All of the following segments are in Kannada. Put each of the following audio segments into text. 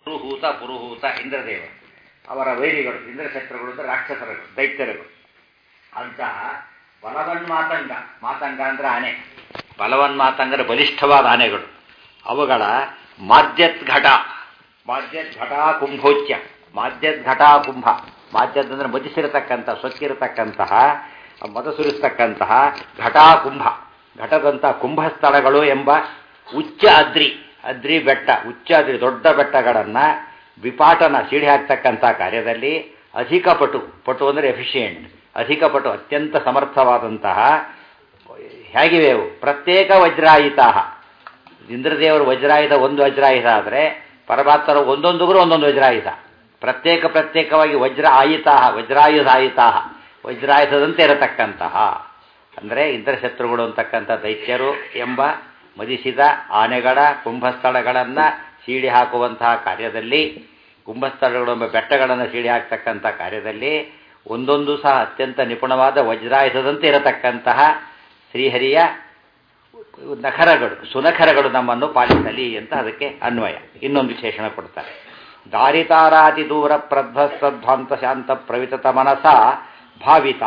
ಪುರುಹೂತ ಪುರುಹೂತ ಇಂದ್ರದೇವ ಅವರ ವೈರಿಗಳು ಇಂದ್ರಶತ್ರುಗಳು ಅಂದರೆ ರಾಕ್ಷಸರುಗಳು ದೈತ್ಯರುಗಳು ಅಂತಹ ಬಲವನ್ ಮಾತಂಗ ಮಾತಂಗ ಅಂದ್ರೆ ಆನೆ ಬಲವನ್ ಮಾತಂಗರ ಬಲಿಷ್ಠವಾದ ಆನೆಗಳು ಅವುಗಳ ಮಾದ್ಯತ್ ಘಟ ಮಾದ್ಯತ್ ಘಟ ಕುಂಭೋಚ್ಯ ಮಾದ್ಯತ್ ಘಟ ಕುಂಭ ಮಾದ್ಯತ್ ಅಂದ್ರೆ ಮದಿಸಿರತಕ್ಕಂಥ ಸೊಕ್ಕಿರತಕ್ಕಂತಹ ಮದ ಸುರಿಸ್ತಕ್ಕಂತಹ ಘಟಾ ಕುಂಭ ಘಟದಂಥ ಕುಂಭಸ್ಥಳಗಳು ಎಂಬ ಉಚ್ಚ ಅದ್ರಿ ಅದ್ರಿ ಬೆಟ್ಟ ಉಚ್ಚ ಅದ್ರಿ ದೊಡ್ಡ ಬೆಟ್ಟಗಳನ್ನು ವಿಪಾಟನ ಸಿಡಿ ಹಾಕ್ತಕ್ಕಂಥ ಕಾರ್ಯದಲ್ಲಿ ಅಧಿಕ ಪಟು ಪಟು ಅಂದರೆ ಎಫಿಷಿಯೆಂಟ್ ಅಧಿಕ ಪಟು ಅತ್ಯಂತ ಸಮರ್ಥವಾದಂತಹ ಹೇಗಿವೆ ಅವು ಪ್ರತ್ಯೇಕ ವಜ್ರಾಯಿತ ಇಂದ್ರದೇವರು ವಜ್ರಾಯುಧ ಒಂದು ವಜ್ರಾಯುಧ ಆದರೆ ಪರಮಾತ್ಮರು ಒಂದೊಂದುಗುರು ಒಂದೊಂದು ವಜ್ರಾಯುಧ ಪ್ರತ್ಯೇಕ ಪ್ರತ್ಯೇಕವಾಗಿ ವಜ್ರ ಆಯಿತಾ ವಜ್ರಾಯುಧಾಯಿತಾ ವಜ್ರಾಯುಧದಂತೆ ಇರತಕ್ಕಂತಹ ಅಂದರೆ ಇಂದ್ರಶತ್ರುಗಳು ಅಂತಕ್ಕಂಥ ದೈತ್ಯರು ಎಂಬ ಮದಿಸಿದ ಆನೆಗಳ ಕುಂಭಸ್ಥಳಗಳನ್ನು ಸೀಡಿ ಹಾಕುವಂತಹ ಕಾರ್ಯದಲ್ಲಿ ಕುಂಭಸ್ಥಳಗಳು ಎಂಬ ಬೆಟ್ಟಗಳನ್ನು ಸೀಡಿ ಹಾಕ್ತಕ್ಕಂಥ ಕಾರ್ಯದಲ್ಲಿ ಒಂದೊಂದು ಸಹ ಅತ್ಯಂತ ನಿಪುಣವಾದ ವಜ್ರಾಯುಧದಂತೆ ಇರತಕ್ಕಂತಹ ಶ್ರೀಹರಿಯ ನಖರಗಳು ಸುನಖರಗಳು ನಮ್ಮನ್ನು ಪಾಲಿಸಲಿ ಅಂತ ಅದಕ್ಕೆ ಅನ್ವಯ ಇನ್ನೊಂದು ವಿಶೇಷಣ ಕೊಡ್ತಾರೆ ದಾರಿತಾರಾತಿ ದೂರ ಪ್ರಧ್ವಸ್ತಧ್ವಾಂತ ಶಾಂತ ಪ್ರವಿತತ ಮನಸ ಭಾವಿತ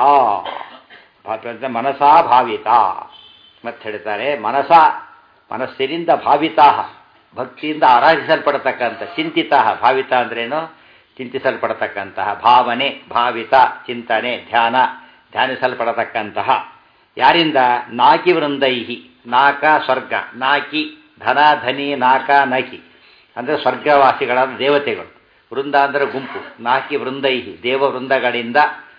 ಮನಸಾ ಭಾವಿತ ಮತ್ತೆ ಹೇಳ್ತಾರೆ ಮನಸ ಮನಸ್ಸಿನಿಂದ ಭಾವಿತಾ ಭಕ್ತಿಯಿಂದ ಆರಾಧಿಸಲ್ಪಡತಕ್ಕಂಥ ಚಿಂತಿತ ಭಾವಿತ ಅಂದ್ರೇನು ಚಿಂತಿಸಲ್ಪಡತಕ್ಕಂತಹ ಭಾವನೆ ಭಾವಿತ ಚಿಂತನೆ ಧ್ಯಾನ ಧ್ಯಾನಿಸಲ್ಪಡತಕ್ಕಂತಹ ಯಾರಿಂದ ನಾಕಿ ವೃಂದೈಹಿ ನಾಕ ಸ್ವರ್ಗ ನಾಕಿ ಧನ ಧನಿ ನಾಕ ನಕಿ ಅಂದರೆ ಸ್ವರ್ಗವಾಸಿಗಳಾದ ದೇವತೆಗಳು ವೃಂದ ಅಂದರೆ ಗುಂಪು ನಾಕಿ ವೃಂದೈಹಿ ದೇವ ವೃಂದಗಳಿಂದ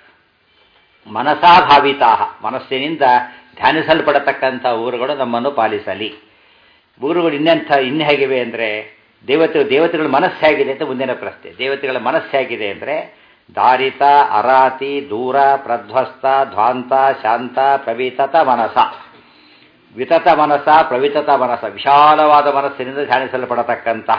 ಮನಸಾಭಾವಿತಾ ಮನಸ್ಸಿನಿಂದ ಧ್ಯಾನಿಸಲ್ಪಡತಕ್ಕಂಥ ಊರುಗಳು ನಮ್ಮನ್ನು ಪಾಲಿಸಲಿ ಊರುಗಳು ಇನ್ನೆಂಥ ಇನ್ನು ಹೇಗಿವೆ ಅಂದರೆ ದೇವತೆ ದೇವತೆಗಳ ಮನಸ್ಸು ಹೇಗಿದೆ ಅಂತ ಮುಂದಿನ ಪ್ರಶ್ನೆ ದೇವತೆಗಳ ಮನಸ್ಸು ಹೇಗಿದೆ ಅಂದರೆ ದಾರಿತ ಅರಾತಿ ದೂರ ಪ್ರಧ್ವಸ್ತ ಧ್ವಾಂತ ಶಾಂತ ಪ್ರವಿತತ ಮನಸ ವಿತತ ಮನಸ ಪ್ರವಿತತ ಮನಸ ವಿಶಾಲವಾದ ಮನಸ್ಸಿನಿಂದ ಧ್ಯಾನಿಸಲ್ಪಡತಕ್ಕಂತಹ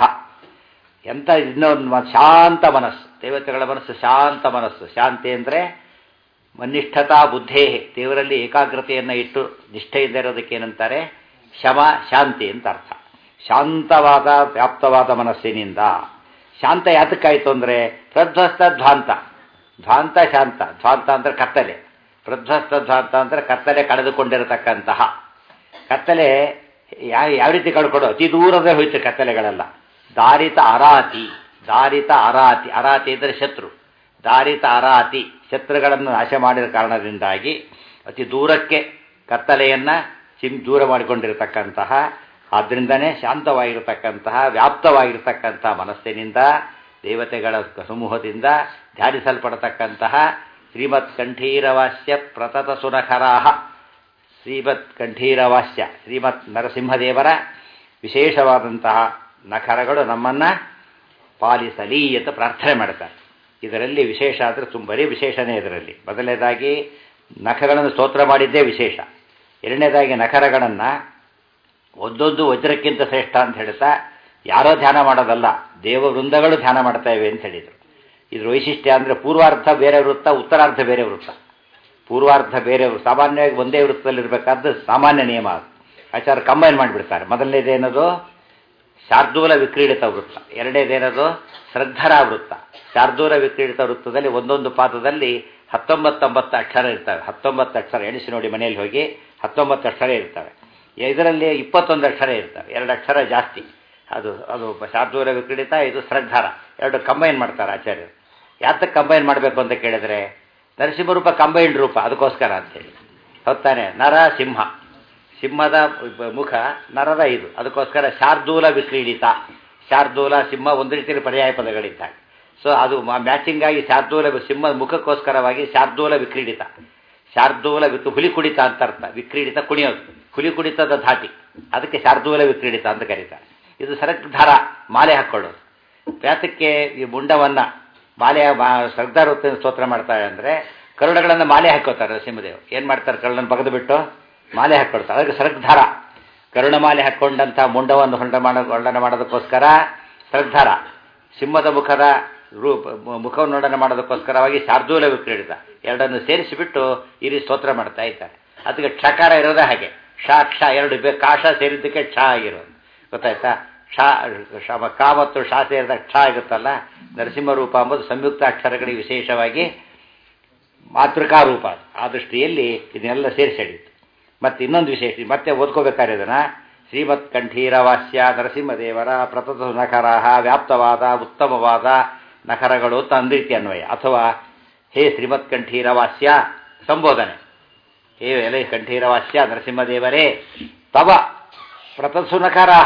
ಎಂಥ ಇನ್ನೊಂದು ಶಾಂತ ಮನಸ್ಸು ದೇವತೆಗಳ ಮನಸ್ಸು ಶಾಂತ ಮನಸ್ಸು ಶಾಂತಿ ಅಂದರೆ ಮನಿಷ್ಠತಾ ಬುದ್ಧೇ ದೇವರಲ್ಲಿ ಏಕಾಗ್ರತೆಯನ್ನು ಇಟ್ಟು ನಿಷ್ಠೆಯಿಂದ ಇರೋದಕ್ಕೆ ಏನಂತಾರೆ ಶಮ ಶಾಂತಿ ಅಂತ ಅರ್ಥ ಶಾಂತವಾದ ವ್ಯಾಪ್ತವಾದ ಮನಸ್ಸಿನಿಂದ ಶಾಂತ ಯಾತಕ್ಕಾಯಿತು ಅಂದರೆ ಪ್ರಧ್ವಸ್ತ ಧ್ವಾಂತ ಧ್ವಾಂತ ಶಾಂತ ಧ್ವಾಂತ ಅಂದರೆ ಕತ್ತಲೆ ಪ್ರಧ್ವಸ್ತ ಧ್ವಾಂತ ಅಂದರೆ ಕತ್ತಲೆ ಕಳೆದುಕೊಂಡಿರತಕ್ಕಂತಹ ಕತ್ತಲೆ ಯಾವ ಯಾವ ರೀತಿ ಕಳ್ಕೊಡೋ ಅತಿ ದೂರದೇ ಹೋಯ್ತು ಕತ್ತಲೆಗಳೆಲ್ಲ ದಾರಿತ ಅರಾತಿ ದಾರಿತ ಅರಾತಿ ಅರಾತಿ ಅಂದರೆ ಶತ್ರು ದಾರಿತ ಅರಾತಿ ಶತ್ರುಗಳನ್ನು ನಾಶ ಮಾಡಿದ ಕಾರಣದಿಂದಾಗಿ ಅತಿ ದೂರಕ್ಕೆ ಕತ್ತಲೆಯನ್ನು ಚಿಮ್ ದೂರ ಮಾಡಿಕೊಂಡಿರತಕ್ಕಂತಹ ಆದ್ದರಿಂದನೇ ಶಾಂತವಾಗಿರತಕ್ಕಂತಹ ವ್ಯಾಪ್ತವಾಗಿರತಕ್ಕಂತಹ ಮನಸ್ಸಿನಿಂದ ದೇವತೆಗಳ ಸಮೂಹದಿಂದ ಧ್ಯಾನಿಸಲ್ಪಡತಕ್ಕಂತಹ ಶ್ರೀಮತ್ ಕಂಠೀರವಾಸ್ಯ ಪ್ರತತ ಸುನಖರಾಹ ಶ್ರೀಮತ್ ಕಂಠೀರವಾಸ್ಯ ಶ್ರೀಮತ್ ನರಸಿಂಹದೇವರ ವಿಶೇಷವಾದಂತಹ ನಖರಗಳು ನಮ್ಮನ್ನು ಪಾಲಿಸಲಿ ಅಂತ ಪ್ರಾರ್ಥನೆ ಮಾಡ್ತಾರೆ ಇದರಲ್ಲಿ ವಿಶೇಷ ಆದರೆ ತುಂಬನೇ ವಿಶೇಷನೇ ಇದರಲ್ಲಿ ಮೊದಲನೇದಾಗಿ ನಖಗಳನ್ನು ಸ್ತೋತ್ರ ಮಾಡಿದ್ದೇ ವಿಶೇಷ ಎರಡನೇದಾಗಿ ನಖರಗಳನ್ನು ಒಂದೊಂದು ವಜ್ರಕ್ಕಿಂತ ಶ್ರೇಷ್ಠ ಅಂತ ಹೇಳ್ತಾ ಯಾರೋ ಧ್ಯಾನ ಮಾಡೋದಲ್ಲ ದೇವ ವೃಂದಗಳು ಧ್ಯಾನ ಮಾಡ್ತಾ ಇವೆ ಅಂತ ಹೇಳಿದರು ಇದ್ರ ವೈಶಿಷ್ಟ್ಯ ಅಂದರೆ ಪೂರ್ವಾರ್ಧ ಬೇರೆ ವೃತ್ತ ಉತ್ತರಾರ್ಧ ಬೇರೆ ವೃತ್ತ ಪೂರ್ವಾರ್ಧ ಬೇರೆ ಸಾಮಾನ್ಯವಾಗಿ ಒಂದೇ ವೃತ್ತದಲ್ಲಿರಬೇಕಾದ್ದು ಸಾಮಾನ್ಯ ನಿಯಮ ಅದು ಆಚಾರ ಕಂಬೈನ್ ಮಾಡಿಬಿಡ್ತಾರೆ ಮೊದಲನೇದೇನದು ಶಾರ್ದೂಲ ವಿಕ್ರೀಡಿತ ವೃತ್ತ ಎರಡನೇದೇನದು ಶ್ರದ್ಧರ ವೃತ್ತ ಶಾರ್ದೂಲ ವಿಕ್ರೀಡಿತ ವೃತ್ತದಲ್ಲಿ ಒಂದೊಂದು ಪಾದದಲ್ಲಿ ಹತ್ತೊಂಬತ್ತೊಂಬತ್ತು ಅಕ್ಷರ ಇರ್ತವೆ ಹತ್ತೊಂಬತ್ತು ಅಕ್ಷರ ಎಣಿಸಿ ನೋಡಿ ಮನೆಯಲ್ಲಿ ಹೋಗಿ ಹತ್ತೊಂಬತ್ತು ಅಕ್ಷರ ಇರ್ತವೆ ಇದರಲ್ಲಿ ಇಪ್ಪತ್ತೊಂದು ಅಕ್ಷರ ಇರ್ತವೆ ಎರಡು ಅಕ್ಷರ ಜಾಸ್ತಿ ಅದು ಅದು ಶಾರ್ದೂಲ ವಿಕ್ರೀಡಿತ ಇದು ಶ್ರದ್ಧಾರ ಎರಡು ಕಂಬೈನ್ ಮಾಡ್ತಾರೆ ಆಚಾರ್ಯರು ಯಾತಕ್ಕೆ ಕಂಬೈನ್ ಮಾಡಬೇಕು ಅಂತ ಕೇಳಿದ್ರೆ ನರಸಿಂಹ ರೂಪ ಕಂಬೈನ್ಡ್ ರೂಪ ಅದಕ್ಕೋಸ್ಕರ ಅಂತೇಳಿ ಹೊತ್ತಾನೆ ನರ ಸಿಂಹ ಸಿಂಹದ ಮುಖ ನರದ ಇದು ಅದಕ್ಕೋಸ್ಕರ ಶಾರ್ದೂಲ ವಿಕ್ರೀಡಿತ ಶಾರ್ದೂಲ ಸಿಂಹ ಒಂದು ರೀತಿಯಲ್ಲಿ ಪರ್ಯಾಯ ಪದಗಳಿದ್ದಾಗ ಸೊ ಅದು ಮ್ಯಾಚಿಂಗ್ ಆಗಿ ಶಾರ್ದೂಲ ಸಿಂಹದ ಮುಖಕ್ಕೋಸ್ಕರವಾಗಿ ಶಾರ್ದೂಲ ವಿಕ್ರೀಡಿತ ಶಾರ್ದೂಲ ವಿಕ್ ಹುಲಿ ಕುಡಿತ ಅಂತ ಅರ್ಥ ವಿಕ್ರೀಡಿತ ಕುಣಿಯೋದು ಹುಲಿ ಕುಡಿತದ ಧಾಟಿ ಅದಕ್ಕೆ ಶಾರ್ದೂಲ ವಿಕ್ರೀಡಿತ ಅಂತ ಕರೀತಾರೆ ಇದು ಸರಕ್ಧಾರ ಮಾಲೆ ಹಾಕ್ಕೊಳ್ಳೋದು ಯಾತಕ್ಕೆ ಈ ಮುಂಡವನ್ನು ಮಾಲೆ ಸರ್ದಾರ್ ಸ್ತೋತ್ರ ಮಾಡ್ತಾರೆ ಅಂದರೆ ಕರುಣಗಳನ್ನು ಮಾಲೆ ಹಾಕೋತಾರೆ ನರಸಿಂಹದೇವ್ ಏನು ಮಾಡ್ತಾರೆ ಕರುಳನ್ನು ಬಗೆದು ಬಿಟ್ಟು ಮಾಲೆ ಹಾಕ್ಕೊಳ್ತಾರೆ ಅದಕ್ಕೆ ಸರಕ್ಧಾರ ಕರುಣಮಾಲೆ ಹಾಕ್ಕೊಂಡಂಥ ಮುಂಡವನ್ನು ಹೊಂಡ ಮಾಡೋ ಹೊಂಡನ ಮಾಡೋದಕ್ಕೋಸ್ಕರ ಸರಕ್ಧಾರ ಸಿಂಹದ ಮುಖದ ರೂಪ ಮುಖವನ್ನು ನೋಡನೆ ಮಾಡೋದಕ್ಕೋಸ್ಕರವಾಗಿ ಶಾರ್ದೂಲ ವಿಕ್ರೀಡಿತ ಎರಡನ್ನು ಸೇರಿಸಿಬಿಟ್ಟು ಈ ರೀತಿ ಸ್ತೋತ್ರ ಮಾಡ್ತಾ ಇದ್ದಾರೆ ಅದಕ್ಕೆ ಕ್ಷಕಾರ ಇರೋದೇ ಹಾಗೆ ಕ್ಷ ಕ್ಷ ಎರಡು ಬೇ ಕಾಶ ಸೇರಿದ್ದಕ್ಕೆ ಕ್ಷ ಆಗಿರೋದು ಗೊತ್ತಾಯ್ತಾ ಕ್ಷ ಶ ಕ ಮತ್ತು ಶ ಸೇರಿದ ಕ್ಷ ಆಗುತ್ತಲ್ಲ ನರಸಿಂಹ ರೂಪ ಎಂಬುದು ಸಂಯುಕ್ತ ಅಕ್ಷರಗಳಿಗೆ ವಿಶೇಷವಾಗಿ ಮಾತೃಕಾ ರೂಪ ಆ ದೃಷ್ಟಿಯಲ್ಲಿ ಇದನ್ನೆಲ್ಲ ಸೇರಿಸಿ ಹಿಡಿಯಿತು ಮತ್ತೆ ಇನ್ನೊಂದು ವಿಶೇಷ ಮತ್ತೆ ಓದ್ಕೋಬೇಕಾದ್ರೆ ಇದನ್ನ ಶ್ರೀಮತ್ ಕಂಠೀರವಾಸ್ಯ ನರಸಿಂಹದೇವರ ಪ್ರತತ ನಖರಾಹ ವ್ಯಾಪ್ತವಾದ ಉತ್ತಮವಾದ ನಖರಗಳು ಅಂತ ಅಂದ್ರೀತಿ ಅನ್ವಯ ಅಥವಾ ಹೇ ಶ್ರೀಮತ್ ಕಂಠೀರವಾಸ್ಯ ಸಂಬೋಧನೆ ಹೇ ಎಲೆ ಕಂಠೀರವಾಸ್ಯ ನರಸಿಂಹದೇವರೇ ತವ ಪ್ರತತ್ಸು ನಖರಾಹ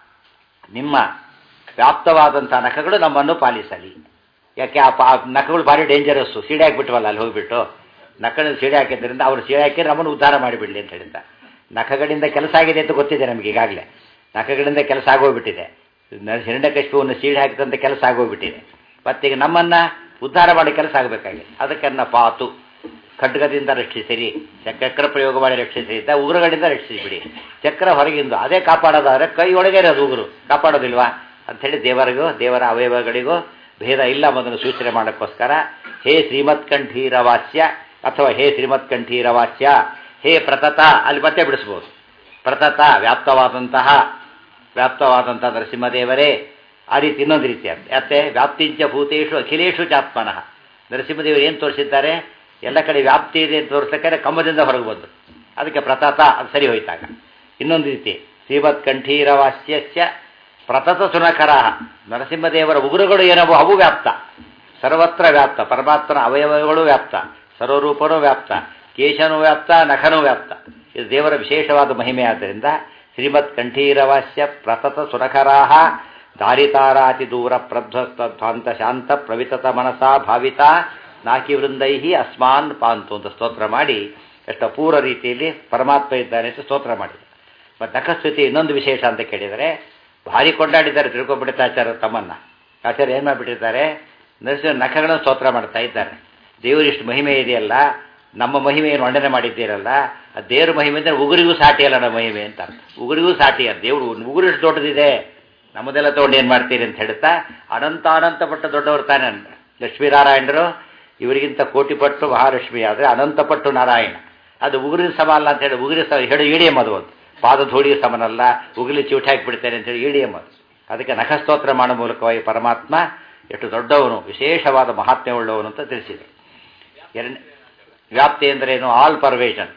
ನಿಮ್ಮ ವ್ಯಾಪ್ತವಾದಂಥ ನಖಗಳು ನಮ್ಮನ್ನು ಪಾಲಿಸಲಿ ಯಾಕೆ ಆ ಪಾ ನಖಗಳು ಭಾರಿ ಡೇಂಜರಸ್ಸು ಸೀಡೆ ಹಾಕ್ಬಿಟ್ವಲ್ಲ ಅಲ್ಲಿ ಹೋಗ್ಬಿಟ್ಟು ನಖಗಳನ್ನು ಸೀಡೆ ಹಾಕಿದ್ರಿಂದ ಅವರು ಸೀಡೆ ಹಾಕಿ ನಮ್ಮನ್ನು ಉದ್ಧಾರ ಮಾಡಿಬಿಡಲಿ ಅಂತ ಹೇಳಿದ್ದ ನಖಗಳಿಂದ ಕೆಲಸ ಆಗಿದೆ ಅಂತ ಗೊತ್ತಿದೆ ನಮಗೆ ಈಗಾಗಲೇ ನಖಗಳಿಂದ ಕೆಲಸ ಆಗೋಗ್ಬಿಟ್ಟಿದೆ ಹಿರಣ್ಯಕಶ್ಪುವನ್ನು ಸೀಡೆ ಹಾಕಿದಂಥ ಕೆಲಸ ಆಗೋಗ್ಬಿಟ್ಟಿದೆ ಮತ್ತೀಗ ನಮ್ಮನ್ನು ಉದ್ಧಾರ ಮಾಡಿ ಕೆಲಸ ಆಗಬೇಕಾಗಿದೆ ಅದಕ್ಕನ್ನ ಪಾತು ಖಡ್ಗದಿಂದ ರಕ್ಷಿಸಿರಿ ಚಕ್ರ ಪ್ರಯೋಗ ಮಾಡಿ ರಕ್ಷಿಸಿರಿ ಅಂತ ಉಗುರುಗಳಿಂದ ರಕ್ಷಿಸಿಬಿಡಿ ಚಕ್ರ ಹೊರಗಿಂದ ಅದೇ ಕಾಪಾಡೋದಾದ್ರೆ ಕೈ ಒಳಗೆ ಇರೋದು ಉಗುರು ಕಾಪಾಡೋದಿಲ್ವಾ ಅಂಥೇಳಿ ದೇವರಿಗೂ ದೇವರ ಅವಯವಗಳಿಗೂ ಭೇದ ಇಲ್ಲ ಮೊದಲು ಸೂಚನೆ ಮಾಡೋಕ್ಕೋಸ್ಕರ ಹೇ ಶ್ರೀಮತ್ ಕಂಠೀರವಾಸ್ಯ ಅಥವಾ ಹೇ ಶ್ರೀಮತ್ ಕಂಠೀರವಾಸ್ಯ ಹೇ ಪ್ರತತ ಅಲ್ಲಿ ಮತ್ತೆ ಬಿಡಿಸ್ಬೋದು ಪ್ರತತ ವ್ಯಾಪ್ತವಾದಂತಹ ವ್ಯಾಪ್ತವಾದಂತಹ ನರಸಿಂಹದೇವರೇ ಆ ರೀತಿ ಇನ್ನೊಂದು ರೀತಿ ಅಂತ ಯಾಕೆ ವ್ಯಾಪ್ತಿಂಚ ಭೂತೇಶು ಅಖಿಲೇಶು ಚಾತ್ಮನಃ ನರಸಿಂಹದೇವರು ಏನು ತೋರಿಸಿದ್ದಾರೆ ಎಲ್ಲ ಕಡೆ ವ್ಯಾಪ್ತಿ ಇದೆ ಅಂತ ತೋರಿಸಬೇಕಾದ್ರೆ ಕಂಬದಿಂದ ಹೊರಗೆ ಬಂದು ಅದಕ್ಕೆ ಪ್ರತತ ಅದು ಸರಿ ಹೋಯ್ತಾಗ ಇನ್ನೊಂದು ರೀತಿ ಶ್ರೀಮತ್ ಕಂಠೀರವಾಸ್ಯಸ್ಯ ಪ್ರತತ ಸುನಕರಾಹ ನರಸಿಂಹದೇವರ ಉಗುರುಗಳು ಏನವು ಅವು ವ್ಯಾಪ್ತ ಸರ್ವತ್ರ ವ್ಯಾಪ್ತ ಪರಮಾತ್ಮನ ಅವಯವಗಳು ವ್ಯಾಪ್ತ ಸರ್ವರೂಪನೂ ವ್ಯಾಪ್ತ ಕೇಶನೂ ವ್ಯಾಪ್ತ ನಖನೂ ವ್ಯಾಪ್ತ ಇದು ದೇವರ ವಿಶೇಷವಾದ ಮಹಿಮೆ ಆದ್ದರಿಂದ ಶ್ರೀಮತ್ ಕಂಠೀರವಾಸ್ಯ ಪ್ರತತ ಸುನಖರಾಹ ದಾರಿತಾರಾತಿ ದೂರ ಪ್ರಧ್ವಸ್ತಾಂತ ಶಾಂತ ಪ್ರವಿತತ ಮನಸಾ ಭಾವಿತ ನಾಕಿ ವೃಂದೈ ಅಸ್ಮಾನ್ ಪಾಂತು ಅಂತ ಸ್ತೋತ್ರ ಮಾಡಿ ಎಷ್ಟು ಅಪೂರ್ವ ರೀತಿಯಲ್ಲಿ ಪರಮಾತ್ಮ ಇದ್ದಾನೆ ಅಂತ ಸ್ತೋತ್ರ ಮಾಡಿದೆ ಮತ್ತು ನಖಸ್ತುತಿ ಇನ್ನೊಂದು ವಿಶೇಷ ಅಂತ ಕೇಳಿದರೆ ಭಾರಿ ಕೊಂಡಾಡಿದ್ದಾರೆ ತಿಳ್ಕೊಂಡ್ಬಿಡುತ್ತೆ ಆಚಾರ್ಯ ತಮ್ಮನ್ನ ಆಚಾರ್ಯ ಏನು ಮಾಡಿಬಿಟ್ಟಿದ್ದಾರೆ ನರಸಿಂಹ ನಖಗಳನ್ನು ಸ್ತೋತ್ರ ಮಾಡ್ತಾ ಇದ್ದಾರೆ ದೇವರಿಷ್ಟು ಮಹಿಮೆ ಇದೆಯಲ್ಲ ನಮ್ಮ ಮಹಿಮೆಯನ್ನು ವರ್ಣನೆ ಮಾಡಿದ್ದೀರಲ್ಲ ಆ ದೇವ್ರ ಮಹಿಮೆ ಅಂದರೆ ಉಗುರಿಗೂ ಸಾಟಿ ಅಲ್ಲ ನಮ್ಮ ಮಹಿಮೆ ಅಂತ ಉಗುರಿಗೂ ಸಾಟಿ ಅಲ್ಲ ದೇವರು ಉಗುರು ಎಷ್ಟು ದೊಡ್ಡದಿದೆ ನಮ್ಮದೆಲ್ಲ ತೊಗೊಂಡು ಏನು ಮಾಡ್ತೀರಿ ಅಂತ ಹೇಳ್ತಾ ಅನಂತ ಅನಂತ ಪಟ್ಟ ದೊಡ್ಡವರು ತಾನೆ ಲಕ್ಷ್ಮೀನಾರಾಯಣರು ಇವರಿಗಿಂತ ಕೋಟಿ ಪಟ್ಟು ಮಹಾಲಕ್ಷ್ಮಿ ಆದರೆ ಅನಂತ ಪಟ್ಟು ನಾರಾಯಣ ಅದು ಉಗುರಿನ ಸಮ ಅಲ್ಲ ಅಂತ ಹೇಳಿ ಉಗುರಿ ಸ ಹೇಳಿ ಇಡಿಯಂ ಅದು ಒಂದು ಪಾದ ಧೂಳಿಗೆ ಸಮನಲ್ಲ ಉಗುಲಿ ಚಿವುಟಿ ಹಾಕಿಬಿಡ್ತೇನೆ ಅಂತೇಳಿ ಇಡಿಯಂ ಅದು ಅದಕ್ಕೆ ನಖಸ್ತೋತ್ರ ಮಾಡೋ ಮೂಲಕವಾಗಿ ಪರಮಾತ್ಮ ಎಷ್ಟು ದೊಡ್ಡವನು ವಿಶೇಷವಾದ ಮಹಾತ್ಮೆ ಉಳ್ಳವನು ಅಂತ ತಿಳಿಸಿದೆ ಎರಡನೇ ವ್ಯಾಪ್ತಿ ಅಂದ್ರೇನು ಆಲ್ ಪರ್ವೇಷನ್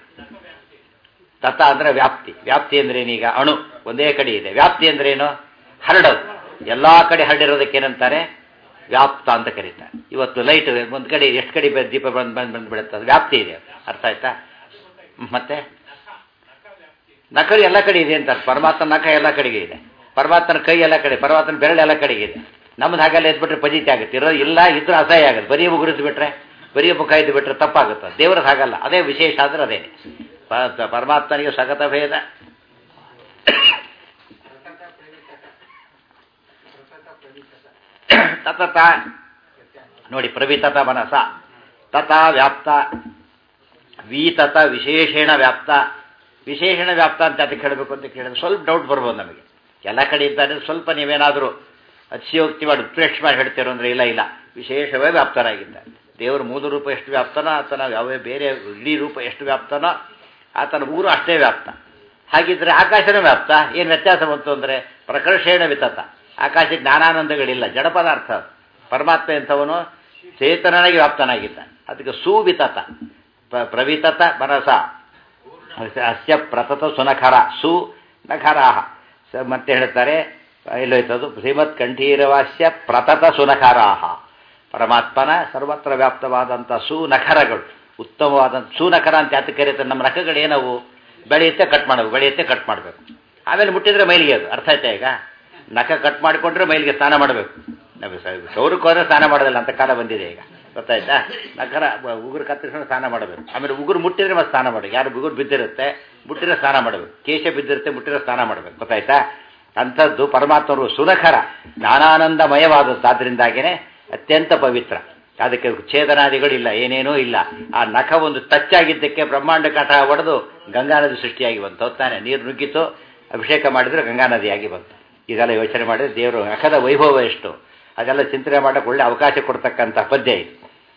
ತತ ಅಂದ್ರೆ ವ್ಯಾಪ್ತಿ ವ್ಯಾಪ್ತಿ ಅಂದ್ರೇನೀಗ ಅಣು ಒಂದೇ ಕಡೆ ಇದೆ ವ್ಯಾಪ್ತಿ ಅಂದ್ರೇನು ಹರಡೋದು ಎಲ್ಲಾ ಕಡೆ ಹರಡಿರೋದಕ್ಕೆ ಏನಂತಾರೆ ವ್ಯಾಪ್ತ ಅಂತ ಕರೀತಾರೆ ಇವತ್ತು ಲೈಟ್ ಒಂದು ಕಡೆ ಎಷ್ಟು ಕಡೆ ದೀಪ ಬಂದು ಬಂದು ಬಂದು ಬಿಡುತ್ತೆ ಅದು ವ್ಯಾಪ್ತಿ ಇದೆ ಅರ್ಥ ಆಯ್ತಾ ಮತ್ತೆ ನಖರು ಎಲ್ಲ ಕಡೆ ಇದೆ ಅಂತಾರೆ ಪರಮಾತ್ಮ ನಖ ಎಲ್ಲ ಕಡೆಗೆ ಇದೆ ಪರಮಾತ್ಮನ ಕೈ ಎಲ್ಲ ಕಡೆ ಪರಮಾತ್ಮನ ಬೆರಳು ಎಲ್ಲ ಕಡೆಗೆ ಇದೆ ನಮ್ದು ಹಾಗೆಲ್ಲ ಎದ್ಬಿಟ್ರೆ ಪಜಿತಿ ಆಗುತ್ತೆ ಇರೋ ಇಲ್ಲ ಇದ್ರೂ ಅಸಹ್ಯ ಆಗುತ್ತೆ ಬರೀ ಉಗುರಿದು ಬಿಟ್ರೆ ಬರೀ ಮುಖ ಇದ್ದು ಬಿಟ್ರೆ ತಪ್ಪಾಗುತ್ತೆ ದೇವ್ರದ್ದು ಹಾಗಲ್ಲ ಅದೇ ವಿಶೇಷ ಅಂದ್ರೆ ಅದೇ ಪರಮಾತ್ಮನಿಗೆ ಸಗತ ಭೇದ ತತತ ನೋಡಿ ಪ್ರವಿತತ ಮನಸ ತತ ವ್ಯಾಪ್ತ ವೀತತ ವಿಶೇಷಣ ವ್ಯಾಪ್ತ ವಿಶೇಷಣ ವ್ಯಾಪ್ತ ಅಂತ ಅದಕ್ಕೆ ಹೇಳಬೇಕು ಅಂತ ಕೇಳಿದ್ರೆ ಸ್ವಲ್ಪ ಡೌಟ್ ಬರ್ಬೋದು ನಮಗೆ ಎಲ್ಲ ಕಡೆ ಇದ್ದಾರೆ ಸ್ವಲ್ಪ ನೀವೇನಾದರೂ ಅತಿಶಯೋಕ್ತಿ ಮಾಡಿ ಉತ್ಪ್ರೇಕ್ಷ ಮಾಡಿ ಹೇಳ್ತೀರೋ ಅಂದರೆ ಇಲ್ಲ ಇಲ್ಲ ವಿಶೇಷವೇ ವ್ಯಾಪ್ತರಾಗಿದ್ದಾರೆ ದೇವರ ಮೂಲ ರೂಪ ಎಷ್ಟು ವ್ಯಾಪ್ತನೋ ಆತನ ಯಾವ ಬೇರೆ ಇಡೀ ರೂಪ ಎಷ್ಟು ವ್ಯಾಪ್ತನೋ ಆತನ ಊರು ಅಷ್ಟೇ ವ್ಯಾಪ್ತ ಹಾಗಿದ್ರೆ ಆಕಾಶನೂ ವ್ಯಾಪ್ತ ಏನು ವ್ಯತ್ಯಾಸ ಬಂತು ಅಂದರೆ ಪ್ರಕರ್ಷೇಣ ವಿತತ ಆಕಾಶಕ್ಕೆ ಜ್ಞಾನಾನಂದಗಳಿಲ್ಲ ಜಡ ಪದಾರ್ಥ ಪರಮಾತ್ಮ ಎಂಥವನು ಚೇತನನಾಗಿ ವ್ಯಾಪ್ತನಾಗಿದ್ದ ಅದಕ್ಕೆ ಸುವಿತತ ಪ್ರವಿತತ ಮನಸ ಅಸ್ಯ ಪ್ರತತ ಸುನಖರ ಸು ನಖರಾಹ ಮತ್ತೆ ಹೇಳ್ತಾರೆ ಎಲ್ಲೋಯ್ತದು ಶ್ರೀಮತ್ ಕಂಠೀರವಾಸ್ಯ ಪ್ರತತ ಸುನಖರಾಹ ಪರಮಾತ್ಮನ ಸರ್ವತ್ರ ವ್ಯಾಪ್ತವಾದಂಥ ಸುನಖರಗಳು ಉತ್ತಮವಾದಂಥ ಸುನಖರ ಅಂತ ಯಾತ ಕರೀತಾರೆ ನಮ್ಮ ನಖಗಳು ಏನವು ಬೆಳೆಯುತ್ತೆ ಕಟ್ ಮಾಡಬೇಕು ಬೆಳೆಯುತ್ತೆ ಕಟ್ ಮಾಡಬೇಕು ಆಮೇಲೆ ಮುಟ್ಟಿದ್ರೆ ಮೈಲಿಗೆ ಅದು ಅರ್ಥ ಆಯ್ತಾ ಈಗ ನಖ ಕಟ್ ಮಾಡಿಕೊಂಡ್ರೆ ಮೈಲಿಗೆ ಸ್ನಾನ ಮಾಡಬೇಕು ಸೌರಕ್ಕೆ ಹೋದ್ರೆ ಸ್ನಾನ ಮಾಡೋದಿಲ್ಲ ಅಂತ ಕಾಲ ಬಂದಿದೆ ಈಗ ಗೊತ್ತಾಯ್ತಾ ನಖರ ಉಗುರು ಕತ್ತರಿಸ್ಕೊಂಡು ಸ್ನಾನ ಮಾಡಬೇಕು ಆಮೇಲೆ ಉಗುರು ಮುಟ್ಟಿದ್ರೆ ಮತ್ತೆ ಸ್ನಾನ ಮಾಡಬೇಕು ಯಾರು ಉಗುರು ಬಿದ್ದಿರುತ್ತೆ ಮುಟ್ಟಿದ್ರೆ ಸ್ನಾನ ಮಾಡಬೇಕು ಕೇಶ ಬಿದ್ದಿರುತ್ತೆ ಮುಟ್ಟಿದ್ರೆ ಸ್ನಾನ ಮಾಡಬೇಕು ಗೊತ್ತಾಯ್ತಾ ಅಂಥದ್ದು ಪರಮಾತ್ಮರು ಸುನಖರ ಜ್ಞಾನಾನಂದಮಯವಾದದ್ದು ಆದ್ದರಿಂದಾಗೇನೆ ಅತ್ಯಂತ ಪವಿತ್ರ ಅದಕ್ಕೆ ಛೇದನಾದಿಗಳಿಲ್ಲ ಏನೇನೂ ಇಲ್ಲ ಆ ನಖ ಒಂದು ಟಚ್ ಆಗಿದ್ದಕ್ಕೆ ಬ್ರಹ್ಮಾಂಡ ಕಟ ಹೊಡೆದು ಗಂಗಾ ನದಿ ಸೃಷ್ಟಿಯಾಗಿ ಬಂತು ಹೊತ್ತಾನೆ ನೀರು ನುಗ್ಗಿತು ಅಭಿಷೇಕ ಮಾಡಿದ್ರೆ ಗಂಗಾ ನದಿಯಾಗಿ ಬಂತು ಇದೆಲ್ಲ ಯೋಚನೆ ಮಾಡಿದ್ರೆ ದೇವರು ನಖದ ವೈಭವ ಎಷ್ಟು ಅದೆಲ್ಲ ಚಿಂತನೆ ಮಾಡೋಕೆ ಒಳ್ಳೆ ಅವಕಾಶ ಕೊಡ್ತಕ್ಕಂಥ ಪದ್ಯ ಇದು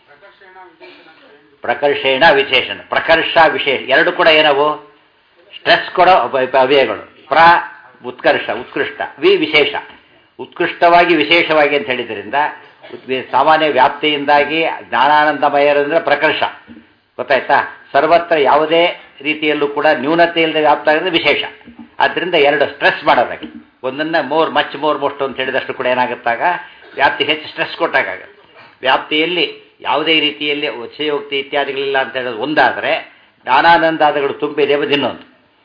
ಪ್ರಕರ್ಷೇಣ ವಿಶೇಷಣ ಪ್ರಕರ್ಷ ವಿಶೇಷ ಎರಡು ಕೂಡ ಏನವು ಸ್ಟ್ರೆಸ್ ಕೊಡೋ ಅವಯಗಳು ಪ್ರ ಉತ್ಕರ್ಷ ಉತ್ಕೃಷ್ಟ ವಿ ವಿಶೇಷ ಉತ್ಕೃಷ್ಟವಾಗಿ ವಿಶೇಷವಾಗಿ ಅಂತ ಹೇಳಿದ್ರಿಂದ ಉತ್- ಸಾಮಾನ್ಯ ವ್ಯಾಪ್ತಿಯಿಂದಾಗಿ ಜ್ಞಾನಾನಂದಮಯರಂದ್ರೆ ಪ್ರಕರ್ಷ ಗೊತ್ತಾಯ್ತಾ ಸರ್ವತ್ರ ಯಾವುದೇ ರೀತಿಯಲ್ಲೂ ಕೂಡ ನ್ಯೂನತೆ ಇಲ್ಲದೆ ವ್ಯಾಪ್ತ ಆಗಿದ್ರೆ ವಿಶೇಷ ಆದ್ದರಿಂದ ಎರಡು ಸ್ಟ್ರೆಸ್ ಮಾಡೋದಾಗಿ ಒಂದನ್ನ ಮೋರ್ ಮಚ್ ಮೋರ್ ಮೋಸ್ಟ್ ಅಂತ ಹೇಳಿದಷ್ಟು ಕೂಡ ಏನಾಗುತ್ತಾಗ ವ್ಯಾಪ್ತಿ ಹೆಚ್ಚು ಸ್ಟ್ರೆಸ್ ಕೊಟ್ಟಾಗುತ್ತೆ ವ್ಯಾಪ್ತಿಯಲ್ಲಿ ಯಾವುದೇ ರೀತಿಯಲ್ಲಿ ಉಚ್ಚಯೋಕ್ತಿ ಇತ್ಯಾದಿಗಳಿಲ್ಲ ಅಂತ ಹೇಳೋದು ಒಂದಾದರೆ ಜ್ಞಾನಾನಂದಾದಗಳು ತುಂಬಿದೆ ಇನ್ನೊಂದು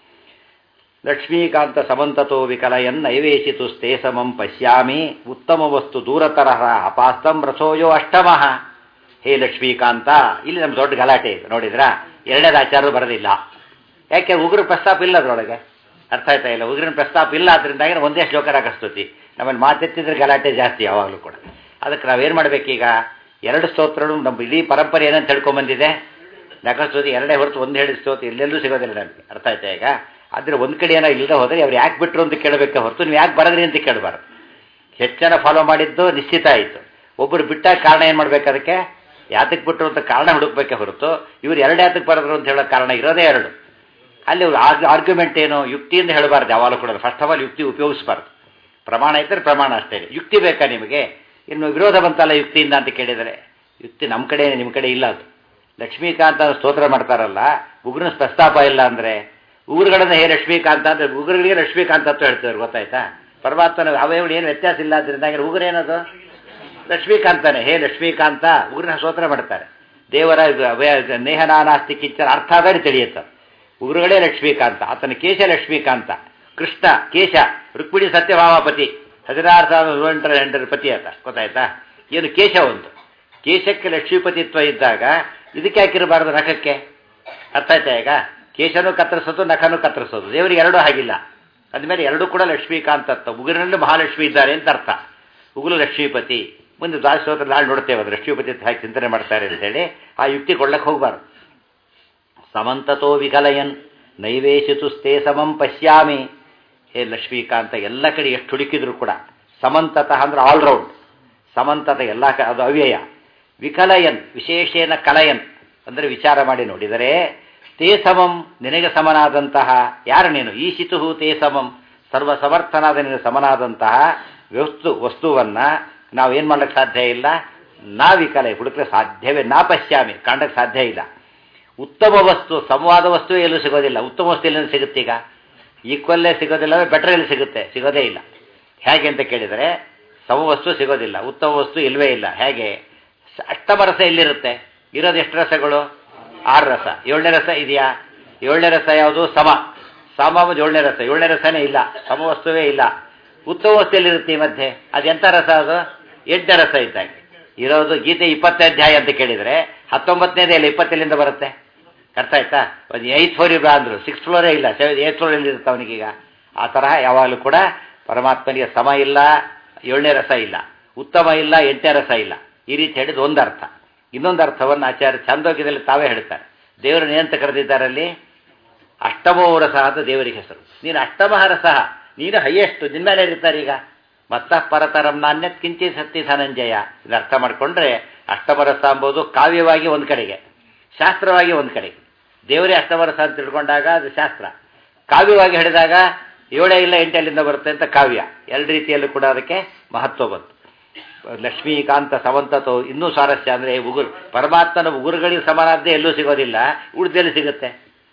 ಲಕ್ಷ್ಮೀಕಾಂತ ಸಮಂತತೋ ವಿಕಲಯನ್ ನೈವೇಶಿತು ಸ್ತೆ ಸಮಂ ಪಶ್ಯಾಮಿ ಉತ್ತಮ ವಸ್ತು ದೂರತರಹ ಅಪಾಸ್ತಂ ರಸೋಯೋ ಅಷ್ಟಮಃ ಹೇ ಲಕ್ಷ್ಮೀಕಾಂತ ಇಲ್ಲಿ ನಮ್ಮ ದೊಡ್ಡ ಗಲಾಟೆ ಇದೆ ನೋಡಿದ್ರಾ ಎರಡನೇದು ಆಚಾರ್ಯರು ಬರೋದಿಲ್ಲ ಯಾಕೆ ಉಗ್ರ ಪ್ರಸ್ತಾಪ ಇಲ್ಲ ಅದರೊಳಗೆ ಅರ್ಥ ಆಯ್ತಾ ಇಲ್ಲ ಉಗ್ರನ ಪ್ರಸ್ತಾಪ ಇಲ್ಲ ಅದರಿಂದಾಗಿ ಒಂದೇ ಶ್ಲೋಕ ರಾಗಸ್ತುತಿ ನಮ್ಮಲ್ಲಿ ಮಾತೆತ್ತಿದ್ರೆ ಗಲಾಟೆ ಜಾಸ್ತಿ ಯಾವಾಗಲೂ ಕೂಡ ಅದಕ್ಕೆ ನಾವೇನು ಮಾಡಬೇಕೀಗ ಎರಡು ಸ್ತೋತ್ರಗಳು ನಮ್ಮ ಇಡೀ ಪರಂಪರೆ ಏನಂತ ತಿಳ್ಕೊಂಬಂದಿದೆ ನಕಸ್ತುತಿ ಎರಡೇ ಹೊರತು ಒಂದು ಹೇಳಿದ ಸ್ತೋತಿ ಎಲ್ಲೆಲ್ಲೂ ಸಿಗೋದಿಲ್ಲ ನಮಗೆ ಅರ್ಥ ಆಯ್ತಾ ಈಗ ಆದರೆ ಒಂದು ಕಡೆ ಏನೋ ಇಲ್ಲದೆ ಹೋದರೆ ಅವ್ರು ಯಾಕೆ ಬಿಟ್ಟರು ಅಂತ ಕೇಳಬೇಕೆ ಹೊರತು ನೀವು ಯಾಕೆ ಬರದ್ರಿ ಅಂತ ಕೇಳಬಾರ್ದು ಹೆಚ್ಚನ ಫಾಲೋ ಮಾಡಿದ್ದು ನಿಶ್ಚಿತ ಆಯಿತು ಒಬ್ಬರು ಬಿಟ್ಟಾಗ ಕಾರಣ ಏನು ಮಾಡ್ಬೇಕು ಅದಕ್ಕೆ ಯಾತಕ್ಕೆ ಬಿಟ್ಟರು ಅಂತ ಕಾರಣ ಹುಡುಕ್ಬೇಕೆ ಹೊರತು ಇವ್ರು ಎರಡು ಯಾತಕ್ಕೆ ಬರೆದ್ರು ಅಂತ ಹೇಳೋ ಕಾರಣ ಇರೋದೇ ಎರಡು ಅಲ್ಲಿ ಆರ್ಗ್ಯುಮೆಂಟ್ ಏನು ಯುಕ್ತಿಯಿಂದ ಹೇಳಬಾರ್ದು ಯಾವಾಗಲೂ ಕೂಡ ಫಸ್ಟ್ ಆಫ್ ಆಲ್ ಯುಕ್ತಿ ಉಪಯೋಗಿಸಬಾರ್ದು ಪ್ರಮಾಣ ಇದ್ದರೆ ಪ್ರಮಾಣ ಅಷ್ಟೇ ಯುಕ್ತಿ ಬೇಕಾ ನಿಮಗೆ ಇನ್ನು ವಿರೋಧ ಬಂತಲ್ಲ ಯುಕ್ತಿಯಿಂದ ಅಂತ ಕೇಳಿದರೆ ಯುಕ್ತಿ ನಮ್ಮ ಕಡೆ ನಿಮ್ಮ ಕಡೆ ಇಲ್ಲ ಅದು ಲಕ್ಷ್ಮೀಕಾಂತ ಸ್ತೋತ್ರ ಮಾಡ್ತಾರಲ್ಲ ಉಗ್ರನ ಪ್ರಸ್ತಾಪ ಇಲ್ಲ ಅಂದರೆ ಉಗುರುಗಳನ್ನ ಹೇ ಲಕ್ಷ್ಮೀಕಾಂತ ಅಂದರೆ ಉಗುರುಗಳಿಗೆ ಲಕ್ಷ್ಮೀಕಾಂತ ಅಂತ ಹೇಳ್ತಾರೆ ಗೊತ್ತಾಯ್ತಾ ಪರಮಾತ್ಮನ ಅವಯವರು ಏನು ವ್ಯತ್ಯಾಸ ಇಲ್ಲ ಅದರಿಂದ ಉಗುರು ಏನದು ಲಕ್ಷ್ಮೀಕಾಂತನೇ ಹೇ ಲಕ್ಷ್ಮೀಕಾಂತ ಉಗ್ರನ ಸ್ತೋತ್ರ ಮಾಡ್ತಾರೆ ದೇವರ ಅವಯ- ನೇಹನಾನಾಸ್ತಿ ಕಿಚ್ಚರ ಅರ್ಥ ಆದರೆ ತಿಳಿಯುತ್ತೆ ಉಗುರುಗಳೇ ಲಕ್ಷ್ಮೀಕಾಂತ ಆತನ ಕೇಶ ಲಕ್ಷ್ಮೀಕಾಂತ ಕೃಷ್ಣ ಕೇಶ ರುಕ್ಮಿಣಿ ಸತ್ಯಭಾಮಾಪತಿ ಹದಿನಾರು ಸಾವಿರದ ಎಂಟರ ಎಂಟರ ಪತಿ ಆತ ಗೊತ್ತಾಯ್ತಾ ಏನು ಕೇಶ ಒಂದು ಕೇಶಕ್ಕೆ ಲಕ್ಷ್ಮೀಪತಿತ್ವ ಇದ್ದಾಗ ಇದಕ್ಕೆ ಹಾಕಿರಬಾರ್ದು ನಖಕ್ಕೆ ಅರ್ಥ ಆಯ್ತಾ ಈಗ ಕೇಶನೂ ಕತ್ತರಿಸೋದು ನಖನೂ ಕತ್ತರಿಸೋದು ದೇವರಿಗೆ ಎರಡೂ ಹಾಗಿಲ್ಲ ಅಂದಮೇಲೆ ಎರಡೂ ಕೂಡ ಲಕ್ಷ್ಮೀಕಾಂತತ್ವ ಉಗುರಿನಲ್ಲಿ ಮಹಾಲಕ್ಷ್ಮಿ ಇದ್ದಾರೆ ಅಂತ ಅರ್ಥ ಉಗುರು ಲಕ್ಷ್ಮೀಪತಿ ಮುಂದೆ ದಾಸೋತ್ರ ನಾಳೆ ನೋಡ್ತೇವೆ ಅದು ಲಕ್ಷ್ಮೀಪತಿ ಅಂತ ಹಾಕಿ ಚಿಂತನೆ ಮಾಡ್ತಾರೆ ಅಂತೇಳಿ ಆ ಯುಕ್ತಿ ಕೊಡ್ಲಕ್ಕೆ ಹೋಗ್ಬಾರ್ದು ಸಮಂತತೋ ವಿಕಲಯನ್ ನೈವೇಶಿತು ಸ್ಥೇ ಸಮಂ ಪಶ್ಯಾಮಿ ಹೇ ಲಕ್ಷ್ಮೀಕಾಂತ ಎಲ್ಲ ಕಡೆ ಎಷ್ಟು ಹುಡುಕಿದ್ರು ಕೂಡ ಸಮಂತತಃ ಅಂದ್ರೆ ಆಲ್ರೌಂಡ್ ಸಮಂತತ ಎಲ್ಲ ಕ ಅದು ಅವ್ಯಯ ವಿಕಲಯನ್ ವಿಶೇಷೇನ ಕಲಯನ್ ಅಂದರೆ ವಿಚಾರ ಮಾಡಿ ನೋಡಿದರೆ ತೇ ಸಮಂ ನಿನಗೆ ಸಮನಾದಂತಹ ಯಾರು ನೀನು ಈಶಿತು ತೇ ಸಮಂ ಸರ್ವ ಸಮರ್ಥನಾದ ನಿನಗೆ ಸಮನಾದಂತಹ ವಸ್ತು ವಸ್ತುವನ್ನು ನಾವು ಏನು ಮಾಡ್ಲಿಕ್ಕೆ ಸಾಧ್ಯ ಇಲ್ಲ ನಾ ವಿಕಲ ಹುಡುಕಲು ಸಾಧ್ಯವೇ ನಾ ಪಶ್ಯಾಮಿ ಕಾಣಕ್ಕೆ ಸಾಧ್ಯ ಇಲ್ಲ ಉತ್ತಮ ವಸ್ತು ಸಮವಾದ ವಸ್ತು ಎಲ್ಲೂ ಸಿಗೋದಿಲ್ಲ ಉತ್ತಮ ವಸ್ತು ಎಲ್ಲಿ ಸಿಗುತ್ತೆ ಈಗ ಈಕ್ವಲ್ಲೇ ಸಿಗೋದಿಲ್ಲ ಬೆಟರ್ ಎಲ್ಲಿ ಸಿಗುತ್ತೆ ಸಿಗೋದೇ ಇಲ್ಲ ಹೇಗೆ ಅಂತ ಕೇಳಿದರೆ ಸಮವಸ್ತು ಸಿಗೋದಿಲ್ಲ ಉತ್ತಮ ವಸ್ತು ಇಲ್ವೇ ಇಲ್ಲ ಹೇಗೆ ಸ- ಅಷ್ಟಮ ರಸ ಎಲ್ಲಿರುತ್ತೆ ಇರೋದು ಎಷ್ಟು ರಸಗಳು ಆರು ರಸ ಏಳನೇ ರಸ ಇದೆಯಾ ಏಳನೇ ರಸ ಯಾವುದು ಸಮ ಸಮ ಮತ್ತು ಏಳನೇ ರಸ ಏಳನೇ ರಸನೇ ಇಲ್ಲ ಸಮವಸ್ತುವೇ ಇಲ್ಲ ಉತ್ತಮ ವಸ್ತು ಎಲ್ಲಿರುತ್ತೆ ಈ ಮಧ್ಯೆ ಅದು ಎಂಥ ರಸ ಅದು ಎಂಟನೇ ರಸ ಇದ್ದಾಗ ಇರೋದು ಗೀತೆ ಇಪ್ಪತ್ತನೇ ಅಧ್ಯಾಯ ಅಂತ ಕೇಳಿದರೆ ಹತ್ತೊಂಬತ್ತನೇದೇ ಇಲ್ಲ ಇಪ್ಪತ್ತೆಲ್ಲಿಂದ ಬರುತ್ತೆ ಅರ್ಥ ಆಯ್ತಾ ಒಂದು ಏಯ್ತ್ ಫ್ಲೋರ್ ಇಬ್ಬ ಅಂದರು ಸಿಕ್ಸ್ ಫ್ಲೋರೇ ಇಲ್ಲ ಸೆವೆನ್ ಏಯ್ತ್ ಫ್ಲೋರ್ ಎಲ್ಲಿರುತ್ತೆ ಅವನಿಗೀಗ ಆ ತರಹ ಯಾವಾಗಲೂ ಕೂಡ ಪರಮಾತ್ಮನಿಗೆ ಸಮ ಇಲ್ಲ ಏಳನೇ ರಸ ಇಲ್ಲ ಉತ್ತಮ ಇಲ್ಲ ಎಂಟನೇ ರಸ ಇಲ್ಲ ಈ ರೀತಿ ಹೇಳಿದ ಒಂದು ಅರ್ಥ ಇನ್ನೊಂದು ಅರ್ಥವನ್ನು ಆಚಾರ್ಯ ಛಂದೋಗ್ಯದಲ್ಲಿ ತಾವೇ ಹೇಳ್ತಾರೆ ದೇವರನ್ನ ಏನಂತ ಕರೆದಿದ್ದಾರೆ ಅಲ್ಲಿ ಅಷ್ಟಮೋ ರಸ ಅಂತ ದೇವರಿಗೆ ಹೆಸರು ನೀನು ಅಷ್ಟಮ ರಸಃ ನೀನು ಹೈಯೆಸ್ಟ್ ನಿನ್ನ ಮೇಲೆ ಇರ್ತಾರೆ ಈಗ ಮತ್ತ ಪರತರಂ ನಾಣ್ಯತ್ ಕಿಂಚಿ ಸತ್ಯ ಧನಂಜಯ ಇದು ಅರ್ಥ ಮಾಡಿಕೊಂಡ್ರೆ ಅಷ್ಟಮರಸ ಎಂಬುದು ಕಾವ್ಯವಾಗಿ ಒಂದು ಕಡೆಗೆ ಶಾಸ್ತ್ರವಾಗಿ ಒಂದು ಕಡೆಗೆ ದೇವರೇ ಅಷ್ಟಮರಸ ಅಂತ ತಿಳ್ಕೊಂಡಾಗ ಅದು ಶಾಸ್ತ್ರ ಕಾವ್ಯವಾಗಿ ಹೇಳಿದಾಗ ಏಳೇ ಇಲ್ಲ ಎಂಟಲ್ಲಿಂದ ಬರುತ್ತೆ ಅಂತ ಕಾವ್ಯ ಎರಡು ರೀತಿಯಲ್ಲೂ ಕೂಡ ಅದಕ್ಕೆ ಮಹತ್ವ ಬಂತು ಲಕ್ಷ್ಮೀಕಾಂತ ಸಮಂತತೋ ಇನ್ನೂ ಸ್ವಾರಸ್ಯ ಅಂದರೆ ಉಗುರು ಪರಮಾತ್ಮನ ಉಗುರುಗಳಿಗೆ ಸಮಾನಾದ್ದೇ ಎಲ್ಲೂ ಸಿಗೋದಿಲ್ಲ ಉಳಿದಲ್ಲಿ ಸಿಗುತ್ತೆ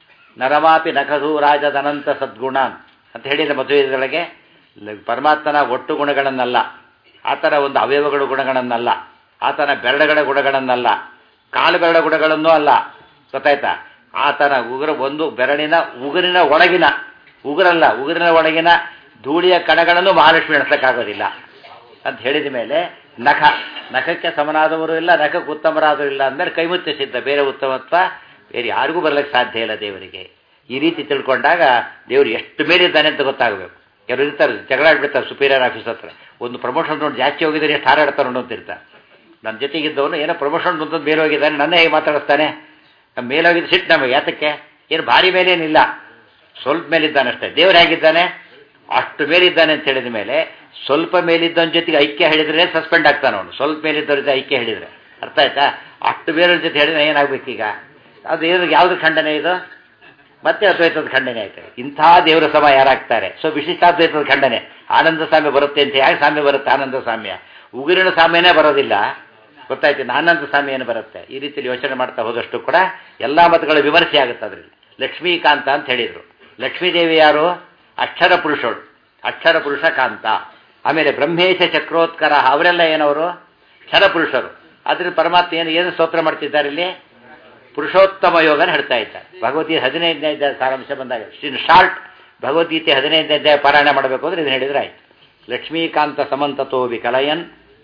ನರಮಾಪಿ ನಖಧು ರಾಜದನಂತ ಸದ್ಗುಣ ಅಂತ ಹೇಳಿದ ಮದುವೆದೊಳಗೆ ಪರಮಾತ್ಮನ ಒಟ್ಟು ಗುಣಗಳನ್ನಲ್ಲ ಆತನ ಒಂದು ಅವಯವಗಳ ಗುಣಗಳನ್ನಲ್ಲ ಆತನ ಬೆರಳುಗಳ ಗುಣಗಳನ್ನಲ್ಲ ಕಾಲು ಬೆರಳ ಗುಣಗಳನ್ನೂ ಅಲ್ಲ ಗೊತ್ತಾಯ್ತಾ ಆತನ ಉಗುರ ಒಂದು ಬೆರಳಿನ ಉಗುರಿನ ಒಳಗಿನ ಉಗುರಲ್ಲ ಉಗುರಿನ ಒಳಗಿನ ಧೂಳಿಯ ಕಣಗಳನ್ನು ಮಹಾಲಕ್ಷ್ಮಿ ಎಣಿಸಕ್ಕಾಗೋದಿಲ್ಲ ಅಂತ ಹೇಳಿದ ಮೇಲೆ ನಖ ನಖಕ್ಕೆ ಸಮನಾದವರು ಇಲ್ಲ ನಖಕ್ಕೆ ಉತ್ತಮರಾದವರು ಇಲ್ಲ ಅಂದಮೇಲೆ ಕೈಮುತ್ಯ ಸಿದ್ಧ ಬೇರೆ ಉತ್ತಮತ್ವ ಬೇರೆ ಯಾರಿಗೂ ಬರ್ಲಿಕ್ಕೆ ಸಾಧ್ಯ ಇಲ್ಲ ದೇವರಿಗೆ ಈ ರೀತಿ ತಿಳ್ಕೊಂಡಾಗ ದೇವರು ಎಷ್ಟು ಮೇಲಿದ್ದಾನೆ ಅಂತ ಗೊತ್ತಾಗಬೇಕು ಕೆಲವರು ಇರ್ತಾರೆ ಜಗಳ ಆಡ್ಬಿಡ್ತಾರೆ ಸುಪೀರಿಯರ್ ಆಫೀಸ್ ಹತ್ರ ಒಂದು ಪ್ರಮೋಷನ್ ನೋಡಿ ಜಾಸ್ತಿ ಹೋಗಿದ್ರೆ ಎಷ್ಟು ಹಾರಾಡ್ತಾರೆ ಅನ್ನೋ ಅಂತ ಇರ್ತಾರೆ ನನ್ನ ಜೊತೆಗಿದ್ದವನು ಏನೋ ಪ್ರಮೋಷನ್ ಬಂದದ್ದು ಮೇಲೆ ಹೋಗಿದ್ದಾನೆ ನನ್ನ ಹೇಗೆ ಮಾತಾಡಿಸ್ತಾನೆ ನಮ್ಮ ಮೇಲೆ ಹೋಗಿದ್ದು ಸಿಟ್ಟು ನಮಗೆ ಯಾತಕ್ಕೆ ಏನು ಭಾರಿ ಮೇಲೇನಿಲ್ಲ ಸ್ವಲ್ಪ ಮೇಲಿದ್ದಾನೆ ಅಷ್ಟೇ ದೇವ್ರು ಹೇಗಿದ್ದಾನೆ ಅಷ್ಟು ಮೇಲಿದ್ದಾನೆ ಅಂತ ಹೇಳಿದ ಮೇಲೆ ಸ್ವಲ್ಪ ಮೇಲಿದ್ದವನ ಜೊತೆಗೆ ಐಕ್ಯ ಹೇಳಿದ್ರೆ ಸಸ್ಪೆಂಡ್ ಆಗ್ತಾನೆ ಅವನು ಸ್ವಲ್ಪ ಮೇಲಿದ್ದವ್ರ ಜೊತೆ ಐಕ್ಯ ಹೇಳಿದ್ರೆ ಅರ್ಥ ಆಯ್ತಾ ಅಷ್ಟು ಬೇರೆಯವ್ರ ಜೊತೆ ಹೇಳಿದ್ರೆ ಏನಾಗಬೇಕೀಗ ಅದು ಏನು ಯಾವ್ದು ಖಂಡನೆ ಇದು ಮತ್ತೆ ಅದ್ವೈತದ ಖಂಡನೆ ಆಯ್ತು ಇಂಥ ದೇವರ ಸಮ ಯಾರಾಗ್ತಾರೆ ಸೊ ವಿಶಿಷ್ಟಾದ್ವೈತದ ಖಂಡನೆ ಆನಂದ ಸಾಮ್ಯ ಬರುತ್ತೆ ಅಂತ ಯಾಕೆ ಸಾಮ್ಯ ಬರುತ್ತೆ ಆನಂದ ಸಾಮ್ಯ ಉಗುರಿನ ಸಾಮ್ಯನೇ ಬರೋದಿಲ್ಲ ಗೊತ್ತಾಯ್ತು ಆನಂದ ಸಾಮ್ಯ ಏನು ಬರುತ್ತೆ ಈ ರೀತಿಯಲ್ಲಿ ಯೋಚನೆ ಮಾಡ್ತಾ ಹೋದಷ್ಟು ಕೂಡ ಎಲ್ಲ ಮತಗಳ ವಿಮರ್ಶೆ ಆಗುತ್ತೆ ಅದರಲ್ಲಿ ಲಕ್ಷ್ಮೀಕಾಂತ ಅಂತ ಹೇಳಿದರು ಲಕ್ಷ್ಮೀದೇವಿ ಯಾರು ಅಕ್ಷರ ಪುರುಷಳು ಅಕ್ಷರ ಪುರುಷ ಕಾಂತ ಆಮೇಲೆ ಬ್ರಹ್ಮೇಶ ಚಕ್ರೋತ್ಕರ ಅವರೆಲ್ಲ ಏನವರು ಕ್ಷರ ಪುರುಷರು ಅದ್ರ ಪರಮಾತ್ಮ ಏನು ಏನು ಸ್ತೋತ್ರ ಮಾಡ್ತಿದ್ದಾರೆ ಇಲ್ಲಿ ಪುರುಷೋತ್ತಮ ಯೋಗನ ಹೇಳ್ತಾ ಇದ್ದಾರೆ ಭಗವದ್ಗೀತೆ ಹದಿನೈದನೇ ಅಧ್ಯಾಯ ಸಾರಾಂಶ ಬಂದಾಗ ಶಾರ್ಟ್ ಭಗವದ್ಗೀತೆ ಹದಿನೈದನೇ ಅಧ್ಯಾಯ ಪಾರಾಯಣ ಮಾಡಬೇಕು ಅಂದ್ರೆ ಇದನ್ನ ಹೇಳಿದ್ರೆ ಆಯ್ತು ಲಕ್ಷ್ಮೀಕಾಂತ ಸಮಂತತೋ ವಿಕಲಯನ್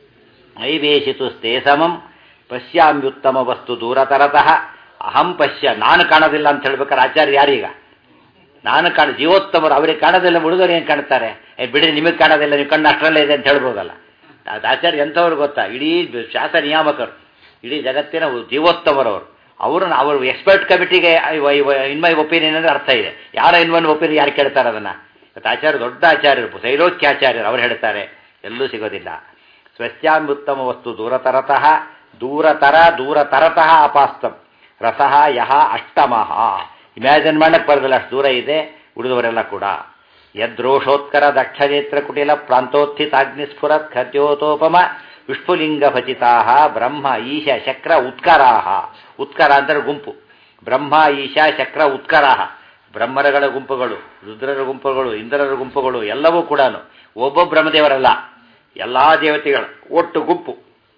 ನೈವೇಶಿತು ಸ್ಥೇ ಸಮಂ ಪಶ್ಯಾಮ್ಯುತ್ತಮ ವಸ್ತು ದೂರತರತಃ ಅಹಂ ಪಶ್ಯ ನಾನು ಕಾಣೋದಿಲ್ಲ ಅಂತ ಹೇಳ್ಬೇಕಾದ್ರೆ ಆಚಾರ್ಯ ಯಾರೀಗ ನಾನು ಕಾಣ ಜೀವೋತ್ತಮರು ಅವರಿಗೆ ಕಾಣೋದಿಲ್ಲ ಉಳಿದವರು ಏನು ಕಾಣ್ತಾರೆ ಏ ಬಿಡಿ ನಿಮಗೆ ಕಾಣೋದಿಲ್ಲ ನೀವು ಕಣ್ಣು ಅಷ್ಟರಲ್ಲೇ ಇದೆ ಅಂತ ಹೇಳ್ಬೋದಲ್ಲ ಅದು ಆಚಾರ್ಯ ಎಂಥವ್ರು ಗೊತ್ತಾ ಇಡೀ ಶಾಸ ನಿಯಾಮಕರು ಇಡೀ ಜಗತ್ತಿನ ಜೀವೋತ್ತಮರವರು ಅವರು ಅವರು ಎಕ್ಸ್ಪರ್ಟ್ ಕಮಿಟಿಗೆ ಇನ್ ಮೈ ಒಪಿನಿಯನ್ ಅಂದ್ರೆ ಅರ್ಥ ಇದೆ ಯಾರ ಇನ್ ಒನ್ ಒಪಿನಿಯನ್ ಯಾರು ಕೇಳ್ತಾರೆ ಅದನ್ನ ಇವತ್ತು ಆಚಾರ್ಯ ದೊಡ್ಡ ಆಚಾರ್ಯರು ಶೈಲೋಕ್ಯಾಚಾರ್ಯರು ಅವ್ರು ಹೇಳ್ತಾರೆ ಎಲ್ಲೂ ಸಿಗೋದಿಲ್ಲ ಸ್ವಸ್ಯಾಮ್ಯುತ್ತಮ ವಸ್ತು ದೂರತರತಃ ದೂರತರ ದೂರತರತಃ ಅಪಾಸ್ತಂ ರಸಃ ಯಹ ಅಷ್ಟಮಃ ಇಮ್ಯಾಜಿನ್ ಮಾಡಕ್ಕೆ ಬರೋದಿಲ್ಲ ಅಷ್ಟು ದೂರ ಇದೆ ಉಳಿದವರೆಲ್ಲ ಕೂಡ ಯದ್ರೋಷೋತ್ಕರ ದಕ್ಷನೇತ್ರ ಕುಟಿಲ ಪ್ರಾಂತೋತ್ಥಿತಾಗ್ನಿಸ್ಫುರತ್ ಖದ್ಯೋತೋಪಮ ವಿಷ್ಣುಲಿಂಗ ಭಚಿತಾ ಬ್ರಹ್ಮ ಈಶ ಶಕ್ರ ಉತ್ಕರಾಹ ಉತ್ಕರ ಅಂದರೆ ಗುಂಪು ಬ್ರಹ್ಮ ಈಶ ಶಕ್ರ ಉತ್ಕರಾಹ ಬ್ರಹ್ಮರಗಳ ಗುಂಪುಗಳು ರುದ್ರರ ಗುಂಪುಗಳು ಇಂದ್ರರ ಗುಂಪುಗಳು ಎಲ್ಲವೂ ಕೂಡ ಒಬ್ಬ ಬ್ರಹ್ಮದೇವರಲ್ಲ ಎಲ್ಲಾ ದೇವತೆಗಳು ಒಟ್ಟು ಗುಂಪು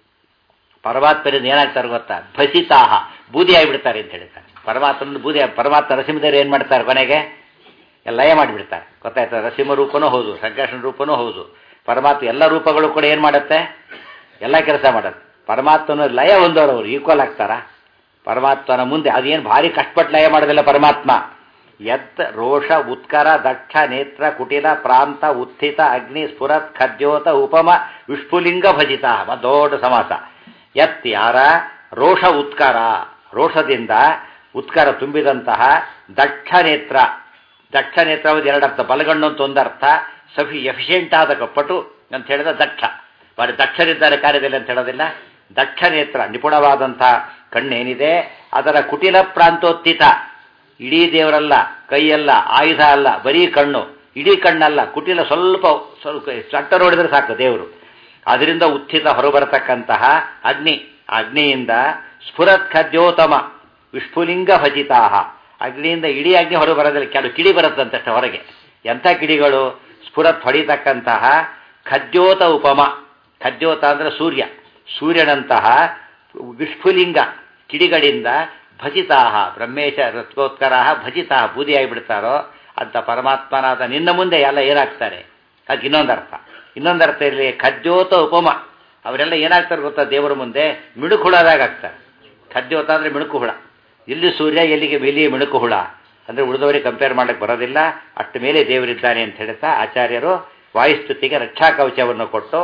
ಪರಮಾತ್ಮರಿಂದ ಏನಾಗ್ತಾರೆ ಗೊತ್ತಾ ಭಸಿತಾಹ ಬೂದಿ ಆಗಿಬಿಡ್ತಾರೆ ಅಂತ ಹೇಳ್ತಾರೆ ಪರಮಾತ್ಮನ ಬೂದಿ ಪರಮಾತ್ಮ ನರಸಿಂಹದೇವರು ಏನು ಮಾಡ್ತಾರೆ ಕೊನೆಗೆ ಲಯ ಮಾಡಿಬಿಡ್ತಾರೆ ಗೊತ್ತಾಯ್ತಾ ನರಸಿಂಹ ರೂಪನೂ ಹೌದು ಸಂಕರ್ಷಣ ರೂಪನೂ ಹೌದು ಪರಮಾತ್ಮ ಎಲ್ಲ ರೂಪಗಳು ಕೂಡ ಏನು ಮಾಡುತ್ತೆ ಎಲ್ಲ ಕೆಲಸ ಮಾಡುತ್ತೆ ಪರಮಾತ್ಮನ ಲಯ ಹೊಂದೋರು ಅವರು ಈಕ್ವಲ್ ಆಗ್ತಾರ ಪರಮಾತ್ಮನ ಮುಂದೆ ಅದೇನು ಭಾರಿ ಕಷ್ಟಪಟ್ಟು ಲಯ ಮಾಡೋದಿಲ್ಲ ಪರಮಾತ್ಮ ಯತ್ ರೋಷ ಉತ್ಕರ ದಕ್ಷ ನೇತ್ರ ಕುಟಿಲ ಪ್ರಾಂತ ಉತ್ಥಿತ ಅಗ್ನಿ ಸ್ಫುರತ್ ಖದ್ಯೋತ ಉಪಮ ವಿಷ್ಣುಲಿಂಗ ಭಜಿತ ದೊಡ್ಡ ಸಮಾಸ ಯತ್ ಯಾರ ರೋಷ ಉತ್ಕರ ರೋಷದಿಂದ ಉತ್ಕರ ತುಂಬಿದಂತಹ ದಕ್ಷ ನೇತ್ರ ದಕ್ಷ ನೇತ್ರ ಎರಡರ್ಥ ಬಲಗಣ್ಣು ಅಂತ ಒಂದರ್ಥ ಸಫಿ ಎಫಿಷಿಯೆಂಟ್ ಆದ ಪಟು ಅಂತ ಹೇಳಿದ ದಕ್ಷ ಬಾರಿ ದಕ್ಷರಿದ್ದಾರೆ ಕಾರ್ಯದಲ್ಲಿ ಅಂತ ಹೇಳೋದಿಲ್ಲ ದಕ್ಷ ನೇತ್ರ ನಿಪುಣವಾದಂತಹ ಕಣ್ಣೇನಿದೆ ಅದರ ಕುಟಿಲ ಪ್ರಾಂತೋತ್ಥಿತ ಇಡೀ ದೇವರಲ್ಲ ಕೈಯಲ್ಲ ಆಯುಧ ಅಲ್ಲ ಬರೀ ಕಣ್ಣು ಇಡೀ ಕಣ್ಣಲ್ಲ ಕುಟಿಲ ಸ್ವಲ್ಪ ಸ್ವಲ್ಪ ಚಟ್ಟ ನೋಡಿದ್ರೆ ಸಾಕು ದೇವರು ಅದರಿಂದ ಉತ್ಥಿತ ಹೊರಬರತಕ್ಕಂತಹ ಅಗ್ನಿ ಅಗ್ನಿಯಿಂದ ಸ್ಫುರತ್ ಖದ್ಯೋತಮ ವಿಷ್ಣುಲಿಂಗ ಭಜಿತಾಹ ಅಗ್ನಿಯಿಂದ ಇಡೀ ಅಗ್ನಿ ಹೊರ ಬರೋದಿಲ್ಲ ಕೆಲವು ಕಿಡಿ ಬರುತ್ತಂತಷ್ಟೇ ಹೊರಗೆ ಎಂಥ ಕಿಡಿಗಳು ಸ್ಫುರತ್ ಹೊಡಿತಕ್ಕಂತಹ ಖದ್ಯೋತ ಉಪಮ ಖದ್ಯೋತ ಅಂದರೆ ಸೂರ್ಯ ಸೂರ್ಯನಂತಹ ವಿಷ್ಣುಲಿಂಗ ಕಿಡಿಗಳಿಂದ ಭಜಿತಾಹ ಬ್ರಹ್ಮೇಶ ರತ್ಕೋತ್ಕರ ಭಜಿತಾಹ ಬೂದಿಯಾಗಿಬಿಡ್ತಾರೋ ಅಂತ ಪರಮಾತ್ಮನಾದ ನಿನ್ನ ಮುಂದೆ ಎಲ್ಲ ಏನಾಗ್ತಾರೆ ಅದಕ್ಕೆ ಇನ್ನೊಂದರ್ಥ ಇನ್ನೊಂದರ್ಥ ಇರಲಿ ಖದ್ಯೋತ ಉಪಮ ಅವರೆಲ್ಲ ಏನಾಗ್ತಾರೆ ಗೊತ್ತಾ ದೇವರ ಮುಂದೆ ಮಿಣುಕು ಹುಳದಾಗ ಆಗ್ತಾರೆ ಖದ್ಯೋತ ಅಂದರೆ ಮಿಣುಕು ಹುಳ ಇಲ್ಲಿ ಸೂರ್ಯ ಎಲ್ಲಿಗೆ ಮೇಲೆ ಮಿಣುಕು ಹುಳ ಅಂದರೆ ಉಳಿದವರಿಗೆ ಕಂಪೇರ್ ಮಾಡಕ್ಕೆ ಬರೋದಿಲ್ಲ ಅಷ್ಟು ಮೇಲೆ ದೇವರಿದ್ದಾನೆ ಅಂತ ಹೇಳ್ತಾ ಆಚಾರ್ಯರು ವಾಯುಸ್ತುತಿಗೆ ರಕ್ಷಾ ಕವಚವನ್ನು ಕೊಟ್ಟು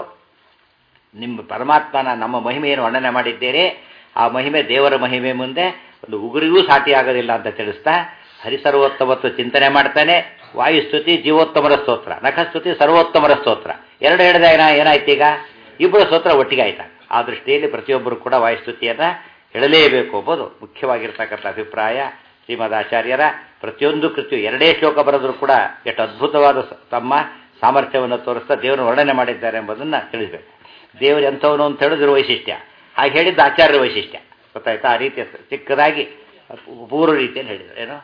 ನಿಮ್ಮ ಪರಮಾತ್ಮನ ನಮ್ಮ ಮಹಿಮೆಯನ್ನು ವರ್ಣನೆ ಮಾಡಿದ್ದೇನೆ ಆ ಮಹಿಮೆ ದೇವರ ಮಹಿಮೆ ಮುಂದೆ ಒಂದು ಉಗುರಿಗೂ ಸಾಟಿ ಆಗೋದಿಲ್ಲ ಅಂತ ತಿಳಿಸ್ತಾ ಹರಿಸರ್ವೋತ್ತಮತ್ವ ಚಿಂತನೆ ಮಾಡ್ತಾನೆ ವಾಯುಸ್ತುತಿ ಜೀವೋತ್ತಮರ ಸ್ತೋತ್ರ ನಖಸ್ತುತಿ ಸರ್ವೋತ್ತಮರ ಸ್ತೋತ್ರ ಎರಡು ಹೇಳಿದಾಗ ಏನಾಯ್ತು ಈಗ ಇಬ್ಬರು ಸ್ತೋತ್ರ ಒಟ್ಟಿಗೆ ಆಯ್ತಾ ಆ ದೃಷ್ಟಿಯಲ್ಲಿ ಪ್ರತಿಯೊಬ್ಬರು ಕೂಡ ವಾಯುಸ್ತುತಿಯನ್ನು ಹೇಳಲೇಬೇಕು ಎಂಬುದು ಮುಖ್ಯವಾಗಿರ್ತಕ್ಕಂಥ ಅಭಿಪ್ರಾಯ ಶ್ರೀಮದ್ ಆಚಾರ್ಯರ ಪ್ರತಿಯೊಂದು ಕೃತಿಯು ಎರಡೇ ಶ್ಲೋಕ ಬರೆದರೂ ಕೂಡ ಎಷ್ಟು ಅದ್ಭುತವಾದ ತಮ್ಮ ಸಾಮರ್ಥ್ಯವನ್ನು ತೋರಿಸ್ತಾ ದೇವರನ್ನು ವರ್ಣನೆ ಮಾಡಿದ್ದಾರೆ ಎಂಬುದನ್ನು ತಿಳಿಸಬೇಕು ದೇವರು ಎಂಥವನು ಅಂತ ಹೇಳಿದ್ರು ವೈಶಿಷ್ಟ್ಯ ಹಾಗೆ ಹೇಳಿದ್ದು ಆಚಾರ್ಯ ವೈಶಿಷ್ಟ್ಯ ಗೊತ್ತಾಯ್ತಾ ಆ ರೀತಿಯ ಚಿಕ್ಕದಾಗಿ ಪೂರ್ವ ರೀತಿಯಲ್ಲಿ ಹೇಳಿದ್ರು ಏನು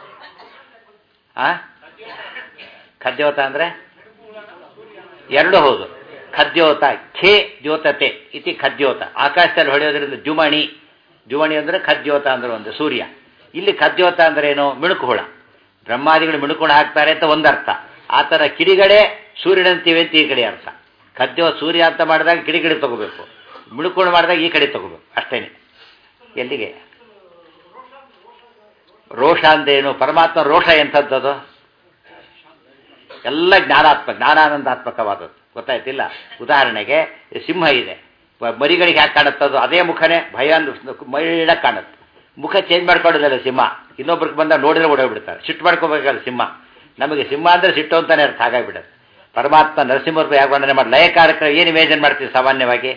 ಆ ಖದ್ಯೋತ ಅಂದರೆ ಎರಡು ಹೌದು ಖದ್ಯೋತ ಖೇ ದ್ಯೋತತೆ ಇತಿ ಖದ್ಯೋತ ಆಕಾಶದಲ್ಲಿ ಹೊಳೆಯೋದ್ರಿಂದ ಜುಮಣಿ ಜುಮಣಿ ಅಂದರೆ ಖದ್ಯೋತ ಅಂದ್ರೆ ಒಂದು ಸೂರ್ಯ ಇಲ್ಲಿ ಖದ್ಯೋತ ಅಂದ್ರೆ ಏನು ಮಿಣುಕು ಹುಳ ಬ್ರಹ್ಮಾದಿಗಳು ಮಿಣುಕುಣ ಹಾಕ್ತಾರೆ ಅಂತ ಒಂದರ್ಥ ಆ ಥರ ಕಿಡಿಗಡೆ ಸೂರ್ಯನಂತೀವಿ ಅಂತ ಈ ಕಡೆ ಅರ್ಥ ಖದ್ಯೋ ಸೂರ್ಯ ಅಂತ ಮಾಡಿದಾಗ ಕಿಡಿ ಕಡೆ ತಗೋಬೇಕು ಮಿಣುಕುಣ ಮಾಡಿದಾಗ ಈ ಕಡೆ ತಗೋಬೇಕು ಅಷ್ಟೇನೆ ಎಲ್ಲಿಗೆ ರೋಷ ಅಂದೇನು ಪರಮಾತ್ಮ ರೋಷ ಎಂಥದ್ದದು ಎಲ್ಲ ಜ್ಞಾನಾತ್ಮಕ ಜ್ಞಾನಾನಂದಾತ್ಮಕವಾದದ್ದು ಗೊತ್ತಾಯ್ತಿಲ್ಲ ಉದಾಹರಣೆಗೆ ಸಿಂಹ ಇದೆ ಮರಿಗಳಿಗೆ ಯಾಕೆ ಕಾಣುತ್ತದು ಅದೇ ಮುಖನೇ ಭಯ ಮೈಳ ಕಾಣುತ್ತೆ ಮುಖ ಚೇಂಜ್ ಮಾಡ್ಕೊಳ್ಳೋದಿಲ್ಲ ಸಿಂಹ ಇನ್ನೊಬ್ರಿಗೆ ಬಂದಾಗ ನೋಡಿದ್ರೆ ಓಡೋಗ್ಬಿಡ್ತಾರೆ ಸಿಟ್ಟು ಮಾಡ್ಕೋಬೇಕಲ್ಲ ಸಿಂಹ ನಮಗೆ ಸಿಂಹ ಅಂದರೆ ಸಿಟ್ಟು ಅಂತಾನೆ ಅರ್ಥ ಹಾಗಾಗ್ಬಿಡುತ್ತೆ ಪರಮಾತ್ಮ ನರಸಿಂಹರು ಯಾಕೆ ವರ್ಣನೆ ಮಾಡಿ ಲಯ ಕಾರ್ಯಕ್ರಮ ಏನು ಇಮೇಜನ್ ಮಾಡ್ತೀವಿ ಸಾಮಾನ್ಯವಾಗಿ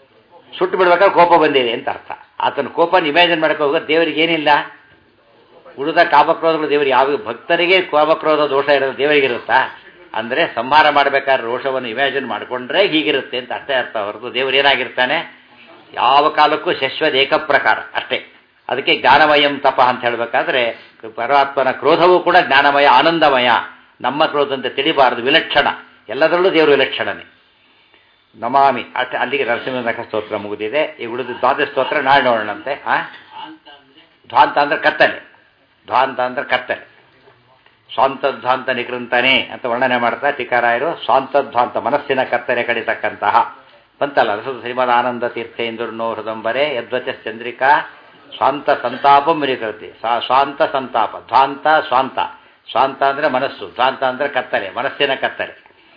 ಸುಟ್ಟು ಬಿಡ್ಬೇಕಾದ್ರೆ ಕೋಪ ಬಂದಿದೆ ಅಂತ ಅರ್ಥ ಆತನ ಕೋಪನ ಇಮ್ಯಾಜಿನ್ ಮಾಡ್ಕೋ ಹೋಗೋದು ದೇವರಿಗೆ ಏನಿಲ್ಲ ಉಳಿದ ಕಾಮಕ್ರೋಧಗಳು ದೇವರಿಗೆ ಯಾವ ಭಕ್ತರಿಗೆ ಕಾಮಕ್ರೋಧ ದೋಷ ಇರೋದು ದೇವರಿಗಿರುತ್ತಾ ಅಂದರೆ ಸಂಹಾರ ಮಾಡಬೇಕಾದ್ರೆ ರೋಷವನ್ನು ಇಮ್ಯಾಜಿನ್ ಮಾಡಿಕೊಂಡ್ರೆ ಹೀಗಿರುತ್ತೆ ಅಂತ ಅಷ್ಟೇ ಅರ್ಥ ಹೊರತು ದೇವರು ಏನಾಗಿರ್ತಾನೆ ಯಾವ ಕಾಲಕ್ಕೂ ಶಶ್ವತ ಏಕಪ್ರಕಾರ ಅಷ್ಟೇ ಅದಕ್ಕೆ ಜ್ಞಾನಮಯಂ ತಪ ಅಂತ ಹೇಳಬೇಕಾದ್ರೆ ಪರಮಾತ್ಮನ ಕ್ರೋಧವೂ ಕೂಡ ಜ್ಞಾನಮಯ ಆನಂದಮಯ ನಮ್ಮ ಕ್ರೋಧಂತೆ ತಿಳಿಬಾರದು ವಿಲಕ್ಷಣ ಎಲ್ಲದರಲ್ಲೂ ದೇವರು ವಿಲಕ್ಷಣನೇ ನಮಾಮಿ ಅಷ್ಟೇ ಅಲ್ಲಿಗೆ ನರಸಿಂಹ ಸ್ತೋತ್ರ ಮುಗಿದಿದೆ ಈ ಉಳಿದು ದ್ವಾದಶ ಸ್ತೋತ್ರ ನಾಳೆ ನೋಡೋಣಂತೆ ಆ ಧ್ವಾಂತ ಅಂದ್ರೆ ಕತ್ತಲೆ ಧ್ವಾಂತ ಅಂದ್ರೆ ಕತ್ತಲೆ ಸ್ವಾಂತಧ್ವಾಂತ ನಿಕೃಂತಾನೆ ಅಂತ ವರ್ಣನೆ ಮಾಡ್ತಾ ಟೀಕಾರಾಯರು ಸ್ವಾಂತಧ್ವಾಂತ ಮನಸ್ಸಿನ ಕತ್ತಲೆ ಕಡಿತಕ್ಕಂತಹ ಬಂತಲ್ಲ ರಸದ ಶ್ರೀಮದ್ ಆನಂದ ತೀರ್ಥೇಂದ್ರನೋ ಹೃದಂಬರೆ ಯದ್ವಚ ಚಂದ್ರಿಕಾ ಸ್ವಾಂತ ಸಂತಾಪ ಮಿರಿಕೃತಿ ಸ್ವಾಂತ ಸಂತಾಪ ಧ್ವಾಂತ ಸ್ವಾಂತ ಸ್ವಾಂತ ಅಂದ್ರೆ ಮನಸ್ಸು ಧ್ವಾಂತ ಅಂದ್ರೆ ಕತ್ತಲೆ ಮನಸ್ಸಿನ ಕತ್ತಲೆ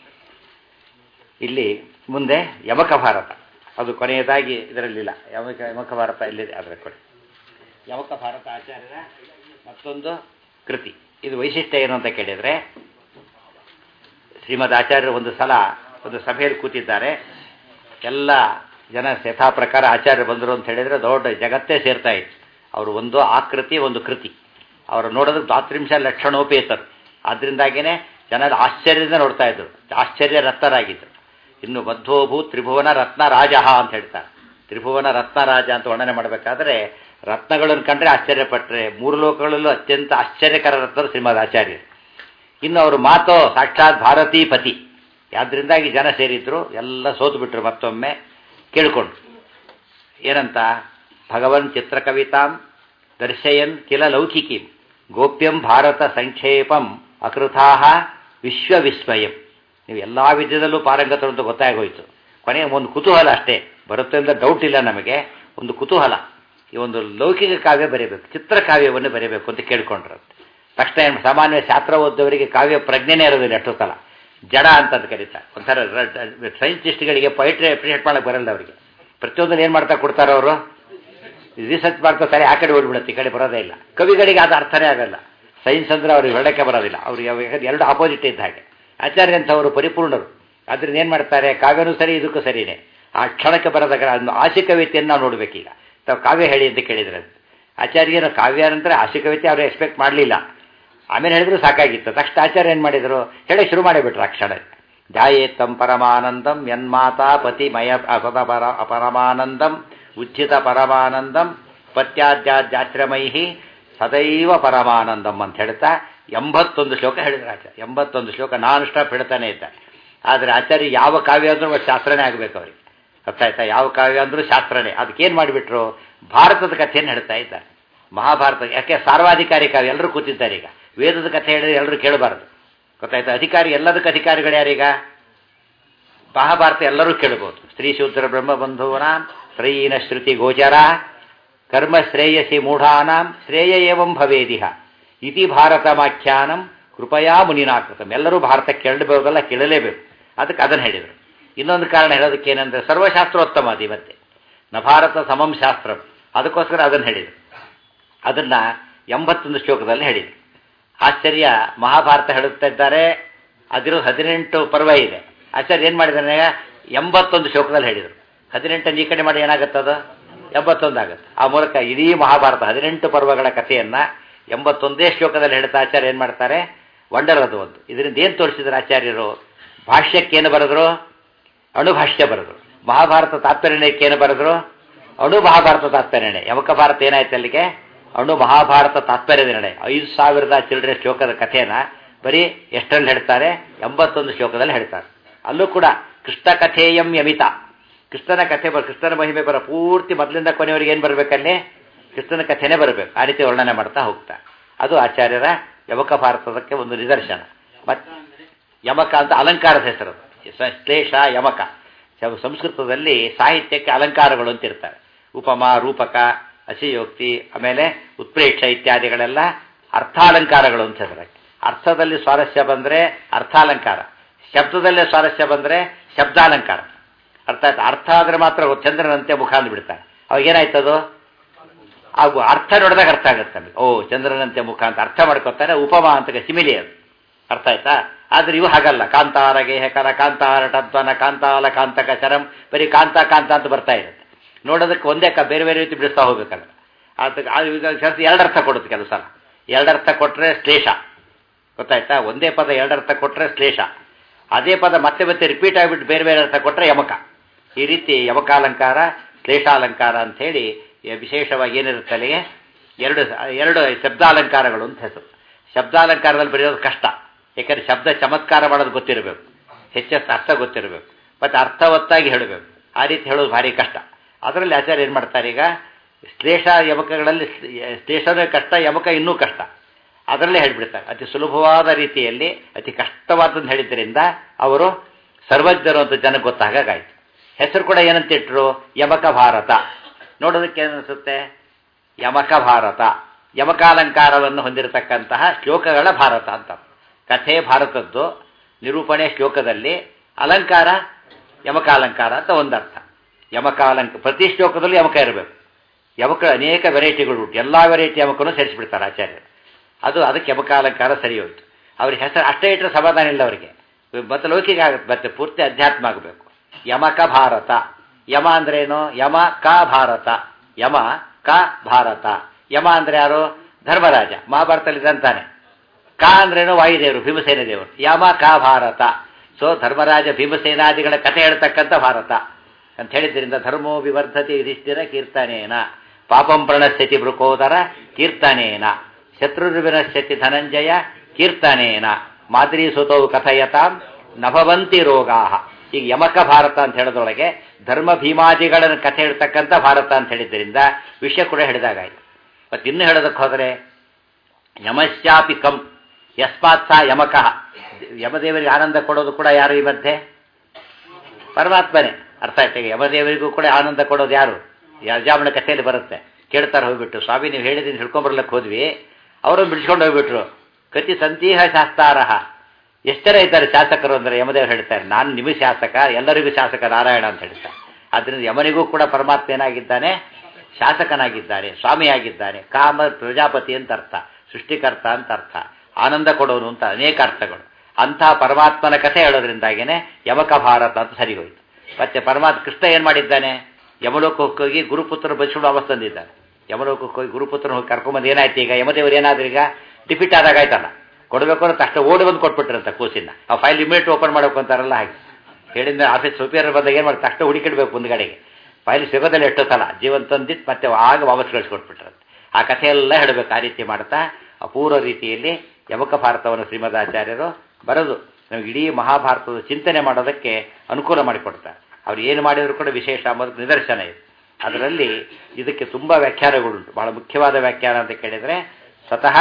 ಇಲ್ಲಿ ಮುಂದೆ ಯಮಕ ಭಾರತ ಅದು ಕೊನೆಯದಾಗಿ ಇದರಲ್ಲಿಲ್ಲ ಯಮಕ ಯಮಕ ಭಾರತ ಇಲ್ಲಿದೆ ಅದರ ಕೊನೆ ಯಮಕ ಭಾರತ ಆಚಾರ್ಯರ ಮತ್ತೊಂದು ಕೃತಿ ಇದು ವೈಶಿಷ್ಟ್ಯ ಏನು ಅಂತ ಕೇಳಿದರೆ ಶ್ರೀಮದ್ ಆಚಾರ್ಯರು ಒಂದು ಸಲ ಒಂದು ಸಭೆಯಲ್ಲಿ ಕೂತಿದ್ದಾರೆ ಎಲ್ಲ ಜನ ಯಥಾ ಪ್ರಕಾರ ಆಚಾರ್ಯರು ಬಂದರು ಅಂತ ಹೇಳಿದರೆ ದೊಡ್ಡ ಜಗತ್ತೇ ಸೇರ್ತಾ ಇತ್ತು ಅವರು ಒಂದು ಆಕೃತಿ ಒಂದು ಕೃತಿ ಅವರು ನೋಡೋದಕ್ಕೆ ದಾತ್ರಿಂಶ ಲಕ್ಷಣೋಪೇತರು ಆದ್ದರಿಂದಾಗಿಯೇ ಜನರು ಆಶ್ಚರ್ಯದಿಂದ ನೋಡ್ತಾ ಇದ್ರು ಆಶ್ಚರ್ಯ ರತ್ನರಾಗಿದ್ದರು ಇನ್ನು ಮಧ್ವೋಭೂ ತ್ರಿಭುವನ ರತ್ನ ರಾಜ ಅಂತ ಹೇಳ್ತಾರೆ ತ್ರಿಭುವನ ರತ್ನ ರಾಜ ಅಂತ ವರ್ಣನೆ ಮಾಡಬೇಕಾದ್ರೆ ರತ್ನಗಳನ್ನು ಕಂಡ್ರೆ ಆಶ್ಚರ್ಯಪಟ್ಟರೆ ಮೂರು ಲೋಕಗಳಲ್ಲೂ ಅತ್ಯಂತ ಆಶ್ಚರ್ಯಕರ ರತ್ನರು ಶ್ರೀಮದ್ ಆಚಾರ್ಯರು ಇನ್ನು ಅವರು ಮಾತೋ ಸಾಕ್ಷಾತ್ ಭಾರತೀ ಪತಿ ಯಾದ್ರಿಂದಾಗಿ ಜನ ಸೇರಿದ್ರು ಎಲ್ಲ ಸೋತು ಬಿಟ್ರು ಮತ್ತೊಮ್ಮೆ ಕೇಳ್ಕೊಂಡು ಏನಂತ ಭಗವನ್ ಚಿತ್ರಕವಿತಾಂ ದರ್ಶಯನ್ ಕಿಲ ಲೌಕಿಕಿ ಗೋಪ್ಯಂ ಭಾರತ ಸಂಕ್ಷೇಪಂ ಅಕೃಥಾ ವಿಶ್ವವಿಸ್ಮಯಂ ನೀವು ಎಲ್ಲ ವಿದ್ಯದಲ್ಲೂ ಪಾರಂಗತರು ಅಂತ ಗೊತ್ತಾಗೋಯ್ತು ಕೊನೆಗೆ ಒಂದು ಕುತೂಹಲ ಅಷ್ಟೇ ಬರುತ್ತೆ ಅಂತ ಡೌಟ್ ಇಲ್ಲ ನಮಗೆ ಒಂದು ಕುತೂಹಲ ಈ ಒಂದು ಲೌಕಿಕ ಕಾವ್ಯ ಬರೀಬೇಕು ಚಿತ್ರಕಾವ್ಯವನ್ನು ಬರೀಬೇಕು ಅಂತ ಕೇಳ್ಕೊಂಡ್ರು ತಕ್ಷಣ ಏನು ಸಾಮಾನ್ಯ ಶಾಸ್ತ್ರ ಓದ್ದವರಿಗೆ ಕಾವ್ಯ ಪ್ರಜ್ಞೆನೇ ಇರೋದಿಲ್ಲ ಎಷ್ಟೋ ಸಲ ಜಡ ಅಂತ ಕರೀತಾರೆ ಒಂಥರ ಸೈಂಟಿಸ್ಟ್ಗಳಿಗೆ ಪೊಯಿಟ್ರಿ ಅಪ್ರಿಷಿಯೇಟ್ ಮಾಡಕ್ಕೆ ಬರಲ್ಲ ಅವರಿಗೆ ಪ್ರತಿಯೊಂದನ್ನು ಏನು ಮಾಡ್ತಾ ಕೊಡ್ತಾರೆ ಅವರು ರಿಸರ್ಚ್ ಮಾಡ್ತಾ ಸರಿ ಆ ಕಡೆ ಓಡ್ಬಿಡುತ್ತೆ ಈ ಕಡೆ ಬರೋದೇ ಇಲ್ಲ ಕವಿಗಳಿಗೆ ಅದು ಅರ್ಥನೇ ಆಗಲ್ಲ ಸೈನ್ಸ್ ಅಂದ್ರೆ ಅವ್ರಿಗೆ ಹೇಳಕ್ಕೆ ಬರೋದಿಲ್ಲ ಅವ್ರಿಗೆ ಎರಡು ಆಪೋಸಿಟ್ ಇದ್ದ ಹಾಗೆ ಆಚಾರ್ಯ ಅಂತವರು ಪರಿಪೂರ್ಣರು ಅದರಿಂದ ಏನು ಮಾಡ್ತಾರೆ ಕಾವ್ಯನೂ ಸರಿ ಇದಕ್ಕೂ ಸರಿನೇ ಆ ಕ್ಷಣಕ್ಕೆ ಬರೋದಾಗ ಆಶಿ ಕವಿತೆಯನ್ನು ನಾವು ನೋಡ್ಬೇಕೀಗ ತಾವು ಕಾವ್ಯ ಹೇಳಿ ಅಂತ ಕೇಳಿದ್ರೆ ಆಚಾರ್ಯನ ಕಾವ್ಯ ಅಂದರೆ ಆಶಿ ಕವಿತೆ ಅವರು ಎಕ್ಸ್ಪೆಕ್ಟ್ ಮಾಡಲಿಲ್ಲ ಆಮೇಲೆ ಹೇಳಿದ್ರು ಸಾಕಾಗಿತ್ತು ತಕ್ಷಣ ಆಚಾರ್ಯ ಏನು ಮಾಡಿದರು ಹೇಳಕ್ಕೆ ಶುರು ಮಾಡಿಬಿಟ್ರು ಆ ಕ್ಷಣ ಧ್ಯಾಯೇತ್ತಂ ಪರಮಾನಂದಂ ಯನ್ಮಾತಾ ಪತಿ ಮಯ ಪದ ಪರ ಪರಮಾನಂದಂ ಉಜ್ಜಿತ ಪರಮಾನಂದಂ ಪತ್ಯಾದ್ಯಾದ್ಯಾಶ್ರಮೈ ಸದೈವ ಪರಮಾನಂದಂ ಅಂತ ಹೇಳ್ತಾ ಎಂಬತ್ತೊಂದು ಶ್ಲೋಕ ಹೇಳಿದ್ರು ಆಚಾರ್ಯ ಎಂಬತ್ತೊಂದು ಶ್ಲೋಕ ನಾನ್ ಸ್ಟಾಪ್ ಹೇಳ್ತಾನೆ ಇದ್ದ ಆದರೆ ಆಚಾರ್ಯ ಯಾವ ಕಾವ್ಯ ಅಂದ್ರೂ ಶಾಸ್ತ್ರನೇ ಆಗಬೇಕು ಅವ್ರಿಗೆ ಗೊತ್ತಾಯ್ತಾ ಯಾವ ಕಾವ್ಯ ಅಂದ್ರೂ ಶಾಸ್ತ್ರನೇ ಅದಕ್ಕೇನು ಮಾಡಿಬಿಟ್ರು ಭಾರತದ ಕಥೆಯನ್ನು ಹೇಳ್ತಾ ಇದ್ದಾರೆ ಮಹಾಭಾರತ ಯಾಕೆ ಸಾರ್ವಾಧಿಕಾರಿ ಕಾವ್ಯ ಎಲ್ಲರೂ ಕೂತಿದ್ದಾರೆ ಈಗ ವೇದದ ಕಥೆ ಹೇಳಿದ್ರೆ ಎಲ್ಲರೂ ಕೇಳಬಾರ್ದು ಗೊತ್ತಾಯ್ತಾ ಅಧಿಕಾರಿ ಎಲ್ಲದಕ್ಕೆ ಅಧಿಕಾರಿಗಳು ಯಾರೀಗ ಮಹಾಭಾರತ ಎಲ್ಲರೂ ಕೇಳಬಹುದು ಸ್ತ್ರೀ ಶೂದ್ರ ಬ್ರಹ್ಮಬಂಧುವನ ತ್ರಯೀನ ಶ್ರುತಿ ಗೋಚರ ಕರ್ಮ ಶ್ರೇಯಸಿ ಮೂಢಾನಾಂ ಶ್ರೇಯ ಏವಂ ಭವೇದಿಹ ಇತಿ ಭಾರತ ಮಾಖ್ಯಾನಂ ಕೃಪಯಾ ಮುನಿನಾಕೃತಂ ಎಲ್ಲರೂ ಭಾರತ ಕೇಳಬಹುದಲ್ಲ ಕೇಳಲೇಬೇಕು ಅದಕ್ಕೆ ಅದನ್ನು ಹೇಳಿದರು ಇನ್ನೊಂದು ಕಾರಣ ಹೇಳೋದಕ್ಕೆ ಏನಂದ್ರೆ ಸರ್ವಶಾಸ್ತ್ರೋತ್ತಮ ಅದು ಇವತ್ತೆ ನ ಭಾರತ ಸಮಂ ಶಾಸ್ತ್ರ ಅದಕ್ಕೋಸ್ಕರ ಅದನ್ನು ಹೇಳಿದರು ಅದನ್ನು ಎಂಬತ್ತೊಂದು ಶ್ಲೋಕದಲ್ಲಿ ಹೇಳಿದರು ಆಶ್ಚರ್ಯ ಮಹಾಭಾರತ ಹೇಳುತ್ತಾ ಇದ್ದಾರೆ ಅದಿರೋ ಹದಿನೆಂಟು ಪರ್ವ ಇದೆ ಆಚಾರ್ಯ ಏನು ಮಾಡಿದಾನೆ ಎಂಬತ್ತೊಂದು ಶ್ಲೋಕದಲ್ಲಿ ಹೇಳಿದರು ಹದಿನೆಂಟನ್ನು ಈ ಕಡೆ ಮಾಡಿ ಏನಾಗುತ್ತದು ಎಂಬತ್ತೊಂದು ಆಗುತ್ತೆ ಆ ಮೂಲಕ ಇಡೀ ಮಹಾಭಾರತ ಹದಿನೆಂಟು ಪರ್ವಗಳ ಕಥೆಯನ್ನು ಎಂಬತ್ತೊಂದೇ ಶ್ಲೋಕದಲ್ಲಿ ಹೇಳ್ತಾ ಆಚಾರ್ಯ ಏನು ಮಾಡ್ತಾರೆ ವಂಡರ್ ಅದು ಒಂದು ಇದರಿಂದ ಏನು ತೋರಿಸಿದ್ರು ಆಚಾರ್ಯರು ಭಾಷ್ಯಕ್ಕೇನು ಬರೆದ್ರು ಅಣುಭಾಷ್ಯ ಬರೆದ್ರು ಮಹಾಭಾರತ ತಾತ್ಪರ್ಯಕ್ಕೇನು ಬರೆದ್ರು ಅಣು ಮಹಾಭಾರತ ತಾತ್ಪರ್ಯಣೆ ಯಮಕ ಭಾರತ ಏನಾಯ್ತು ಅಲ್ಲಿಗೆ ಅಣು ಮಹಾಭಾರತ ತಾತ್ಪರ್ಯದ ನಿರ್ಣಯ ಐದು ಸಾವಿರದ ಚಿಲ್ಡ್ರೆ ಶ್ಲೋಕದ ಕಥೆನ ಬರೀ ಎಷ್ಟರಲ್ಲಿ ಹೇಳ್ತಾರೆ ಎಂಬತ್ತೊಂದು ಶ್ಲೋಕದಲ್ಲಿ ಹೇಳ್ತಾರೆ ಅಲ್ಲೂ ಕೂಡ ಕೃಷ್ಣ ಕಥೆಯಂ ಯಮಿತ ಕೃಷ್ಣನ ಕಥೆ ಬರ ಕೃಷ್ಣನ ಮಹಿಮೆ ಬರ ಪೂರ್ತಿ ಮೊದಲಿಂದ ಕೊನೆಯವರೆಗೆ ಏನು ಬರಬೇಕಲ್ಲಿ ಕೃಷ್ಣನ ಕಥೆನೇ ಬರಬೇಕು ಆ ರೀತಿ ವರ್ಣನೆ ಮಾಡ್ತಾ ಹೋಗ್ತಾ ಅದು ಆಚಾರ್ಯರ ಯಮಕ ಭಾರತದಕ್ಕೆ ಒಂದು ನಿದರ್ಶನ ಮತ್ ಯಮಕ ಅಂತ ಅಲಂಕಾರದ ಹೆಸರು ಶ್ಲೇಷ ಯಮಕ ಸಂಸ್ಕೃತದಲ್ಲಿ ಸಾಹಿತ್ಯಕ್ಕೆ ಅಲಂಕಾರಗಳು ಅಂತ ಇರ್ತಾರೆ ಉಪಮ ರೂಪಕ ಅಸಿಯೋಕ್ತಿ ಆಮೇಲೆ ಉತ್ಪ್ರೇಕ್ಷ ಇತ್ಯಾದಿಗಳೆಲ್ಲ ಅರ್ಥಾಲಂಕಾರಗಳು ಅಂತ ಹೆಸರು ಅರ್ಥದಲ್ಲಿ ಸ್ವಾರಸ್ಯ ಬಂದರೆ ಅರ್ಥಾಲಂಕಾರ ಶಬ್ದದಲ್ಲೇ ಸ್ವಾರಸ್ಯ ಬಂದರೆ ಶಬ್ದಾಲಂಕಾರ ಅರ್ಥ ಆಯ್ತು ಅರ್ಥ ಆದರೆ ಮಾತ್ರ ಚಂದ್ರನಂತೆ ಮುಖ ಅಂದ್ಬಿಡ್ತಾರೆ ಅವಾಗ ಏನಾಯ್ತದು ಹಾಗೂ ಅರ್ಥ ನೋಡಿದಾಗ ಅರ್ಥ ಆಗುತ್ತೆ ನಮಗೆ ಓ ಚಂದ್ರನಂತೆ ಮುಖ ಅಂತ ಅರ್ಥ ಮಾಡ್ಕೊತಾರೆ ಉಪಮ ಅಂತ ಸಿಮಿಲಿ ಅದು ಅರ್ಥ ಆಯ್ತಾ ಆದ್ರೆ ಇವು ಹಾಗಲ್ಲ ಕಾಂತಾರ ಗೇಹಕರ ಕಾಂತಾರ ಟದ್ವನ ಕಾಂತಾಲ ಕಾಂತಕ ಚರಂ ಬರೀ ಕಾಂತ ಕಾಂತ ಅಂತ ಬರ್ತಾ ಇರುತ್ತೆ ನೋಡೋದಕ್ಕೆ ಒಂದೇ ಕ ಬೇರೆ ಬೇರೆ ರೀತಿ ಬಿಡಿಸ್ತಾ ಹೋಗ್ಬೇಕಲ್ಲ ಅದಕ್ಕೆ ಎರಡು ಅರ್ಥ ಕೊಡುತ್ತೆ ಕೆಲವು ಸಲ ಎರಡರ್ಥ ಕೊಟ್ಟರೆ ಶ್ಲೇಷ ಗೊತ್ತಾಯ್ತಾ ಒಂದೇ ಪದ ಎರಡರ್ಥ ಕೊಟ್ಟರೆ ಶ್ಲೇಷ ಅದೇ ಪದ ಮತ್ತೆ ಮತ್ತೆ ರಿಪೀಟ್ ಆಗಿಬಿಟ್ಟು ಬೇರೆ ಬೇರೆ ಅರ್ಥ ಕೊಟ್ಟರೆ ಯಮಕ ಈ ರೀತಿ ಯಮಕಾಲಂಕಾರ ಶ್ಲೇಷಾಲಂಕಾರ ಅಂಥೇಳಿ ವಿಶೇಷವಾಗಿ ಏನಿರುತ್ತೆ ಅಲ್ಲಿಗೆ ಎರಡು ಎರಡು ಶಬ್ದಾಲಂಕಾರಗಳು ಅಂತ ಹೆಸರು ಶಬ್ದಾಲಂಕಾರದಲ್ಲಿ ಬರೆಯೋದು ಕಷ್ಟ ಯಾಕಂದರೆ ಶಬ್ದ ಚಮತ್ಕಾರ ಮಾಡೋದು ಗೊತ್ತಿರಬೇಕು ಹೆಚ್ಚೆಷ್ಟು ಅರ್ಥ ಗೊತ್ತಿರಬೇಕು ಮತ್ತು ಅರ್ಥವತ್ತಾಗಿ ಹೇಳಬೇಕು ಆ ರೀತಿ ಹೇಳೋದು ಭಾರಿ ಕಷ್ಟ ಅದರಲ್ಲಿ ಆಚಾರ್ಯ ಏನು ಮಾಡ್ತಾರೆ ಈಗ ಶ್ಲೇಷ ಯಮಕಗಳಲ್ಲಿ ಶ್ಲೇಷನೇ ಕಷ್ಟ ಯಮಕ ಇನ್ನೂ ಕಷ್ಟ ಅದರಲ್ಲೇ ಹೇಳಿಬಿಡ್ತಾರೆ ಅತಿ ಸುಲಭವಾದ ರೀತಿಯಲ್ಲಿ ಅತಿ ಕಷ್ಟವಾದದ್ದು ಹೇಳಿದ್ದರಿಂದ ಅವರು ಸರ್ವಜ್ಞರು ಅಂತ ಜನಕ್ಕೆ ಗೊತ್ತಾಗಾಗಾಯ್ತು ಹೆಸರು ಕೂಡ ಏನಂತ ಇಟ್ಟರು ಯಮಕ ಭಾರತ ನೋಡೋದಕ್ಕೆ ಏನಿಸುತ್ತೆ ಯಮಕ ಭಾರತ ಯಮಕಾಲಂಕಾರವನ್ನು ಹೊಂದಿರತಕ್ಕಂತಹ ಶ್ಲೋಕಗಳ ಭಾರತ ಅಂತ ಕಥೆ ಭಾರತದ್ದು ನಿರೂಪಣೆ ಶ್ಲೋಕದಲ್ಲಿ ಅಲಂಕಾರ ಯಮಕಾಲಂಕಾರ ಅಂತ ಒಂದರ್ಥ ಯಮಕಾಲಂಕ ಪ್ರತಿ ಶ್ಲೋಕದಲ್ಲಿ ಯಮಕ ಇರಬೇಕು ಯಮಕ ಅನೇಕ ವೆರೈಟಿಗಳು ಉಂಟು ಎಲ್ಲ ವೆರೈಟಿ ಯಮಕನೂ ಸೇರಿಸಿಬಿಡ್ತಾರೆ ಆಚಾರ್ಯರು ಅದು ಅದಕ್ಕೆ ಯಮಕಾಲಂಕಾರ ಸರಿ ಹೋಯ್ತು ಅವ್ರಿಗೆ ಹೆಸರು ಅಷ್ಟೇ ಇಟ್ಟರೆ ಸಮಾಧಾನ ಇಲ್ಲ ಅವರಿಗೆ ಮತ್ತೆ ಲೌಕಿಕ ಆಗುತ್ತೆ ಮತ್ತೆ ಪೂರ್ತಿ ಅಧ್ಯಾತ್ಮ ಆಗಬೇಕು ಯಮಕ ಭಾರತ ಯಮ ಅಂದ್ರೇನು ಯಮ ಕ ಭಾರತ ಯಮ ಕ ಭಾರತ ಯಮ ಅಂದ್ರೆ ಯಾರು ಧರ್ಮರಾಜ ಮಹಾಭಾರತದಲ್ಲಿ ಇದಂತಾನೆ ಕ ಅಂದ್ರೇನು ವಾಯುದೇವರು ಭೀಮಸೇನ ದೇವರು ಯಮ ಕ ಭಾರತ ಸೊ ಧರ್ಮರಾಜ ಭೀಮಸೇನಾದಿಗಳ ಕಥೆ ಹೇಳ್ತಕ್ಕಂಥ ಭಾರತ ಅಂತ ಹೇಳಿದ್ರಿಂದ ಧರ್ಮೋ ವಿವರ್ಧತೆ ಯುಧಿಷ್ಠಿರ ಕೀರ್ತನೇನ ಪಾಪಂ ಪ್ರಣಶ್ಯತಿ ಬೃಕೋದರ ಕೀರ್ತನೇನ ಶತ್ರುರ್ವಿನಶ್ಯತಿ ಧನಂಜಯ ಕೀರ್ತನೇನ ಮಾದ್ರಿ ಸುತೌ ಕಥಯತಾಂ ನಭವಂತಿ ರೋಗಾ ಈಗ ಯಮಕ ಭಾರತ ಅಂತ ಹೇಳೋದ್ರೊಳಗೆ ಧರ್ಮ ಭೀಮಾದಿಗಳನ್ನು ಕಥೆ ಹೇಳ್ತಕ್ಕಂಥ ಭಾರತ ಅಂತ ಹೇಳಿದ್ದರಿಂದ ವಿಷಯ ಕೂಡ ಹೇಳಿದಾಗಾಯ್ತು ಮತ್ತು ಇನ್ನು ಹೇಳೋದಕ್ಕೆ ಹೋದರೆ ಯಮಶ್ಯಾಪಿ ಕಂ ಯಸ್ಮಾತ್ ಸಾ ಯಮಕಃ ಯಮದೇವರಿಗೆ ಆನಂದ ಕೊಡೋದು ಕೂಡ ಯಾರು ಈ ಮಧ್ಯೆ ಪರಮಾತ್ಮನೇ ಅರ್ಥ ಆಯ್ತು ಈಗ ಯಮದೇವರಿಗೂ ಕೂಡ ಆನಂದ ಕೊಡೋದು ಯಾರು ಯಜಾಮಣ ಕಥೆಯಲ್ಲಿ ಬರುತ್ತೆ ಕೇಳ್ತಾರೆ ಹೋಗ್ಬಿಟ್ಟು ಸ್ವಾಮಿ ನೀವು ಹೇಳಿದ್ದೀನಿ ಹಿಡ್ಕೊಂಬರ್ಲಕ್ಕೆ ಹೋದ್ವಿ ಅವರನ್ನು ಬಿಡಿಸ್ಕೊಂಡು ಹೋಗ್ಬಿಟ್ರು ಕತಿ ಸಂತೀಹ ಶಾಸ್ತಾರಹ ಎಷ್ಟರ ಇದ್ದಾರೆ ಶಾಸಕರು ಅಂದರೆ ಯಮದೇವರು ಹೇಳ್ತಾರೆ ನಾನು ನಿಮಗೆ ಶಾಸಕ ಎಲ್ಲರಿಗೂ ಶಾಸಕ ನಾರಾಯಣ ಅಂತ ಹೇಳ್ತಾರೆ ಆದ್ದರಿಂದ ಯಮನಿಗೂ ಕೂಡ ಪರಮಾತ್ಮ ಏನಾಗಿದ್ದಾನೆ ಶಾಸಕನಾಗಿದ್ದಾನೆ ಸ್ವಾಮಿಯಾಗಿದ್ದಾನೆ ಕಾಮ ಪ್ರಜಾಪತಿ ಅಂತ ಅರ್ಥ ಸೃಷ್ಟಿಕರ್ತ ಅಂತ ಅರ್ಥ ಆನಂದ ಕೊಡೋನು ಅಂತ ಅನೇಕ ಅರ್ಥಗಳು ಅಂಥ ಪರಮಾತ್ಮನ ಕಥೆ ಹೇಳೋದ್ರಿಂದಾಗೇನೆ ಯಮಕ ಭಾರತ ಅಂತ ಸರಿ ಹೋಯ್ತು ಮತ್ತೆ ಪರಮಾತ್ಮ ಕೃಷ್ಣ ಏನು ಮಾಡಿದ್ದಾನೆ ಯಮಲೋಕಕ್ಕೆ ಹೋಗಿ ಗುರುಪುತ್ರ ಬಚ್ಚಿಡು ಅವಸ್ಥೆ ತಂದಿದ್ದಾನೆ ಯಮಲೋಕಕ್ಕೆ ಹೋಗಿ ಗುರುಪುತ್ರ ಹೋಗಿ ಕರ್ಕೊಂಬಂದು ಏನಾಯ್ತು ಈಗ ಯಮದೇವರು ಏನಾದ್ರೂ ಈಗ ಡಿಫಿಟ್ ಆದಾಗ ಆಯ್ತಲ್ಲ ಕೊಡಬೇಕು ಅಂದ್ರೆ ತಕ್ಷಣ ಓಡಿ ಬಂದು ಕೊಟ್ಬಿಟ್ರಂತ ಕೂಸಿನ ಆ ಫೈಲ್ ಇಮಿಡಿಯೇಟ್ ಓಪನ್ ಮಾಡಬೇಕು ಅಂತಾರಲ್ಲ ಹಾಗೆ ಹೇಳಿದ ಆಫೀಸ್ ಸುಪೀರಿಯರ್ ಬಂದಾಗ ಏನು ಮಾಡಿ ತಕ್ಷಣ ಹುಡುಕಿಡ್ಬೇಕು ಮುಂದ್ಗಡೆಗೆ ಫೈಲ್ ಸಿಗೋದಲ್ಲಿ ಎಷ್ಟೋ ಸಲ ಜೀವನ್ ತಂದಿತ್ತು ಮತ್ತೆ ಆಗ ವಾಪಸ್ ಕಳಿಸ್ಕೊಟ್ಬಿಟ್ರಂತೆ ಆ ಕಥೆಯೆಲ್ಲ ಹೇಳಬೇಕು ಆ ರೀತಿ ಮಾಡ್ತಾ ಅಪೂರ್ವ ರೀತಿಯಲ್ಲಿ ಯಮಕ ಭಾರತವನ್ನು ಶ್ರೀಮದಾಚಾರ್ಯರು ಬರೆದು ನಮಗೆ ಇಡೀ ಮಹಾಭಾರತದ ಚಿಂತನೆ ಮಾಡೋದಕ್ಕೆ ಅನುಕೂಲ ಮಾಡಿಕೊಡ್ತಾರೆ ಅವ್ರು ಏನು ಮಾಡಿದ್ರು ಕೂಡ ವಿಶೇಷ ಅಂಬೋದಕ್ಕೆ ನಿದರ್ಶನ ಇದೆ ಅದರಲ್ಲಿ ಇದಕ್ಕೆ ತುಂಬ ವ್ಯಾಖ್ಯಾನಗಳುಂಟು ಬಹಳ ಮುಖ್ಯವಾದ ವ್ಯಾಖ್ಯಾನ ಅಂತ ಕೇಳಿದರೆ ಸ್ವತಃ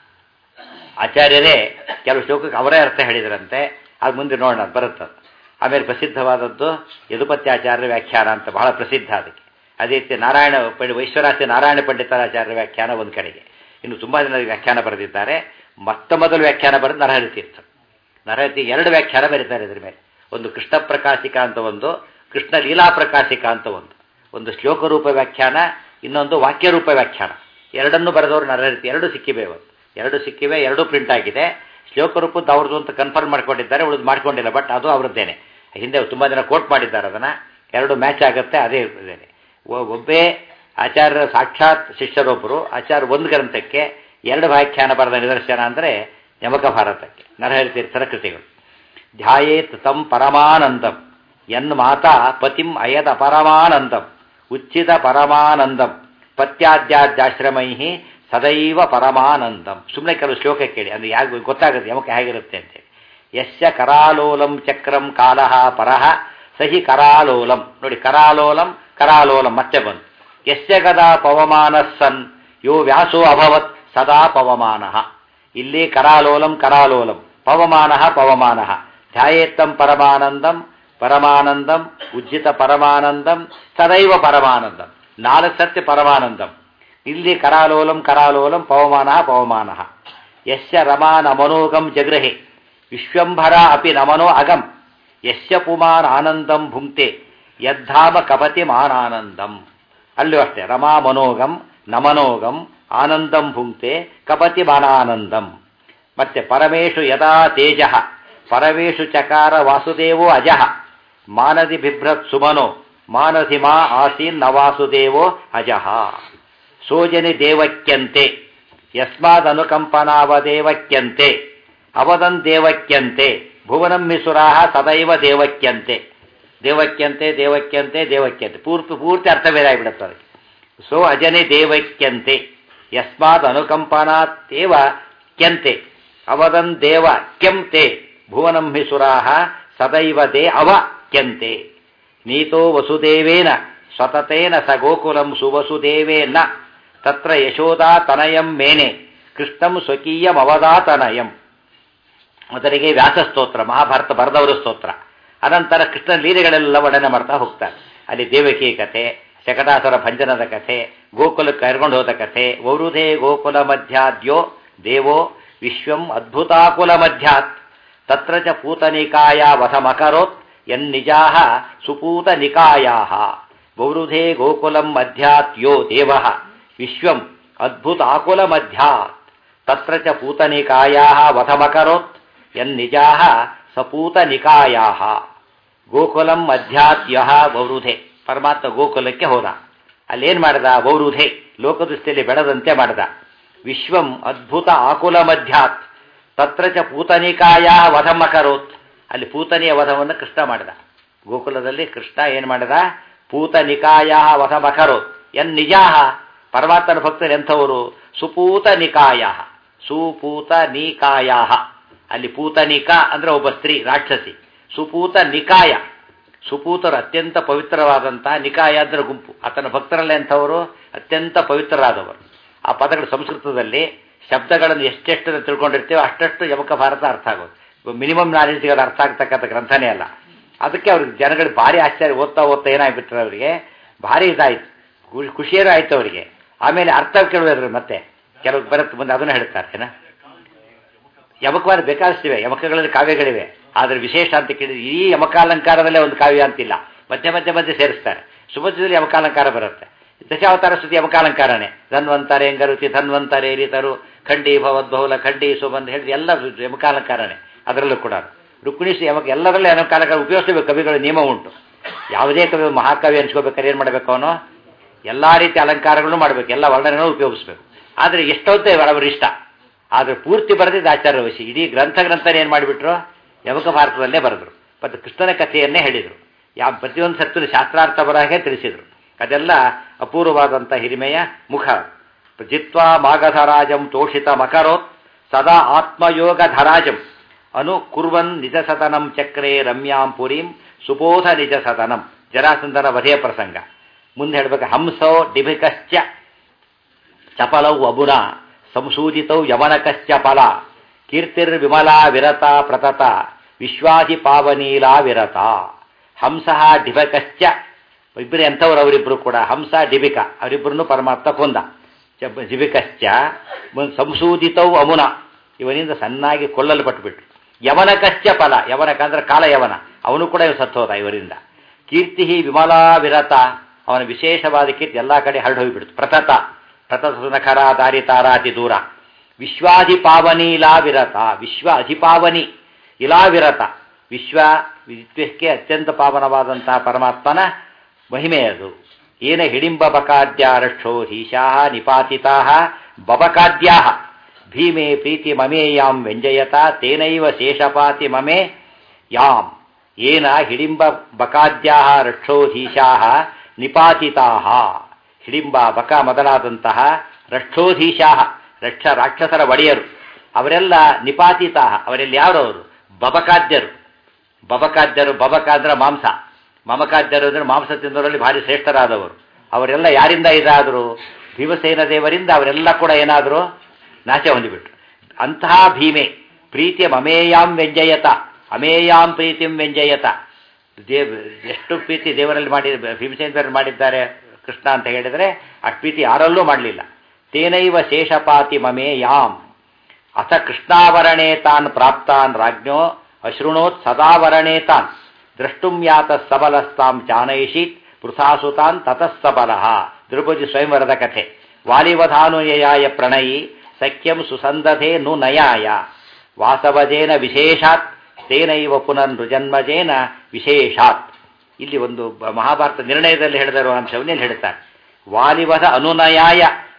ಆಚಾರ್ಯರೇ ಕೆಲವು ಶ್ಲೋಕಕ್ಕೆ ಅವರೇ ಅರ್ಥ ಹೇಳಿದ್ರಂತೆ ಅದು ಮುಂದೆ ನೋಡೋಣ ಅದು ಬರುತ್ತೆ ಆಮೇಲೆ ಪ್ರಸಿದ್ಧವಾದದ್ದು ಯದುಪತ್ಯಾಚಾರ್ಯ ವ್ಯಾಖ್ಯಾನ ಅಂತ ಬಹಳ ಪ್ರಸಿದ್ಧ ಅದಕ್ಕೆ ಅದೇ ರೀತಿ ನಾರಾಯಣ ಪಂಡಿ ವೈಶ್ವರಾಸ್ಯ ನಾರಾಯಣ ಪಂಡಿತಾಚಾರ್ಯ ವ್ಯಾಖ್ಯಾನ ಒಂದು ಕಡೆಗೆ ಇನ್ನು ತುಂಬ ಜನ ವ್ಯಾಖ್ಯಾನ ಬರೆದಿದ್ದಾರೆ ಮೊತ್ತ ಮೊದಲು ವ್ಯಾಖ್ಯಾನ ಬರೆದು ನರಹರಿ ತೀರ್ಥ ನರಹರಿ ಎರಡು ವ್ಯಾಖ್ಯಾನ ಬರೀತಾರೆ ಇದ್ರ ಮೇಲೆ ಒಂದು ಕೃಷ್ಣ ಪ್ರಕಾಶಿಕ ಅಂತ ಒಂದು ಕೃಷ್ಣ ಲೀಲಾ ಪ್ರಕಾಶಿಕ ಅಂತ ಒಂದು ಒಂದು ಶ್ಲೋಕ ರೂಪ ವ್ಯಾಖ್ಯಾನ ಇನ್ನೊಂದು ವಾಕ್ಯ ರೂಪ ವ್ಯಾಖ್ಯಾನ ಎರಡನ್ನು ಬರೆದವರು ನರಹರಿ ಎರಡು ಸಿಕ್ಕಿವೆ ಇವತ್ತು ಎರಡು ಸಿಕ್ಕಿವೆ ಎರಡು ಪ್ರಿಂಟ್ ಆಗಿದೆ ಶ್ಲೋಕ ರೂಪದ್ದು ಅವ್ರದ್ದು ಅಂತ ಕನ್ಫರ್ಮ್ ಮಾಡ್ಕೊಂಡಿದ್ದಾರೆ ಉಳಿದು ಮಾಡ್ಕೊಂಡಿಲ್ಲ ಬಟ್ ಅದು ಅವ್ರದ್ದೇನೆ ಹಿಂದೆ ತುಂಬ ಜನ ಕೋಟ್ ಮಾಡಿದ್ದಾರೆ ಅದನ್ನು ಎರಡು ಮ್ಯಾಚ್ ಆಗುತ್ತೆ ಅದೇ ಇದೇನೆ ಒಬ್ಬೇ ಆಚಾರ್ಯ ಸಾಕ್ಷಾತ್ ಶಿಷ್ಯರೊಬ್ಬರು ಆಚಾರ್ಯ ಒಂದು ಗ್ರಂಥಕ್ಕೆ ಎರಡು ವ್ಯಾಖ್ಯಾನ ಬರೆದ ನಿದರ್ಶನ ಅಂದರೆ ಯಮಕ ಭಾರತಕ್ಕೆ ನರಹರಿ ತೀರ್ಥರ ಕೃತಿಗಳು ಧ್ಯಾಯೇತ್ ತಂ ಪರಮಾನಂದಂ ಎನ್ ಮಾತಾ ಪತಿಂ ಅಯದ ಪರಮಾನಂದಂ ಉಚ್ಚಿತ ಪರಮಾನಂದಂ ಪತ್ಯಾದ್ಯಾದ್ಯಾಶ್ರಮೈ ಸದೈವ ಪರಮಾನಂದಂ ಸುಮ್ಮನೆ ಕೆಲವು ಶ್ಲೋಕ ಕೇಳಿ ಅಂದ್ರೆ ಯಾಕೆ ಗೊತ್ತಾಗುತ್ತೆ ಯಮಕ ಹೇಗಿರುತ್ತೆ ಅಂತೇಳಿ ಯಶ್ಯ ಕರಾಲೋಲಂ ಚಕ್ರಂ ಕಾಲಹ ಪರಹ ಸಹಿ ಕರಾಲೋಲಂ ನೋಡಿ ಕರಾಲೋಲಂ ಕರಾಲೋಲಂ ಮತ್ತೆ ಬಂತು ಯಶ್ಯ ಗದಾ ಪವಮಾನ ಸನ್ ಯೋ ವ್ಯಾಸೋ ಅಭವತ್ ಸದಾ ಪವಮಾನ ಇಲ್ಲಿ ಕರಾಲೋಲಂ ಕರಾಲೋಲಂ ಪವಮಾನ ಪವಮಾನ ಧ್ಯಾಯೇತ್ತಂ ಪರಮಾನಂದಂ ಪರಮಾನಂದಂ ಉಜ್ಜಿತ ಪರಮಾನಂದಂ ಸದೈವ ಪರಮಾನಂದಂ ನಾಲ್ಕು ಸತ್ಯ ಪರಮಾನಂದಂ ಇಲ್ಲಿ ಕರಾಲೋಲಂ ಕರಾಲೋಲಂ ಪವಮಾನ ಪವಮಾನ ಯಶ್ಯ ರಮಾ ನಮನೋಗಂ ಜಗೃಹೆ ವಿಶ್ವಂಭರ ಅಪಿ ನಮನೋ ಅಗಂ ಯಶ್ಯ ಪುಮಾನ್ ಆನಂದಂ ಭುಂಕ್ತೆ ಯದ್ಧಾಮ ಕಪತಿ ಮಾನಾನಂದಂ ಅಲ್ಲೂ ಅಷ್ಟೇ ರಮಾ ಮನೋಗಂ ನಮನೋಗಂ ಆನಂದಂ ಭುಂಕ್ತೆ ಕಪತಿ ಮಾನಾನಂದಂ ಮತ್ತೆ ಪರಮೇಶು ಯದಾ ತೇಜ ಪರಮೇಶು ಚಕಾರ ವಾಸುದೇವೋ ಅಜಃ ಮಾನದಿ ಬಿಭ್ರತ್ ಸುಮನೋ ಮಾನಸಿ ಮಾ ಆಸೀನ್ ನ ವಾಸುದೇವೋ ಅಜಃ ಸೋಜನಿ ದೇವಕ್ಯಂತೆ ಯಸ್ಮಾದ್ ಅನುಕಂಪನಾವದೇವಕ್ಯಂತೆ ಅವದನ್ ದೇವಕ್ಯಂತೆ ಭುವನಂ ಮಿಸುರಾಹ ಸದೈವ ದೇವಕ್ಯಂತೆ ದೇವಕ್ಯಂತೆ ದೇವಕ್ಯಂತೆ ದೇವಕ್ಯಂತೆ ಪೂರ್ತಿ ಪೂರ್ತಿ ಅರ್ಥ ಬೇರೆ ಆಗಿಬಿಡುತ್ತೆ ಅದಕ್ಕೆ ಸೊ ಅಜನೆ ದೇವಕ್ಯಂತೆ ಯಸ್ಮಾತ್ ಅನುಕಂಪನಾತ್ತೇವ ಕ್ಯಂತೆ ಅವದನ್ ದೇವ ಕ್ಯಂತೆ ಭುವನಂ ಹಿ ಸುರಾಹ ಸದೈವ ದೇ ಅವ ಕ್ಯಂತೆ ನೀತೋ ವಸುದೇವೇನ ಸ್ವತತೇನ ಸ ಗೋಕುಲಂ ಸುವಸುದೇವೇನ ತತ್ರ ಯಶೋದಾ ತನಯಂ ಮೇನೆ ಕೃಷ್ಣಂ ಸ್ವಕೀಯಮವದಾತನಯಂ ಮೊದಲಿಗೆ ವ್ಯಾಸ ಸ್ತೋತ್ರ ಮಹಾಭಾರತ ಬರೆದವರು ಸ್ತೋತ್ರ ಅನಂತರ ಕೃಷ್ಣನ ಲೀಲೆಗಳೆಲ್ಲ ವರ್ಣನೆ ಮಾಡ್ತಾ ಹೋಗ್ತಾರೆ ಅಲ್ಲಿ ದೇವಕಿ ಕಥೆ ಶಕಟಾಸುರ ಭಂಜನದ ಕಥೆ ಗೋಕುಲಕ್ಕೆ ಕರ್ಕೊಂಡು ಹೋದ ಕಥೆ ವರುಧೇ ಗೋಕುಲ ಮಧ್ಯಾದ್ಯೋ ದೇವೋ ವಿಶ್ವಂ ಅದ್ಭುತಾಕುಲ ಮಧ್ಯಾತ್ ತತ್ರ ಚ ಪೂತನಿಕಾಯ ವಸಮಕರೋತ್ ಯನ್ನಿಜಾ ಸುಪೂತನಿಕಾಯಾ ವೌರುಧೇ ಗೋಕುಲಂ ಮಧ್ಯಾತ್ ಯೋ ದೇವ ವಿಶ್ವಂ ಅದ್ಭುತಾಕುಲ ಮಧ್ಯಾತ್ ತತ್ರ ಚ ಪೂತನಿಕಾಯಾ ವಧಮಕರೋತ್ ಯನ್ನಿಜಾ ಸಪೂತನಿಕಾಯಾ ಗೋಕುಲಂ ಮಧ್ಯಾತ್ಯ ವೌರುಧೆ ಪರಮಾತ್ಮ ಗೋಕುಲಕ್ಕೆ ಹೋದ ಅಲ್ಲೇನ್ ಮಾಡಿದ ವೌರುಧೆ ಲೋಕದೃಷ್ಟಿಯಲ್ಲಿ ಬೆಳೆದಂತೆ ಮಾಡಿದ ವಿಶ್ವಂ ಅದ್ಭುತ ಆಕುಲ ಮಧ್ಯಾತ್ ತತ್ರ ಚ ಪೂತನಿಕಾಯ ವಧಮಕರೋತ್ ಅಲ್ಲಿ ಪೂತನಿಯ ವಧವನ್ನು ಕೃಷ್ಣ ಮಾಡಿದ ಗೋಕುಲದಲ್ಲಿ ಕೃಷ್ಣ ಏನ್ ಮಾಡಿದ ಪೂತನಿಕಾಯ ವಧಮಕರೋತ್ ಎನ್ ನಿಜಾಹ ಪರಮಾತ್ಮನ ಭಕ್ತರು ಎಂಥವರು ಸುಪೂತ ನಿಕಾಯ ಸುಪೂತ ನಿಕಾಯ ಅಲ್ಲಿ ಪೂತನಿಕ ಅಂದ್ರೆ ಒಬ್ಬ ಸ್ತ್ರೀ ರಾಕ್ಷಸಿ ಸುಪೂತ ನಿಕಾಯ ಸುಪೂತರು ಅತ್ಯಂತ ಪವಿತ್ರವಾದಂತಹ ನಿಕಾಯ ಅಂದ್ರೆ ಗುಂಪು ಆತನ ಭಕ್ತರಲ್ಲೇ ಅಂಥವರು ಅತ್ಯಂತ ಪವಿತ್ರರಾದವರು ಆ ಪದಗಳು ಸಂಸ್ಕೃತದಲ್ಲಿ ಶಬ್ದಗಳನ್ನು ಎಷ್ಟೆಷ್ಟು ತಿಳ್ಕೊಂಡಿರ್ತೀವೋ ಅಷ್ಟಷ್ಟು ಯಮಕ ಭಾರತ ಅರ್ಥ ಆಗೋದು ಮಿನಿಮಮ್ ನಾಲೆಜ್ಗೆ ಅದು ಅರ್ಥ ಆಗ್ತಕ್ಕಂಥ ಗ್ರಂಥನೇ ಅಲ್ಲ ಅದಕ್ಕೆ ಅವ್ರಿಗೆ ಜನಗಳಿಗೆ ಭಾರಿ ಆಶ್ಚರ್ಯ ಓದ್ತಾ ಓದ್ತಾ ಏನಾಗ್ಬಿಟ್ರೆ ಅವರಿಗೆ ಭಾರಿ ಇದಾಯ್ತು ಖುಷಿಯೂ ಆಯ್ತು ಅವರಿಗೆ ಆಮೇಲೆ ಅರ್ಥ ಕೇಳಿದ್ರು ಮತ್ತೆ ಕೆಲವು ಬರುತ್ತೆ ಮುಂದೆ ಅದನ್ನು ಹೇಳ್ತಾರೆ ಏನ ಯಮಕವಾದ ಬೇಕಾದಷ್ಟಿವೆ ಯಮಕಗಳಲ್ಲಿ ಕಾವ್ಯಗಳಿವೆ ಆದರೆ ವಿಶೇಷ ಅಂತ ಕೇಳಿದ್ರೆ ಈ ಯಮಕಾಲಂಕಾರದಲ್ಲೇ ಒಂದು ಕಾವ್ಯ ಅಂತಿಲ್ಲ ಮಧ್ಯೆ ಮಧ್ಯೆ ಮಧ್ಯೆ ಸೇರಿಸ್ತಾರೆ ಸುಭದ್ರದಲ್ಲಿ ಯಮಕಾಲಂಕಾರ ಬರುತ್ತೆ ದಶಾವತಾರ ಸ್ತುತಿ ಯಮಕಾಲಂಕಾರನೇ ಧನ್ವಂತರೆ ಎಂಗರುತಿ ಧನ್ವಂತರೆ ರೀತರು ಖಂಡಿ ಭವದ್ಬಹುಲ ಖಂಡಿ ಸುಬಂಧ ಹೇಳಿದ ಎಲ್ಲ ಯಮಕಾಲಂಕಾರನೇ ಅದರಲ್ಲೂ ಕೂಡ ರುಕ್ಮಿಣಿಸಿ ಯಮಕ ಎಲ್ಲದರಲ್ಲೂ ಯಮಕಾಲಂಕಾರ ಉಪಯೋಗಿಸಬೇಕು ಕವಿಗಳ ನಿಯಮ ಉಂಟು ಯಾವುದೇ ಕವಿ ಮಹಾಕವಿ ಅನ್ಸ್ಕೋಬೇಕಾದ್ರೆ ಏನು ಮಾಡಬೇಕು ಅವನು ಎಲ್ಲ ರೀತಿಯ ಅಲಂಕಾರಗಳನ್ನು ಮಾಡಬೇಕು ಎಲ್ಲ ವರ್ಣನೆಗಳನ್ನು ಉಪಯೋಗಿಸ್ಬೇಕು ಆದರೆ ಎಷ್ಟೊತ್ತೇ ಅವರ ಇಷ್ಟ ಆದರೆ ಪೂರ್ತಿ ಬರೆದಿದ್ದು ಆಚಾರ್ಯ ವಶಿ ಇಡೀ ಗ್ರಂಥ ಗ್ರಂಥನೇ ಏನು ಮಾಡಿಬಿಟ್ರು ಯಮಕ ಭಾರತದಲ್ಲೇ ಬರೆದ್ರು ಮತ್ತು ಕೃಷ್ಣನ ಕಥೆಯನ್ನೇ ಹೇಳಿದರು ಯಾವ ಪ್ರತಿಯೊಂದು ಸತ್ತು ಶಾಸ್ತ್ರಾರ್ಥ ಬರಹಾಗೆ ತಿಳಿಸಿದರು ಅದೆಲ್ಲ ಅಪೂರ್ವವಾದಂಥ ಹಿರಿಮೆಯ ಮುಖ ಜಿತ್ವಾ ಮಾಗಧರಾಜಂ ತೋಷಿತ ಮಕರೋತ್ ಸದಾ ಆತ್ಮಯೋಗ ಧರಾಜಂ ಅನು ಕುರ್ವನ್ ನಿಜ ಸದನಂ ಚಕ್ರೇ ರಮ್ಯಾಂ ಪುರೀಂ ಸುಬೋಧ ನಿಜ ಸದನಂ ಜರಾಸಂದನ ವಧೆಯ ಪ್ರಸಂಗ ಮುಂದೆ ಹೇಳ್ಬೇಕು ಹಂಸೋ ಡಿಭಿಕಶ್ಚ ಚಪಲೌ ಅಬುನ ಸಂಸೂಜಿತೌ ಯವನಕಶ್ಚ ಫಲ ಕೀರ್ತಿರ್ ವಿಮಲಾ ವಿರತ ಪ್ರತತ ವಿಶ್ವಾಧಿ ಪಾವನೀಲಾ ವಿರತ ಹಂಸ ಡಿಭಕಶ್ಚ ಇಬ್ಬರು ಎಂಥವ್ರು ಅವರಿಬ್ಬರು ಕೂಡ ಹಂಸ ಡಿಬಿಕ ಅವರಿಬ್ಬರನ್ನು ಪರಮಾತ್ಮ ಕೊಂದ ಜಿಬಿಕಶ್ಚ ಸಂಸೂದಿತೌ ಅಮುನ ಇವನಿಂದ ಸಣ್ಣಾಗಿ ಕೊಲ್ಲಲ್ಪಟ್ಟುಬಿಟ್ರು ಯವನಕಶ್ಚ ಫಲ ಯವನಕ ಅಂದ್ರೆ ಕಾಲ ಯವನ ಅವನು ಕೂಡ ಸತ್ತೋದ ಇವರಿಂದ ಕೀರ್ತಿ ವಿಮಲಾ ವಿರತ ಅವನ ವಿಶೇಷವಾದ ಕೀರ್ತಿ ಎಲ್ಲ ಕಡೆ ಹರಡು ಹೋಗಿಬಿಡ್ತು ಪ್ರತತ ಪ್ರತತ ಸುನಖರ ದಾರಿ ತಾರಾತಿ ದೂರ ವಿಶ್ವಾಧಿಪಾವನಿ ಇಲಾವಿರತ ವಿಶ್ವ ಅಧಿಪಾವನಿ ಇಲಾವಿರತ ವಿಶ್ವ ವಿಶ್ವಕ್ಕೆ ಅತ್ಯಂತ ಪಾವನವಾದಂತಹ ಪರಮಾತ್ಮನ ಮಹಿಮೆ ಅದು ಏನ ಹಿಡಿಂಬ ಬಕಾದ್ಯ ರಕ್ಷೋ ಹೀಶಾ ನಿಪಾತಿತಾ ಬಬಕಾದ್ಯಾ ಭೀಮೆ ಪ್ರೀತಿ ಮಮೇಯಾಂ ವ್ಯಂಜಯತ ತೇನೈವ ಶೇಷಪಾತಿ ಮಮೆ ಯಾಂ ಏನ ಹಿಡಿಂಬ ಬಕಾದ್ಯಾ ರಕ್ಷೋಧೀಶಾ ನಿಪಾತಿತಾ ಹಿಡಿಂಬ ಬಕ ಮೊದಲಾದಂತಹ ರಕ್ಷೋಧೀಶಾ ರಕ್ಷ ರಾಕ್ಷಸರ ಒಡೆಯರು ಅವರೆಲ್ಲ ನಿಪಾತಿತಾ ಅವರೆಲ್ಲ ಯಾರವರು ಬಬಕಾದ್ಯರು ಬಬಕಾದ್ಯರು ಬಬಕ ಅಂದ್ರೆ ಮಾಂಸ ಮಮಕಾದ್ಯರು ಅಂದ್ರೆ ಮಾಂಸ ತಿಂದವರಲ್ಲಿ ಭಾರಿ ಶ್ರೇಷ್ಠರಾದವರು ಅವರೆಲ್ಲ ಯಾರಿಂದ ಇದಾದರು ಭೀಮಸೇನ ದೇವರಿಂದ ಅವರೆಲ್ಲ ಕೂಡ ಏನಾದರೂ ನಾಶ ಹೊಂದಿಬಿಟ್ರು ಅಂತಹ ಭೀಮೆ ಪ್ರೀತಿಯ ಮಮೇಯಾಂ ವ್ಯಂಜಯತ ಅಮೇಯಾಂ ಪ್ರೀತಿಂ ವ್ಯಂಜಯತ ದೇವ್ ಎಷ್ಟು ಪ್ರೀತಿ ದೇವರಲ್ಲಿ ಮಾಡಿ ಭೀಮಸೇನ ದೇವರಲ್ಲಿ ಮಾಡಿದ್ದಾರೆ ಕೃಷ್ಣ ಅಂತ ಹೇಳಿದರೆ ಅಷ್ಟು ಪ್ರೀತಿ ಯಾರಲ್ಲೂ ಮಾಡಲಿಲ್ಲ ತೇನೈವ ಶೇಷಪಾತಿ ಮಮೇಯಾಂ ಅಥ ಕೃಷ್ಣಾವರಣೇ ತಾನ್ ಪ್ರಾಪ್ತಾನ್ ರಾಜ್ಞೋ ಅಶೃಣೋತ್ ಸದಾವರಣೇ ತಾನ್ ದ್ರಷ್ಟುಂ ಯಾತ ಸಬಲಸ್ತಾಂ ಚಾನೈಷೀತ್ ಪೃಥಾಸುತಾನ್ ತತಸ್ಸಬಲ ದ್ರೌಪದಿ ಸ್ವಯಂವರದ ಕಥೆ ವಾಲಿವಧಾನುಯಯಾಯ ಪ್ರಣಯಿ ಸಖ್ಯಂ ಸುಸಂದಧೆ ನು ನಯಾಯ ವಾಸವಜೇನ ವಿಶೇಷಾತ್ ತೇನೈವ ಪುನರ್ನೃಜನ್ಮಜೇನ ವಿಶೇಷಾತ್ ಇಲ್ಲಿ ಒಂದು ಮಹಾಭಾರತ ನಿರ್ಣಯದಲ್ಲಿ ಹೇಳಿದಿರುವ ಅಂಶವನ್ನೇ ಹೇಳ್ತಾರೆ ವಾಲಿವಧ ಅನುನಯಾಯ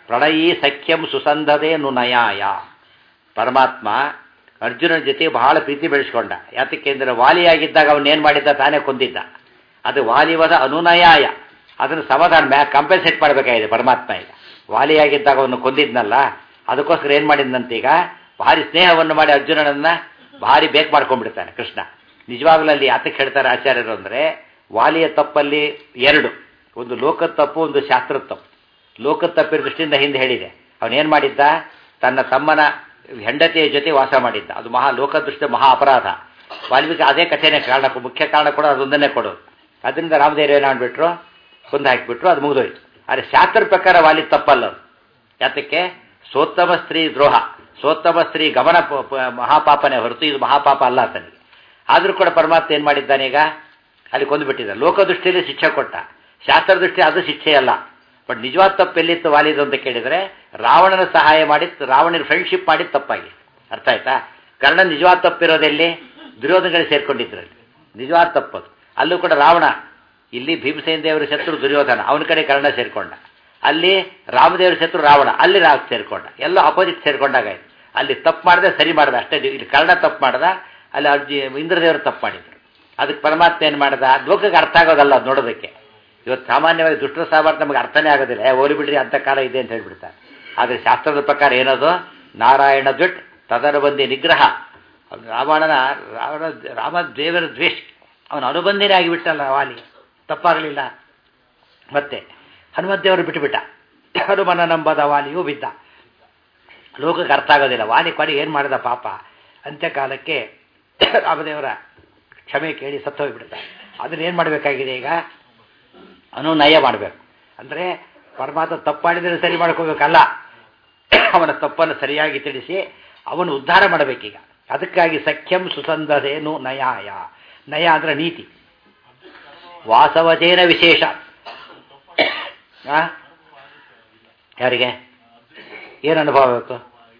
ಪ್ರಣಯೀ ಸಖ್ಯಂ ಸುಸಂಧದೆ ನುನಯಾಯ ಪರಮಾತ್ಮ ಅರ್ಜುನನ ಜೊತೆ ಬಹಳ ಪ್ರೀತಿ ಬೆಳೆಸ್ಕೊಂಡ ಯಾತಕ್ಕೆ ಅಂದರೆ ವಾಲಿಯಾಗಿದ್ದಾಗ ಅವನೇನು ಮಾಡಿದ್ದ ತಾನೇ ಕೊಂದಿದ್ದ ಅದು ವಾಲಿವದ ಅನುನಯಾಯ ಅದನ್ನು ಸಮಾಧಾನ ಮ್ಯಾ ಕಂಪೆನ್ಸೇಟ್ ಮಾಡಬೇಕಾಗಿದೆ ಪರಮಾತ್ಮ ಈಗ ವಾಲಿಯಾಗಿದ್ದಾಗ ಅವನು ಕೊಂದಿದ್ನಲ್ಲ ಅದಕ್ಕೋಸ್ಕರ ಏನು ಮಾಡಿದ್ನಂತೀಗ ಭಾರಿ ಸ್ನೇಹವನ್ನು ಮಾಡಿ ಅರ್ಜುನನನ್ನ ಭಾರಿ ಬೇಕು ಮಾಡ್ಕೊಂಡ್ಬಿಡ್ತಾನೆ ಕೃಷ್ಣ ನಿಜವಾಗ್ಲೂ ಅಲ್ಲಿ ಯಾತಕ್ಕೆ ಹೇಳ್ತಾರೆ ಆಚಾರ್ಯರು ಅಂದರೆ ವಾಲಿಯ ತಪ್ಪಲ್ಲಿ ಎರಡು ಒಂದು ಲೋಕದ ತಪ್ಪು ಒಂದು ಶಾಸ್ತ್ರದ ತಪ್ಪು ಲೋಕದ ತಪ್ಪಿನ ದೃಷ್ಟಿಯಿಂದ ಹಿಂದೆ ಹೇಳಿದೆ ಅವನೇನು ಮಾಡಿದ್ದ ತನ್ನ ತಮ್ಮನ ಹೆಂಡತಿಯ ಜೊತೆ ವಾಸ ಮಾಡಿದ್ದ ಅದು ಮಹಾ ಲೋಕದೃಷ್ಟಿ ಮಹಾ ಅಪರಾಧ ವಾಲ್ಮೀಕಿ ಅದೇ ಕಥೆನೇ ಕಾರಣ ಮುಖ್ಯ ಕಾರಣ ಕೂಡ ಅದೊಂದನ್ನೇ ಕೊಡೋದು ಅದರಿಂದ ರಾಮದೇವ್ರು ಏನು ಮಾಡ್ಬಿಟ್ರು ಕೊಂದು ಹಾಕಿಬಿಟ್ರು ಅದು ಮುಗಿದೋಯ್ತು ಆದರೆ ಶಾಸ್ತ್ರ ಪ್ರಕಾರ ವಾಲಿ ತಪ್ಪಲ್ಲ ಅದು ಯಾತಕ್ಕೆ ಸೋತ್ತಮ ಸ್ತ್ರೀ ದ್ರೋಹ ಸೋತ್ತಮ ಸ್ತ್ರೀ ಗಮನ ಪ- ಪ- ಮಹಾಪಾಪನೇ ಹೊರತು ಇದು ಮಹಾಪಾಪ ಅಲ್ಲ ಆತನಿಗೆ ಆದರೂ ಕೂಡ ಪರಮಾತ್ಮ ಏನು ಮಾಡಿದ್ದಾನೆ ಈಗ ಅಲ್ಲಿ ಕೊಂದುಬಿಟ್ಟಿದ್ದ ಲೋಕದೃಷ್ಟಿಯಲ್ಲಿ ಶಿಕ್ಷೆ ಕೊಟ್ಟ ಶಾಸ್ತ್ರ ದೃಷ್ಟಿ ಅದು ಶಿಕ್ಷೆ ಅಲ್ಲ ಬಟ್ ನಿಜವಾದ ತಪ್ಪು ಎಲ್ಲಿತ್ತು ವಾಲಿದು ಅಂತ ಕೇಳಿದರೆ ರಾವಣನ ಸಹಾಯ ಮಾಡಿ ರಾವಣನ ಫ್ರೆಂಡ್ಶಿಪ್ ಮಾಡಿ ತಪ್ಪಾಗಿ ಅರ್ಥ ಆಯ್ತಾ ಕರ್ಣ ನಿಜವಾದ ತಪ್ಪಿರೋದೆಲ್ಲಿ ದುರ್ಯೋಧನಗಳಿಗೆ ಸೇರ್ಕೊಂಡಿದ್ರಲ್ಲಿ ನಿಜವಾದ ತಪ್ಪದು ಅಲ್ಲೂ ಕೂಡ ರಾವಣ ಇಲ್ಲಿ ಭೀಮಸೇನ ದೇವರ ಶತ್ರು ದುರ್ಯೋಧನ ಅವನ ಕಡೆ ಕರ್ಣ ಸೇರ್ಕೊಂಡ ಅಲ್ಲಿ ರಾಮದೇವರ ಶತ್ರು ರಾವಣ ಅಲ್ಲಿ ರಾವ್ ಸೇರ್ಕೊಂಡ ಎಲ್ಲ ಅಪೋಸಿಟ್ ಸೇರ್ಕೊಂಡಾಗಾಯ್ತು ಅಲ್ಲಿ ತಪ್ಪು ಮಾಡದೆ ಸರಿ ಮಾಡ್ದ ಅಷ್ಟೇ ಇಲ್ಲಿ ಕರ್ಣ ತಪ್ಪು ಮಾಡ್ದ ಅಲ್ಲಿ ಅರ್ಜಿ ಇಂದ್ರದೇವರು ತಪ್ಪು ಮಾಡಿದ್ರು ಅದಕ್ಕೆ ಪರಮಾತ್ಮ ಏನು ಮಾಡ್ದ ಲೋಕಕ್ಕೆ ಅರ್ಥ ಆಗೋದಲ್ಲ ಅದು ನೋಡೋದಕ್ಕೆ ಇವತ್ತು ಸಾಮಾನ್ಯವಾಗಿ ದುಷ್ಟರ ಸಾಮರ್ಥ್ಯ ನಮಗೆ ಅರ್ಥನೇ ಆಗೋದಿಲ್ಲ ಏ ಹೋಲಿ ಬಿಡ್ರಿ ಅಂತ ಕಾಲ ಇದೆ ಅಂತ ಹೇಳ್ಬಿಡ್ತಾರೆ ಆದರೆ ಶಾಸ್ತ್ರದ ಪ್ರಕಾರ ಏನದು ನಾರಾಯಣ ದುಟ್ ತದರ ಬಂದಿ ನಿಗ್ರಹ ಅವ್ನು ರಾವಣನ ರಾವಣ ರಾಮ ದೇವರ ದ್ವೇಷ ಅವನು ಅನುಬಂಧಿನೇ ಆಗಿಬಿಟ್ಟಲ್ಲ ವಾಲಿ ತಪ್ಪಾಗಲಿಲ್ಲ ಮತ್ತೆ ಹನುಮಂತೇವರು ಬಿಟ್ಟುಬಿಟ್ಟ ಹನುಮನ ನಂಬದ ವಾಲಿಯೂ ಬಿದ್ದ ಲೋಕಕ್ಕೆ ಅರ್ಥ ಆಗೋದಿಲ್ಲ ವಾಲಿ ಕೊನೆ ಏನು ಮಾಡಿದ ಪಾಪ ಅಂತ್ಯಕಾಲಕ್ಕೆ ರಾಮದೇವರ ಕ್ಷಮೆ ಕೇಳಿ ಸತ್ತು ಹೋಗಿಬಿಡ್ತಾರೆ ಅದನ್ನ ಏನು ಮಾಡಬೇಕಾಗಿದೆ ಈಗ ಅನುನಯ ಮಾಡಬೇಕು ಅಂದರೆ ಪರಮಾತ್ಮ ತಪ್ಪು ಮಾಡಿದರೆ ಸರಿ ಮಾಡ್ಕೋಬೇಕಲ್ಲ ಅವನ ತಪ್ಪನ್ನು ಸರಿಯಾಗಿ ತಿಳಿಸಿ ಅವನು ಉದ್ಧಾರ ಮಾಡಬೇಕೀಗ ಅದಕ್ಕಾಗಿ ಸಖ್ಯಂ ಸುಸಂಧರೇನು ನಯಾಯ ನಯ ಅಂದರೆ ನೀತಿ ವಾಸವಜೇನ ವಿಶೇಷ ಆ? ಯಾರಿಗೆ ಏನು ಅನುಭವ ಬೇಕು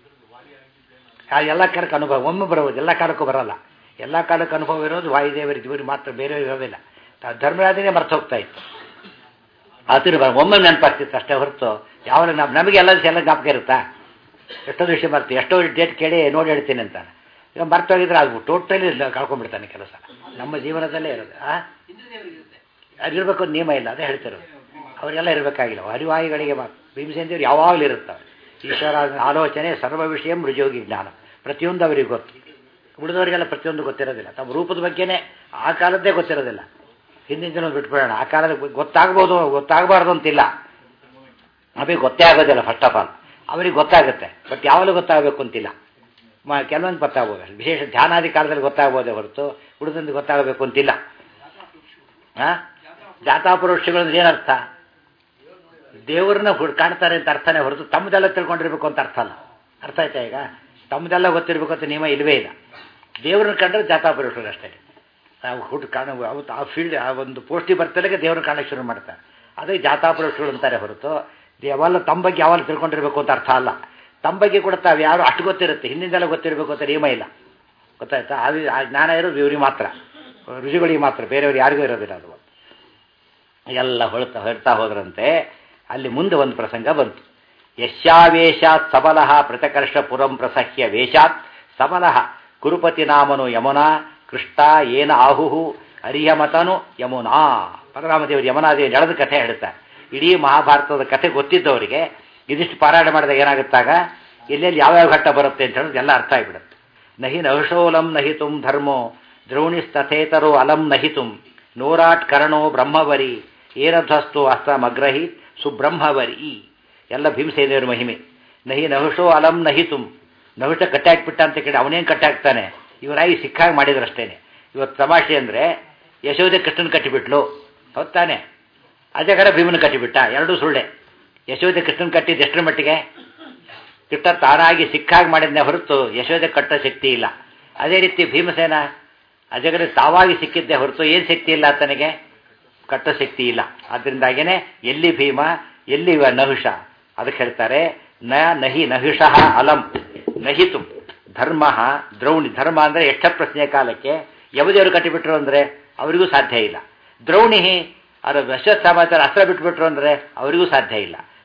ಆ ಎಲ್ಲ ಕಾಲಕ್ಕೆ ಅನುಭವ ಒಮ್ಮೆ ಬರೋದು ಎಲ್ಲ ಕಾಲಕ್ಕೂ ಬರಲ್ಲ ಎಲ್ಲ ಕಾಲಕ್ಕೆ ಅನುಭವ ಇರೋದು ವಾಯುದೇವರಿಗೆ ಇವರಿಗೆ ಮಾತ್ರ ಬೇರೆ ಇರೋದಿಲ್ಲ ಧರ್ಮರಾಜನೇ ಮರ್ತು ಹೋಗ್ತಾ ಇತ್ತು ಆತನು ಬರ ಒಮ್ಮೆ ನೆನಪಾಗ್ತಿತ್ತು ಅಷ್ಟೇ ಹೊರತು ಯಾವಾಗ ನಾವು ನಮಗೆ ಎಲ್ಲ ಎಲ್ಲ ಜ್ಞಾಪಕ ಇರುತ್ತಾ ಎಷ್ಟೋ ವಿಷಯ ಬರ್ತೀವಿ ಎಷ್ಟೋ ಡೇಟ್ ಕೇಳಿ ನೋಡಿ ಹೇಳ್ತೀನಿ ಅಂತ ಈಗ ಮರ್ತೋಗಿದ್ರೆ ಅದು ಟೋಟಲಿ ಕಳ್ಕೊಂಡ್ಬಿಡ್ತಾನೆ ಕೆಲಸ ನಮ್ಮ ಜೀವನದಲ್ಲೇ ಇರೋದು ಆ ಅದಿರ್ಬೇಕು ಅಂತ ನಿಯಮ ಇಲ್ಲ ಅದೇ ಹೇಳ್ತಿರೋದು ಅವರೆಲ್ಲ ಇರಬೇಕಾಗಿಲ್ಲ ಹರಿವಾಯುಗಳಿಗೆ ಮಾತ್ರ ಭೀಮಸೇನ ದೇವರು ಯಾವಾಗಲೂ ಇರುತ್ತವೆ ಈಶ್ವರ ಆಲೋಚನೆ ಸರ್ವ ವಿಷಯ ಮೃಜೋಗಿ ಜ್ಞಾನ ಪ್ರತಿಯೊಂದು ಅವರಿಗೆ ಗೊತ್ತು ಉಳಿದವರಿಗೆಲ್ಲ ಪ್ರತಿಯೊಂದು ಗೊತ್ತಿರೋದಿಲ್ಲ ತಮ್ಮ ರೂಪದ ಬಗ್ಗೆನೇ ಆ ಕಾಲದ್ದೇ ಗೊತ್ತಿರೋದಿಲ್ಲ ಹಿಂದಿನ ಜನ ಬಿಟ್ಬಿಡೋಣ ಆ ಕಾಲದ ಗೊತ್ತಾಗ್ಬೋದು ಗೊತ್ತಾಗಬಾರ್ದು ಅಂತಿಲ್ಲ ನಮಗೆ ಗೊತ್ತೇ ಆಗೋದಿಲ್ಲ ಫಸ್ಟ್ ಆಫ್ ಆಲ್ ಅವರಿಗೆ ಗೊತ್ತಾಗುತ್ತೆ ಬಟ್ ಯಾವಾಗಲೂ ಗೊತ್ತಾಗಬೇಕು ಅಂತಿಲ್ಲ ಮ ಕೆಲವೊಂದು ಗೊತ್ತಾಗ್ಬೋದು ವಿಶೇಷ ಧ್ಯಾನಾದಿ ಕಾಲದಲ್ಲಿ ಗೊತ್ತಾಗ್ಬೋದೇ ಹೊರತು ಉಳಿದಂದು ಗೊತ್ತಾಗಬೇಕು ಅಂತಿಲ್ಲ ಹಾಂ ಜಾತಾಪುರುಷಗಳು ಅಂದ್ರೆ ಏನರ್ಥ ದೇವರನ್ನ ಹುಡ್ ಕಾಣ್ತಾರೆ ಅಂತ ಅರ್ಥನೇ ಹೊರತು ತಮ್ಮದೆಲ್ಲ ತಿಳ್ಕೊಂಡಿರ್ಬೇಕು ಅಂತ ಅರ್ಥ ಅಲ್ಲ ಅರ್ಥ ಆಯ್ತಾ ಈಗ ತಮ್ಮದೆಲ್ಲ ಗೊತ್ತಿರಬೇಕು ಅಂತ ನಿಯಮ ಇಲ್ಲವೇ ಇಲ್ಲ ದೇವ್ರನ್ನ ಕಂಡ್ರೆ ಜಾತಾಪುರುಷರು ಅಷ್ಟೇ ನಾವು ಹುಟ್ಟು ಕಾಣ ಅವತ್ತು ಆ ಫೀಲ್ಡ್ ಆ ಒಂದು ಪೋಸ್ಟಿ ಬರ್ತಲೇ ದೇವ್ರನ್ನ ಕಾಣಕ್ಕೆ ಶುರು ಮಾಡ್ತಾರೆ ಅದೇ ಜಾತಾಪುರುಷಗಳು ಅಂತಾರೆ ಹೊರತು ಯಾವಲ್ಲ ತಮ್ಮ ಬಗ್ಗೆ ಯಾವಾಗ ತಿಳ್ಕೊಂಡಿರ್ಬೇಕು ಅಂತ ಅರ್ಥ ಅಲ್ಲ ತಮ್ಮ ಬಗ್ಗೆ ಕೂಡ ತಾವು ಯಾರು ಅಷ್ಟು ಗೊತ್ತಿರುತ್ತೆ ಹಿಂದಿಂದೆಲ್ಲ ಗೊತ್ತಿರಬೇಕು ಅಂತ ನಿಯಮ ಇಲ್ಲ ಗೊತ್ತಾಯ್ತಾ ಅದು ಆ ಜ್ಞಾನ ಇರೋದು ಇವ್ರಿಗೆ ಮಾತ್ರ ರುಚಿಗಳಿಗೆ ಮಾತ್ರ ಬೇರೆಯವ್ರು ಯಾರಿಗೂ ಇರೋದಿಲ್ಲ ಅದು ಎಲ್ಲ ಹೊಳ್ತಾ ಹೊಳ್ತಾ ಹೋದ್ರಂತೆ ಅಲ್ಲಿ ಮುಂದೆ ಒಂದು ಪ್ರಸಂಗ ಬಂತು ಯಶ್ಯಾವೇಶಾತ್ ಸಬಲಃ ಪ್ರತಕರ್ಷ ಪುರಂ ಪ್ರಸಹ್ಯ ವೇಷಾತ್ ಸಬಲಃ ಕುರುಪತಿ ನಾಮನು ಯಮುನಾ ಕೃಷ್ಟ ಏನ ಆಹುಹು ಅರಿಯಮತನು ಯಮುನಾ ಪರರಾಮದೇವರು ಯಮುನಾದೇವಿ ನಡೆದ ಕಥೆ ಹೇಳ್ತಾರೆ ಇಡೀ ಮಹಾಭಾರತದ ಕಥೆ ಗೊತ್ತಿದ್ದವರಿಗೆ ಇದಿಷ್ಟು ಪಾರಾಯಣ ಮಾಡಿದಾಗ ಏನಾಗುತ್ತಾಗ ಎಲ್ಲೆಲ್ಲಿ ಯಾವ್ಯಾವ ಘಟ್ಟ ಬರುತ್ತೆ ಅಂತ ಹೇಳೋದು ಎಲ್ಲ ಅರ್ಥ ಆಗಿಬಿಡುತ್ತೆ ನಹಿ ನಹುಷೋಲಂ ನಹಿತುಂ ಧರ್ಮೋ ದ್ರೋಣಿಸ್ತಥೇತರೋ ಅಲಂ ನಹಿತುಂ ನೂರಾಟ್ ಕರ್ಣೋ ಬ್ರಹ್ಮವರಿ ಏನಧ್ವಸ್ತು ಅಸ್ತಮಗ್ರಹಿ ಸುಬ್ರಹ್ಮವರಿ ಎಲ್ಲ ಭೀಮಸೇನೆಯವ್ರ ಮಹಿಮೆ ನಹಿ ನಹುಷೋ ಅಲಂ ನಹಿತುಂ ನಹುಷ ಕಟ್ಟಾಕ್ಬಿಟ್ಟ ಅಂತ ಕೇಳಿ ಅವನೇನು ಕಟ್ಟಾಕ್ತಾನೆ ಇವರಾಗಿ ಸಿಕ್ಕಾಗಿ ಮಾಡಿದ್ರಷ್ಟೇನೆ ಇವತ್ತು ತಮಾಷೆ ಅಂದರೆ ಯಶೋದೆ ಕೃಷ್ಣನ್ ಕಟ್ಟಿಬಿಟ್ಲು ಹೊತ್ತಾನೆ ಅಜಗರ ಭೀಮನ ಕಟ್ಟಿಬಿಟ್ಟ ಎರಡೂ ಸುಳ್ಳೆ ಯಶೋದೆ ಕೃಷ್ಣನ್ ಕಟ್ಟಿದ್ದು ಎಷ್ಟರ ಮಟ್ಟಿಗೆ ಕೃಷ್ಣ ತಾನಾಗಿ ಸಿಕ್ಕಾಗಿ ಮಾಡಿದ್ನೇ ಹೊರತು ಯಶೋದೆ ಕಟ್ಟೋ ಶಕ್ತಿ ಇಲ್ಲ ಅದೇ ರೀತಿ ಭೀಮಸೇನ ಅಜಗರ ತಾವಾಗಿ ಸಿಕ್ಕಿದ್ದೇ ಹೊರತು ಏನು ಶಕ್ತಿ ಇಲ್ಲ ಆತನಿಗೆ ಕಟ್ಟೋ ಶಕ್ತಿ ಇಲ್ಲ ಆದ್ದರಿಂದಾಗೇನೆ ಎಲ್ಲಿ ಭೀಮ ಎಲ್ಲಿ ಇವ ನಹುಷ ಅದಕ್ಕೆ ಹೇಳ್ತಾರೆ ನ ನಹಿ ನಹುಷಃ ಅಲಂ ನಹಿತು ಧರ್ಮ ದ್ರೌಣಿ ಧರ್ಮ ಅಂದರೆ ಎಷ್ಟ ಪ್ರಶ್ನೆಯ ಕಾಲಕ್ಕೆ ಯವದೇವರು ಕಟ್ಟಿಬಿಟ್ರು ಅಂದರೆ ಅವರಿಗೂ ಸಾಧ್ಯ ಇಲ್ಲ ದ್ರೌಣಿ ಅದು ಅಶ್ವತ್ ಸಮಾಚಾರ ಅಸ್ತ್ರ ಬಿಟ್ಬಿಟ್ರು ಅಂದರೆ ಅವರಿಗೂ ಸಾಧ್ಯ ಇಲ್ಲ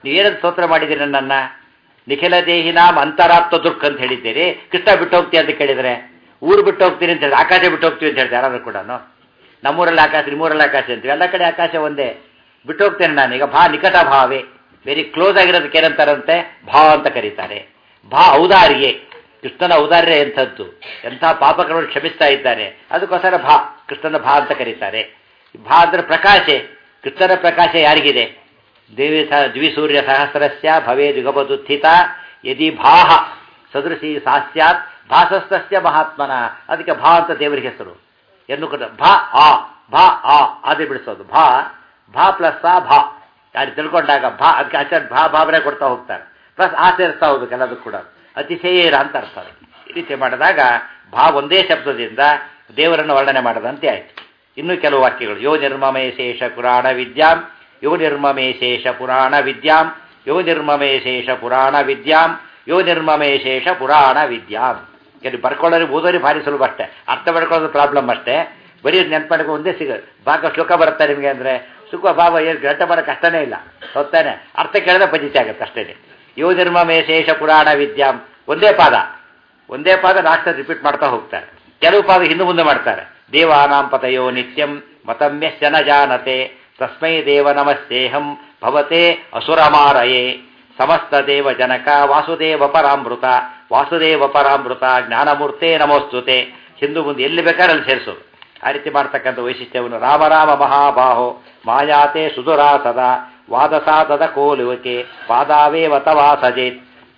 ನೀವೇನಂತ ಸ್ತೋತ್ರ ಮಾಡಿದ್ದೀರಿ ನನ್ನನ್ನ ನಿಖಿಲ ದೇಹಿನಾಮ್ ಅಂತರಾತ್ಮ ದುರ್ಕ್ ಅಂತ ಹೇಳಿದ್ದೀರಿ ಕೃಷ್ಣ ಬಿಟ್ಟು ಹೋಗ್ತೀವಿ ಅಂತ ಕೇಳಿದರೆ ಊರು ಬಿಟ್ಟು ಹೋಗ್ತೀನಿ ಅಂತ ಹೇಳಿ ಆಕಾಶ ಬಿಟ್ಟು ಹೋಗ್ತೀವಿ ಅಂತ ಹೇಳ್ತಾರೆ ಯಾರಾದ್ರೂ ಕೂಡ ನಮ್ಮೂರಲ್ಲಿ ಆಕಾಶ ನಿಮ್ಮೂರಲ್ಲಿ ಆಕಾಶ ಅಂತೀವಿ ಎಲ್ಲ ಕಡೆ ಆಕಾಶ ಒಂದೇ ಬಿಟ್ಟು ಹೋಗ್ತೇನೆ ನಾನು ಈಗ ಭಾ ನಿಕಟ ಭಾವೆ ವೆರಿ ಕ್ಲೋಸ್ ಆಗಿರೋದಕ್ಕೆ ಏನಂತಾರಂತೆ ಭಾ ಅಂತ ಕರೀತಾರೆ ಭಾ ಔದಾರ್ಯೆ ಕೃಷ್ಣನ ಔದಾರ್ಯ ಎಂಥದ್ದು ಎಂಥ ಪಾಪಗಳನ್ನು ಕ್ಷಮಿಸ್ತಾ ಇದ್ದಾನೆ ಅದಕ್ಕೋಸ್ಕರ ಭಾ ಕೃಷ್ಣನ ಭಾ ಅಂತ ಕರೀತಾರೆ ಭಾ ಅಂದ್ರೆ ಪ್ರಕಾಶೆ ಕೃಷ್ಣನ ಪ್ರಕಾಶ ಯಾರಿಗಿದೆ ದೇವಿ ಸಹ ದ್ವಿಸೂರ್ಯ ಸಹಸ್ರಸ್ಯ ಭವೇ ಯುಗಪದುತ್ಥಿತ ಯದಿ ಭಾಹ ಸದೃಶಿ ಸಾಸ್ಯಾತ್ ಭಾಸಸ್ತಸ್ಯ ಮಹಾತ್ಮನ ಅದಕ್ಕೆ ಭಾ ಅಂತ ದೇವರಿಗೆ ಹೆಸರು ಎನ್ನು ಕೂಡ ಭಾ ಆ ಭಾ ಆ ಅದೇ ಬಿಡಿಸೋದು ಭಾ ಭಾ ಪ್ಲಸ್ ಆ ಭಾ ಯಾರು ತಿಳ್ಕೊಂಡಾಗ ಭಾ ಅದಕ್ಕೆ ಆಚಾರ್ಯ ಭಾ ಭಾವನೆ ಕೊಡ್ತಾ ಹೋಗ್ತಾರೆ ಪ್ಲಸ್ ಆ ಸೇರಿಸ್ತಾ ಹೋಗ್ಬೇಕು ಎಲ್ಲದಕ್ಕೂ ಕೂಡ ಅತಿಶಯೇರ ಅಂತ ಅರ್ಥ ಅದಕ್ಕೆ. ಈ ರೀತಿ ಮಾಡಿದಾಗ ಭಾ ಒಂದೇ ಶಬ್ದದಿಂದ ದೇವರನ್ನು ವರ್ಣನೆ ಮಾಡದಂತೆ ಆಯ್ತು ಇನ್ನು ಕೆಲವು ವಾಕ್ಯಗಳು ಯೋ ನಿರ್ಮಮೇ ಶೇಷ ಪುರಾಣ ವಿದ್ಯಾಂ ಯೋ ನಿರ್ಮಮೇ ಶೇಷ ಪುರಾಣ ವಿದ್ಯಾಂ ಯೋ ನಿರ್ಮಮೇ ಶೇಷ ಪುರಾಣ ವಿದ್ಯಾಂ ಯೋ ನಿರ್ಮಮೇ ಶೇಷ ಪುರಾಣ ವಿದ್ಯಾಂ ಕೆಲವು ಬರ್ಕೊಳ್ಳೋರು ಓದೋರಿ ಭಾರಿ ಸುಲಭ ಅಷ್ಟೇ ಅರ್ಥ ಮಾಡ್ಕೊಳ್ಳೋದು ಪ್ರಾಬ್ಲಮ್ ಅಷ್ಟೇ ಬರೀ ನೆನ್ಪು ಮಾಡ್ಕೊಂಡು ಒಂದೇ ಸಿಗ ಭಾಗ ಶ್ಲೋಕ ಬರುತ್ತೆ ನಿಮಗೆ ಅಂದರೆ ಸುಖ ಭಾವ ಏನು ಗಂಟೆ ಮಾಡೋ ಕಷ್ಟನೇ ಇಲ್ಲ ಹೊತ್ತಾನೆ ಅರ್ಥ ಕೇಳಿದ್ರೆ ಪಜಿತಿ ಆಗುತ್ತೆ ಅಷ್ಟೇ ಯೋ ನಿರ್ಮಮೇ ಶೇಷ ಪುರಾಣ ವಿದ್ಯಾಂ ಒಂದೇ ಪಾದ ಒಂದೇ ಪಾದ ನಾಷ್ಟ ರಿಪೀಟ್ ಮಾಡ್ತಾ ಹೋಗ್ತಾರೆ ಕೆಲವು ಪಾದ ಹಿಂದೆ ಮುಂದೆ ಮಾಡ್ತಾರೆ ದೇವಾನಾಂ ಪತಯೋ ನಿತ್ಯಂ ಮತಮ್ಯಶ್ಚ ನ ಜಾನತೆ ತಸ್ಮೈ ದೇವ ನಮಸ್ತೇಹಂ ಭವತೆ ಅಸುರಮಾರಯೇ ಸಮಸ್ತ ದೇವ ಜನಕ ವಾಸುದೇವ ಪರಾಮೃತ ವಾಸುದೇವ ಪರಾಮೃತ ಜ್ಞಾನಮೂರ್ತೆ ನಮೋಸ್ತುತೆ ಹಿಂದೂ ಮುಂದೆ ಎಲ್ಲಿ ಬೇಕಾದ್ರೆ ಅಲ್ಲಿ ಸೇರಿಸೋದು ಆ ರೀತಿ ಮಾಡ್ತಕ್ಕಂಥ ವೈಶಿಷ್ಟ್ಯವನ್ನು ರಾಮ ರಾಮ ಮಹಾಬಾಹೋ ಮಾಯಾತೆ ಸುಧುರಾಸದ ವಾದಸಾದದ ಕೋಲುವಿಕೆ ಪಾದಾವೇವ ತವಾ ಸಜೇತ್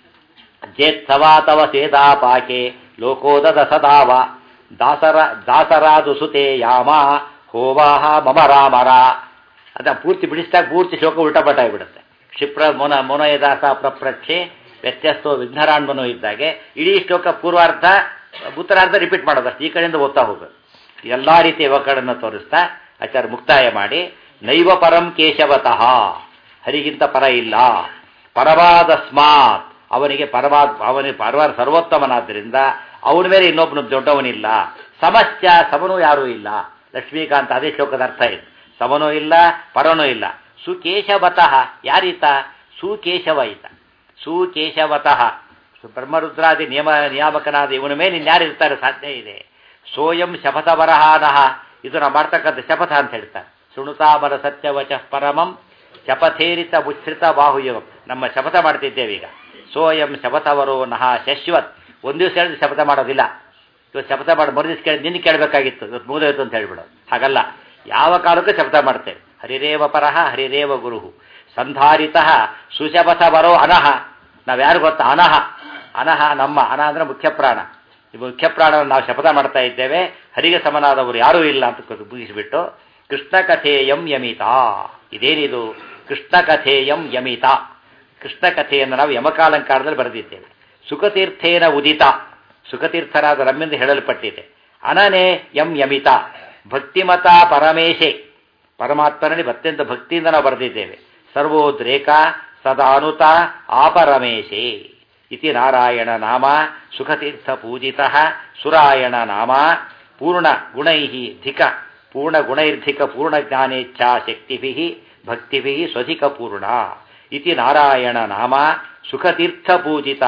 ಜೇತ್ಸವಾ ತವ ಸೇದಾಪಾಕೆ ಲೋಕೋದದ ಸದಾವ ದಾಸರ ದಾಸರಾದು ಸುತೆ ಯಾಮ ಹೋವಾಹ ಮಮ ರಾಮರ ಅದ ಪೂರ್ತಿ ಬಿಡಿಸಿದಾಗ ಪೂರ್ತಿ ಶೋಕ ಉಲ್ಟಪಟ ಆಗಿಬಿಡುತ್ತೆ ಕ್ಷಿಪ್ರ ಮೊನ ಮೊನಯದಾಸ ಪ್ರಪ್ರಕ್ಷೆ ವ್ಯತ್ಯಸ್ತೋ ವಿಘ್ನರಾಣ್ಮನು ಇದ್ದಾಗೆ ಇಡೀ ಶ್ಲೋಕ ಪೂರ್ವಾರ್ಧ ಉತ್ತರಾರ್ಧ ರಿಪೀಟ್ ಮಾಡೋದಷ್ಟು ಈ ಕಡೆಯಿಂದ ಓದ್ತಾ ಹೋಗೋದು ಎಲ್ಲ ರೀತಿಯ ಯುವಕರನ್ನು ತೋರಿಸ್ತಾ ಆಚಾರ್ಯ ಮುಕ್ತಾಯ ಮಾಡಿ ನೈವ ಪರಂ ಕೇಶವತಃ ಹರಿಗಿಂತ ಪರ ಇಲ್ಲ ಪರವಾದಸ್ಮಾತ್ ಅವನಿಗೆ ಪರವಾದ ಅವನಿಗೆ ಪರವಾದ ಸರ್ವೋತ್ತಮನಾದ್ದರಿಂದ ಅವನ ಮೇಲೆ ಇನ್ನೊಬ್ಬನು ದೊಡ್ಡವನಿಲ್ಲ ಸಮಸ್ಯ ಸಮನೂ ಯಾರೂ ಇಲ್ಲ ಲಕ್ಷ್ಮೀಕಾಂತ ಅದೇ ಶ್ಲೋಕದ ಅರ್ಥ ಇದೆ ಸಮನೂ ಇಲ್ಲ ಪರನೂ ಇಲ್ಲ ಸುಕೇಶವತಃ ಯಾರೀತ ಸುಕೇಶವ ಈತ ಸುಕೇಶವತಃ ಬ್ರಹ್ಮರುದ್ರಾದಿ ನಿಯಮ ನಿಯಾಮಕನಾದ ಇವನ ಮೇಲೆ ಇನ್ಯಾರು ಇರ್ತಾರೆ ಸಾಧ್ಯ ಇದೆ ಸೋಯಂ ಶಪಥ ವರಹಾನಃ ಇದು ನಾವು ಮಾಡ್ತಕ್ಕಂಥ ಶಪಥ ಅಂತ ಹೇಳ್ತಾರೆ ಶೃಣುತಾಮರ ಸತ್ಯವಚ ಪರಮಂ ಶಪಥೇರಿತ ಮುಚ್ಛ್ರಿತ ಬಾಹುಯಂ ನಮ್ಮ ಶಪಥ ಮಾಡ್ತಿದ್ದೇವೆ ಈಗ ಸೋಯಂ ಶಪಥವರೋ ನಹ ಶಶ್ವತ್ ಒಂದು ದಿವಸ ಹೇಳಿದ್ರೆ ಶಪಥ ಮಾಡೋದಿಲ್ಲ ಇವತ್ತು ಶಪಥ ಮಾಡಿ ಮರುದಿವ್ಸ ಕೇಳಿ ನಿನ್ನ ಕೇಳಬೇಕಾಗಿತ್ತು ಇವತ್ತು ಮೂದೋಯ್ತು ಅಂತ ಹೇಳ್ಬಿಡೋದು ಹಾಗಲ್ಲ ಯಾವ ಕಾಲಕ್ಕೂ ಶಪಥ ಮಾಡ್ತೇವೆ ಹರಿರೇವ ಪರಹ ಹರಿರೇವ ಗುರು ಸಂಧಾರಿತ ಸುಶಪಥ ಬರೋ ಅನಹ ನಾವ್ಯಾರು ಗೊತ್ತಾ ಅನಹ ಅನಹ ನಮ್ಮ ಅನ ಅಂದ್ರೆ ಮುಖ್ಯ ಪ್ರಾಣ ಈ ಮುಖ್ಯ ಪ್ರಾಣವನ್ನು ನಾವು ಶಪಥ ಮಾಡ್ತಾ ಇದ್ದೇವೆ ಹರಿಗೆ ಸಮನಾದವರು ಯಾರೂ ಇಲ್ಲ ಅಂತ ಮುಗಿಸಿಬಿಟ್ಟು ಕೃಷ್ಣ ಕಥೆಯಂ ಯಮಿತಾ ಇದೇನಿದು ಕೃಷ್ಣ ಕಥೆಯಂ ಯಮಿತಾ ಕೃಷ್ಣ ಕಥೆಯನ್ನು ನಾವು ಯಮಕಾಲಂಕಾರದಲ್ಲಿ ಬರೆದಿದ್ದೇವೆ ಸುಖತೀರ್ಥೇನ ಉದಿತ ಸುಖತೀರ್ಥರಾದ ನಮ್ಮಿಂದ ಹೇಳಲ್ಪಟ್ಟಿದೆ ಅನನೆ ಯಂ ಯಮಿತ ಭಕ್ತಿಮತ ಪರಮೇಶೆ ಪರಮಾತ್ಮನಲ್ಲಿ ಅತ್ಯಂತ ಭಕ್ತಿಯಿಂದ ನಾವು ಬರೆದಿದ್ದೇವೆ ಸರ್ವೋದ್ರೇಕ ಸದಾನುತ ಆಪರಮೇಶೆ ಇತಿ ನಾರಾಯಣ ನಾಮ ಸುಖತೀರ್ಥ ಪೂಜಿತ ಸುರಾಯಣ ನಾಮ ಪೂರ್ಣ ಗುಣೈ ಧಿಕ ಪೂರ್ಣ ಗುಣೈರ್ಧಿಕ ಪೂರ್ಣ ಜ್ಞಾನೇಚ್ಛಾ ಶಕ್ತಿಭಿ ಭಕ್ತಿಭಿ ಸ್ವಧಿಕ ಪೂರ್ಣ ಇತಿ ನಾರಾಯಣ ನಾಮ ಸುಖತೀರ್ಥ ಪೂಜಿತ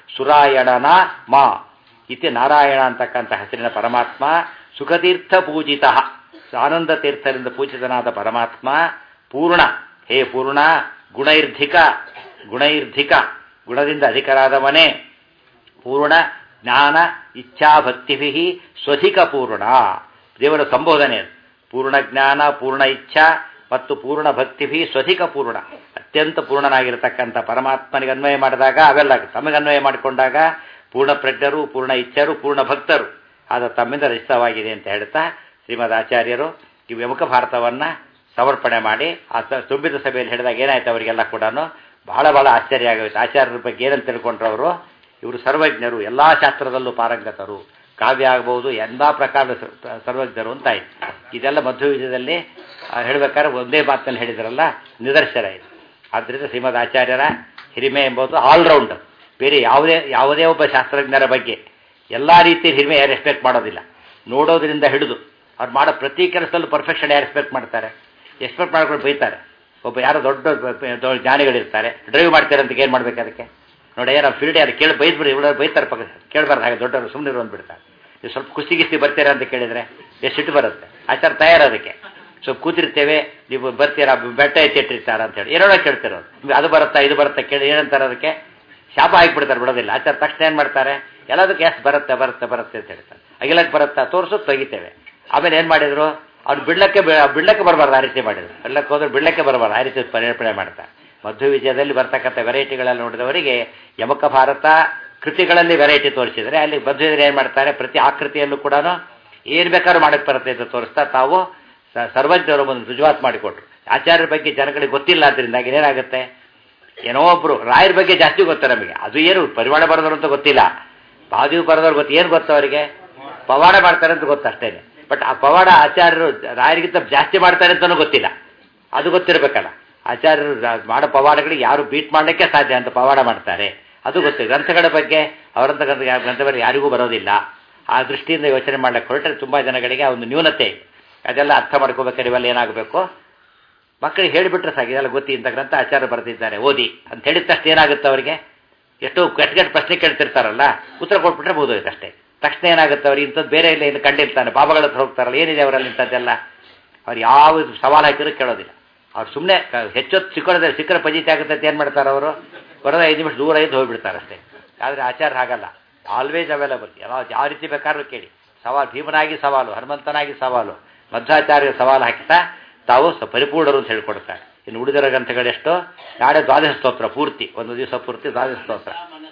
ಸುರಾಯಣನ ಮಾ ಇತಿ ನಾರಾಯಣ ಅಂತಕ್ಕಂಥ ಹೆಸರಿನ ಪರಮಾತ್ಮ ಸುಖತೀರ್ಥ ಪೂಜಿತ ಆನಂದ ತೀರ್ಥರಿಂದ ಪೂಜಿತನಾದ ಪರಮಾತ್ಮ ಪೂರ್ಣ ಹೇ ಪೂರ್ಣ ಗುಣೈರ್ಧಿಕ ಗುಣೈರ್ಧಿಕ ಗುಣದಿಂದ ಅಧಿಕರಾದವನೇ ಪೂರ್ಣ ಜ್ಞಾನ ಇಚ್ಛಾ ಭಕ್ತಿಭಿ ಸ್ವಧಿಕ ಪೂರ್ಣ ದೇವರ ಸಂಬೋಧನೆ ಅದು ಪೂರ್ಣ ಜ್ಞಾನ ಪೂರ್ಣ ಇಚ್ಛಾ ಮತ್ತು ಪೂರ್ಣ ಭಕ್ತಿಭಿ ಸ್ವಧಿಕ ಪೂರ್ಣ ಅತ್ಯಂತ ಪೂರ್ಣನಾಗಿರತಕ್ಕಂಥ ಪರಮಾತ್ಮನಿಗೆ ಅನ್ವಯ ಮಾಡಿದಾಗ ಅವೆಲ್ಲ ತಮಗೆ ಅನ್ವಯ ಮಾಡಿಕೊಂಡಾಗ ಪೂರ್ಣ ಪ್ರಜ್ಞರು ಪೂರ್ಣ ಇಚ್ಛರು ಪೂರ್ಣ ಭಕ್ತರು ಆದ ತಮ್ಮಿಂದ ರಚಿತವಾಗಿದೆ ಅಂತ ಹೇಳ್ತಾ ಶ್ರೀಮದ್ ಆಚಾರ್ಯರು ಈ ವಿಮುಖ ಭಾರತವನ್ನು ಸಮರ್ಪಣೆ ಮಾಡಿ ಆ ತುಂಬಿದ ಸಭೆಯಲ್ಲಿ ಹೇಳಿದಾಗ ಏನಾಯ್ತು ಅವರಿಗೆಲ್ಲ ಕೂಡ ಬಹಳ ಬಹಳ ಆಶ್ಚರ್ಯ ಆಗೋಯ್ತು ಆಚಾರ್ಯರ ಬಗ್ಗೆ ಏನಂತ ತಿಳ್ಕೊಂಡ್ರವರು ಇವರು ಸರ್ವಜ್ಞರು ಎಲ್ಲ ಶಾಸ್ತ್ರದಲ್ಲೂ ಪಾರಂಗತರು ಕಾವ್ಯ ಆಗಬಹುದು ಎಲ್ಲ ಪ್ರಕಾರದ ಸರ್ವಜ್ಞರು ಅಂತ ಆಯ್ತು ಇದೆಲ್ಲ ಮಧ್ವವಿಜಯದಲ್ಲಿ ಹೇಳಬೇಕಾದ್ರೆ ಒಂದೇ ಮಾತಿನಲ್ಲಿ ಹೇಳಿದ್ರಲ್ಲ ನಿದರ್ಶನ ಇದೆ ಆದ್ದರಿಂದ ಶ್ರೀಮದ್ ಆಚಾರ್ಯರ ಹಿರಿಮೆ ಎಂಬುದು ಆಲ್ರೌಂಡ್ ಬೇರೆ ಯಾವುದೇ ಯಾವುದೇ ಒಬ್ಬ ಶಾಸ್ತ್ರಜ್ಞರ ಬಗ್ಗೆ ಎಲ್ಲ ರೀತಿಯ ಹಿರಿಮೆ ಯಾರು ಎಕ್ಸ್ಪೆಕ್ಟ್ ಮಾಡೋದಿಲ್ಲ ನೋಡೋದ್ರಿಂದ ಹಿಡಿದು ಅವ್ರು ಮಾಡೋ ಪ್ರತಿ ಕೆಲಸದಲ್ಲೂ ಪರ್ಫೆಕ್ಷನ್ ಯಾರು ಎಕ್ಸ್ಪೆಕ್ಟ್ ಮಾಡ್ತಾರೆ ಎಕ್ಸ್ಪೆಕ್ಟ್ ಮಾಡ್ಕೊಂಡು ಬೈತಾರೆ ಒಬ್ಬ ಯಾರೋ ದೊಡ್ಡ ದೊಡ್ಡ ಜ್ಞಾನಿಗಳಿರ್ತಾರೆ ಡ್ರೈವ್ ಮಾಡ್ತಾರೆ ಅಂತ ಏನು ಮಾಡ್ಬೇಕು ಅದಕ್ಕೆ ನೋಡಿ ಏನೋ ಫೀಲ್ಡ್ ಯಾರು ಕೇಳಿ ಬೈದ್ಬಿಡಿ ಇವಳು ಬೈತಾರೆ ಪಕ್ಕ ಕೇಳಬಾರ್ದು ಹಾಗೆ ದೊಡ್ಡವರು ಸುಮ್ಮನೆ ಅಂದ್ಬಿಡ್ತಾರೆ ನೀವು ಸ್ವಲ್ಪ ಕುಸ್ತಿ ಗಿಸ್ತಿ ಬರ್ತೀರಾ ಅಂತ ಕೇಳಿದರೆ ಎಷ್ಟು ಸಿಟ್ಟು ಬರುತ್ತೆ ಆಚಾರ ತಯಾರು ಅದಕ್ಕೆ ಸ್ವಲ್ಪ ಕೂತಿರ್ತೇವೆ ನೀವು ಬರ್ತೀರಾ ಬೆಟ್ಟ ಎತ್ತಿಟ್ಟಿರ್ತಾರ ಅಂತ ಹೇಳಿ ಏನೋ ಕೇಳ್ತಿರೋದು ಅದು ಬರುತ್ತಾ ಇದು ಬರುತ್ತಾ ಕೇಳಿ ಏನಂತಾರೆ ಅದಕ್ಕೆ ಶಾಪ ಹಾಕಿಬಿಡ್ತಾರೆ ಬಿಡೋದಿಲ್ಲ ಆಚಾರ ತಕ್ಷಣ ಏನು ಮಾಡ್ತಾರೆ ಎಲ್ಲದಕ್ಕೆ ಎಷ್ಟು ಬರುತ್ತೆ ಬರುತ್ತೆ ಬರುತ್ತೆ ಅಂತ ಹೇಳ್ತಾರೆ ಅಗಿಲಕ್ಕೆ ಬರುತ್ತಾ ತೋರಿಸು ತೆಗಿತೇವೆ ಆಮೇಲೆ ಏನು ಮಾಡಿದ್ರು ಅವ್ರು ಬಿಡ್ಲಕ್ಕೆ ಬಿಡ್ಲಕ್ಕೆ ಬರಬಾರ್ದು ಆ ರೀತಿ ಮಾಡಿದ್ರು ಬಿಡ್ಲಕ್ಕೆ ಹೋದ್ರೆ ಬಿಡ್ಲಕ್ಕೆ ಬರಬಾರ್ದು ಆ ರೀತಿ ಪರಿಣಾಮ ಮಾಡ್ತಾರೆ ಮಧ್ವ ವಿಜಯದಲ್ಲಿ ಬರ್ತಕ್ಕಂಥ ವೆರೈಟಿಗಳೆಲ್ಲ ನೋಡಿದವರಿಗೆ ಯಮಕ ಭಾರತ ಕೃತಿಗಳಲ್ಲಿ ವೆರೈಟಿ ತೋರಿಸಿದರೆ ಅಲ್ಲಿ ಮಧ್ವದಲ್ಲಿ ಏನು ಮಾಡ್ತಾರೆ ಪ್ರತಿ ಆಕೃತಿಯಲ್ಲೂ ಕೂಡ ಏನು ಬೇಕಾದ್ರೂ ಮಾಡಕ್ಕೆ ಬರುತ್ತೆ ಅಂತ ತೋರಿಸ್ತಾ ತಾವು ಸರ್ವಜ್ಞರು ಒಂದು ರುಜುವಾತ್ ಮಾಡಿಕೊಟ್ರು ಆಚಾರ್ಯರ ಬಗ್ಗೆ ಜನಗಳಿಗೆ ಗೊತ್ತಿಲ್ಲ ಅದರಿಂದ ಏನಾಗುತ್ತೆ ಏನೋ ಒಬ್ರು ರಾಯರ ಬಗ್ಗೆ ಜಾಸ್ತಿ ಗೊತ್ತು ನಮಗೆ ಅದು ಏನು ಪರಿವಾಡ ಬರೋದ್ರು ಅಂತ ಗೊತ್ತಿಲ್ಲ ಬಾದಿವು ಬರೋದವ್ರು ಗೊತ್ತು ಏನು ಗೊತ್ತು ಅವರಿಗೆ ಪವಾಡ ಮಾಡ್ತಾರೆ ಅಂತ ಗೊತ್ತು ಅಷ್ಟೇನೆ ಬಟ್ ಆ ಪವಾಡ ಆಚಾರ್ಯರು ರಾಯರಿಗಿಂತ ಜಾಸ್ತಿ ಮಾಡ್ತಾರೆ ಅಂತಲೂ ಗೊತ್ತಿಲ್ಲ ಅದು ಗೊತ್ತಿರಬೇಕಲ್ಲ ಆಚಾರ್ಯರು ಮಾಡೋ ಪವಾಡಗಳಿಗೆ ಯಾರು ಬೀಟ್ ಮಾಡಲಿಕ್ಕೆ ಸಾಧ್ಯ ಅಂತ ಪವಾಡ ಮಾಡ್ತಾರೆ ಅದು ಗೊತ್ತು ಗ್ರಂಥಗಳ ಬಗ್ಗೆ ಅವರಂತ ಗ್ರಂಥಗಳ ಯಾರಿಗೂ ಬರೋದಿಲ್ಲ ಆ ದೃಷ್ಟಿಯಿಂದ ಯೋಚನೆ ಮಾಡ್ಲಿಕ್ಕೆ ಹೊರಟ್ರೆ ತುಂಬ ಜನಗಳಿಗೆ ಆ ಒಂದು ನ್ಯೂನತೆ ಅದೆಲ್ಲ ಅರ್ಥ ಮಾಡ್ಕೋಬೇಕಾದ್ರೆ ಇವೆಲ್ಲ ಏನಾಗಬೇಕು ಮಕ್ಕಳಿಗೆ ಹೇಳಿಬಿಟ್ರೆ ಸಾಕು ಇದೆಲ್ಲ ಗೊತ್ತಿ ಇಂಥ ಗ್ರಂಥ ಆಚಾರ್ಯ ಬರೆದಿದ್ದಾರೆ ಓದಿ ಅಂತ ಹೇಳಿದ ತಕ್ಷಣ ಏನಾಗುತ್ತೆ ಅವರಿಗೆ ಎಷ್ಟು ಕೆಟ್ಟ ಕೆಟ್ಟ ಪ್ರಶ್ನೆ ಕೇಳ್ತಿರ್ತಾರಲ್ಲ ಉತ್ತರ ಕೊಟ್ಬಿಟ್ರೆ ಮುಗಿದೋಯ್ತು ಅಷ್ಟೇ ತಕ್ಷಣ ಏನಾಗುತ್ತೆ ಅವ್ರಿಗೆ ಇಂಥದ್ದು ಬೇರೆ ಇಲ್ಲ ಇನ್ನು ಕಂಡಿರ್ತಾನೆ ಬಾಬಾಗಳ ಹತ್ರ ಹೋಗ್ತಾರಲ್ಲ ಏನಿದೆ ಅವರಲ್ಲಿ ಇಂಥದ್ದೆಲ್ಲ ಅವ್ರು ಯಾವ ಸವಾಲು ಹಾಕಿದ್ರು ಕೇಳೋದಿಲ್ಲ ಅವ್ರು ಸುಮ್ಮನೆ ಹೆಚ್ಚೊತ್ತು ಸಿಕ್ಕೋದ್ರೆ ಸಿಕ್ಕರೆ ಪಜಿತಿ ಆಗುತ್ತೆ ಅಂತ ಏನು ಮಾಡ್ತಾರೆ ಅವರು ಬರೋದು ಐದು ನಿಮಿಷ ದೂರ ಇದ್ದು ಹೋಗ್ಬಿಡ್ತಾರೆ ಅಷ್ಟೇ ಆದರೆ ಆಚಾರ ಹಾಗಲ್ಲ ಆಲ್ವೇಸ್ ಅವೈಲಬಲ್ ಯಾವ ಯಾವ ರೀತಿ ಬೇಕಾದ್ರೂ ಕೇಳಿ ಸವಾಲು ಭೀಮನಾಗಿ ಸವಾಲು ಹನುಮಂತನಾಗಿ ಸವಾಲು ಮಧ್ವಾಚಾರ್ಯ ಸವಾಲು ಹಾಕಿತಾ ತಾವು ಸ ಪರಿಪೂರ್ಣರು ಅಂತ ಹೇಳ್ಕೊಡ್ತಾರೆ ಇನ್ನು ಉಳಿದಿರೋ ಗ್ರಂಥಗಳೆಷ್ಟು ನಾಳೆ ದ್ವಾದಶ ಸ್ತೋತ್ರ ಪೂರ್ತಿ ಒಂದು ದಿವಸ ಪೂರ್ತಿ ದ್ವಾದಶ ಸ್ತೋತ್ರ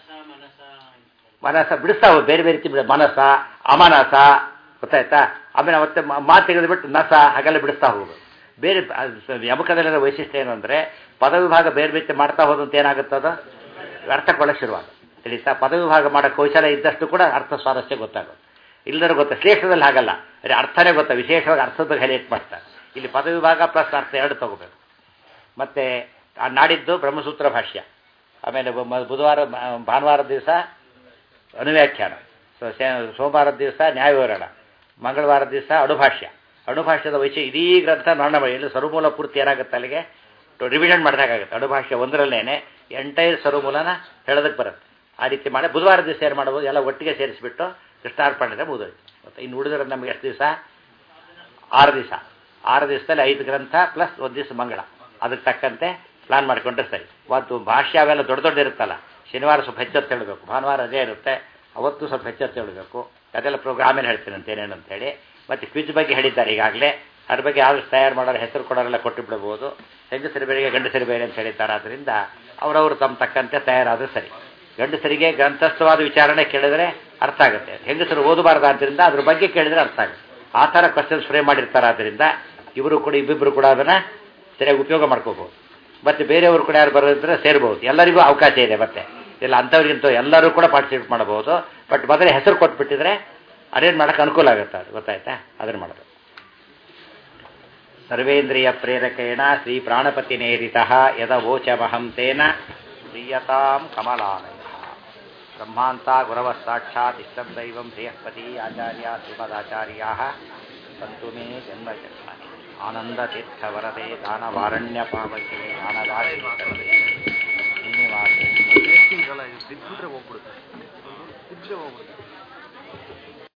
ಮನಸ್ಸ ಬಿಡಿಸ್ತಾ ಹೋಗಿ ಬೇರೆ ಬೇರೆ ರೀತಿ ಬಿಡ ಮನಸ್ಸ ಅಮನಸ ಗೊತ್ತಾಯ್ತಾ ಆಮೇಲೆ ಮತ್ತೆ ಮಾತು ತೆಗೆದುಬಿಟ್ಟು ನಸ ಹಾಗೆಲ್ಲ ಬಿಡಿಸ್ತಾ ಹೋಗೋದು ಬೇರೆ ಯಮಕದಲ್ಲಿರೋ ವೈಶಿಷ್ಟ್ಯ ಏನು ಅಂದರೆ ಪದವಿಭಾಗ ಬೇರೆ ಬೇರೆ ಮಾಡ್ತಾ ಹೋದಂತ ಏನಾಗುತ್ತದ ಅರ್ಥ ಕೊಳ್ಳೋಕೆ ಶುರುವಾಗ ತಿಳಿತಾ ಪದವಿಭಾಗ ಮಾಡೋ ಕೌಶಲ ಇದ್ದಷ್ಟು ಕೂಡ ಅರ್ಥ ಸ್ವಾರಸ್ಯ ಗೊತ್ತಾಗೋದು ಇಲ್ಲದ್ರೆ ಗೊತ್ತಾ ಶ್ರೇಷ್ಠದಲ್ಲಿ ಹಾಗಲ್ಲ ಅದೇ ಅರ್ಥನೇ ಗೊತ್ತಾ ವಿಶೇಷವಾಗಿ ಅರ್ಥದ ಬಗ್ಗೆ ಹೈಲೈಟ್ ಮಾಡ್ತಾರೆ ಇಲ್ಲಿ ಪದವಿಭಾಗ ಪ್ಲಸ್ ಅರ್ಥ ಎರಡು ತಗೋಬೇಕು ಮತ್ತು ನಾಡಿದ್ದು ಬ್ರಹ್ಮಸೂತ್ರ ಭಾಷ್ಯ ಆಮೇಲೆ ಬುಧವಾರ ಭಾನುವಾರದ ದಿವಸ ಅನುವ್ಯಾಖ್ಯಾನ ಸೋಮವಾರದ ದಿವಸ ನ್ಯಾಯವಿವರಣ ಮಂಗಳವಾರದ ದಿವಸ ಅಣುಭಾಷ್ಯ ಅಣುಭಾಷ್ಯದ ವೈಶಿ ಇಡೀ ಗ್ರಂಥ ಮರಣ ಇಲ್ಲಿ ಸರುಮೂಲ ಪೂರ್ತಿ ಏನಾಗುತ್ತೆ ಅಲ್ಲಿಗೆ ರಿವಿಷನ್ ಮಾಡಿದಾಗುತ್ತೆ ಅಣುಭಾಷ್ಯ ಒಂದರಲ್ಲೇನೆ ಎಂಟೈರ್ ಸರುಮೂಲನ ಹೇಳೋದಕ್ಕೆ ಬರುತ್ತೆ ಆ ರೀತಿ ಮಾಡಿ ಬುಧವಾರ ದಿವಸ ಏನು ಮಾಡ್ಬೋದು ಎಲ್ಲ ಒಟ್ಟಿಗೆ ಸೇರಿಸಿಬಿಟ್ಟು ಕೃಷ್ಣಾರ್ಪಣೆ ಮುಗಿದೋಯ್ತು ಮತ್ತು ಇನ್ನು ಉಳಿದ್ರೆ ನಮಗೆ ಎಷ್ಟು ದಿವಸ ಆರು ದಿವಸ ಆರು ದಿವಸದಲ್ಲಿ ಐದು ಗ್ರಂಥ ಪ್ಲಸ್ ಒಂದು ದಿವಸ ಮಂಗಳ ಅದಕ್ಕೆ ತಕ್ಕಂತೆ ಪ್ಲಾನ್ ಮಾಡಿಕೊಂಡ್ರೆ ಸರಿ ಮತ್ತು ಭಾಷ್ಯ ಅವೆಲ್ಲ ದೊಡ್ಡ ದೊಡ್ಡ ಇರುತ್ತಲ್ಲ ಶನಿವಾರ ಸ್ವಲ್ಪ ಹೆಚ್ಚತ್ತು ಹೇಳಬೇಕು ಭಾನುವಾರ ಅದೇ ಇರುತ್ತೆ ಅವತ್ತು ಸ್ವಲ್ಪ ಹೆಚ್ಚತ್ತು ಹೇಳಬೇಕು ಅದೆಲ್ಲ ಪ್ರೋಗ್ರಾಮ್ ಆಮೇಲೆ ಹೇಳ್ತೀನಿ ಅಂತ ಏನೇನು ಅಂತೇಳಿ ಮತ್ತು ಕ್ವಿಜ್ ಬಗ್ಗೆ ಹೇಳಿದ್ದಾರೆ ಈಗಾಗಲೇ ಅದ್ರ ಬಗ್ಗೆ ಆದಷ್ಟು ತಯಾರು ಮಾಡೋರು ಹೆಸರು ಕೊಡೋರೆಲ್ಲ ಕೊಟ್ಟು ಬಿಡಬಹುದು ಹೆಂಗಸರು ಬೇರೆ ಗಂಡಸರು ಬೇರೆ ಅಂತ ಹೇಳಿದ್ದಾರೆ ಆದ್ದರಿಂದ ಅವರವರು ತಮ್ಮ ತಕ್ಕಂತೆ ತಯಾರಾದರೂ ಸರಿ ಗಂಡಸರಿಗೆ ಗ್ರಂಥಸ್ಥವಾದ ವಿಚಾರಣೆ ಕೇಳಿದರೆ ಅರ್ಥ ಆಗುತ್ತೆ ಹೆಂಗಸರು ಓದಬಾರ್ದಾದ್ರಿಂದ ಅದ್ರ ಬಗ್ಗೆ ಕೇಳಿದರೆ ಅರ್ಥ ಆಗುತ್ತೆ ಆ ಥರ ಕ್ವಶನ್ಸ್ ಫ್ರೇಮ್ ಮಾಡಿರ್ತಾರೆ ಆದ್ದರಿಂದ ಇವರು ಕೂಡ ಇಬ್ಬಿಬ್ಬರು ಕೂಡ ಅದನ್ನು ಸರಿಯಾಗಿ ಉಪಯೋಗ ಮಾಡ್ಕೋಬಹುದು ಮತ್ತು ಬೇರೆಯವರು ಕೂಡ ಯಾರು ಬರೋದ್ರೆ ಸೇರ್ಬೋದು ಎಲ್ಲರಿಗೂ ಅವಕಾಶ ಇದೆ ಮತ್ತೆ ಇಲ್ಲ ಅಂಥವ್ರಿಗಿಂತ ಎಲ್ಲರೂ ಕೂಡ ಪಾರ್ಟಿಸಿಪೇಟ್ ಮಾಡಬಹುದು ಬಟ್ ಮೊದಲೇ ಹೆಸರು ಕೊಟ್ಬಿಟ್ಟಿದ್ರೆ ಅರೇಂಜ್ ಮಾಡೋಕ್ಕೆ ಅನುಕೂಲ ಆಗುತ್ತೆ ಅದು ಗೊತ್ತಾಯ್ತಾ ಅದನ್ನು ಮಾಡೋದು ಸರ್ವೇಂದ್ರಿಯ ಪ್ರೇರಕೇಣ ಶ್ರೀ ಪ್ರಾಣಪತಿ ನೇರಿತ ಯದ ವೋಚಮಹಂ ತೇನ ಪ್ರಿಯತಾಂ ಕಮಲಾಲಯ ಬ್ರಹ್ಮಾಂತ ಗುರವ ಸಾಕ್ಷಾತ್ ಇಷ್ಟಂ ದೈವಂ ಬೃಹಸ್ಪತಿ ಆಚಾರ್ಯ ಶ್ರೀಮದಾಚಾರ್ಯಾ ಸಂತು ಮೇ ಜನ್ಮ ಜನ್ಮನಿ ಆನಂದ ತೀರ್ಥ ವರದೆ ದಾನವಾರಣ್ಯ ಪಾವಕೆ ದಾನದಾರಿ ಶ್ರೀನಿವಾಸ ಬಿದ್ಬಿಟ್ರೆ ಹೋಗ್ಬಿಡುತ್ತೆ ಬಿದ್ದರೆ ಹೋಗ್ಬಿಡುತ್ತೆ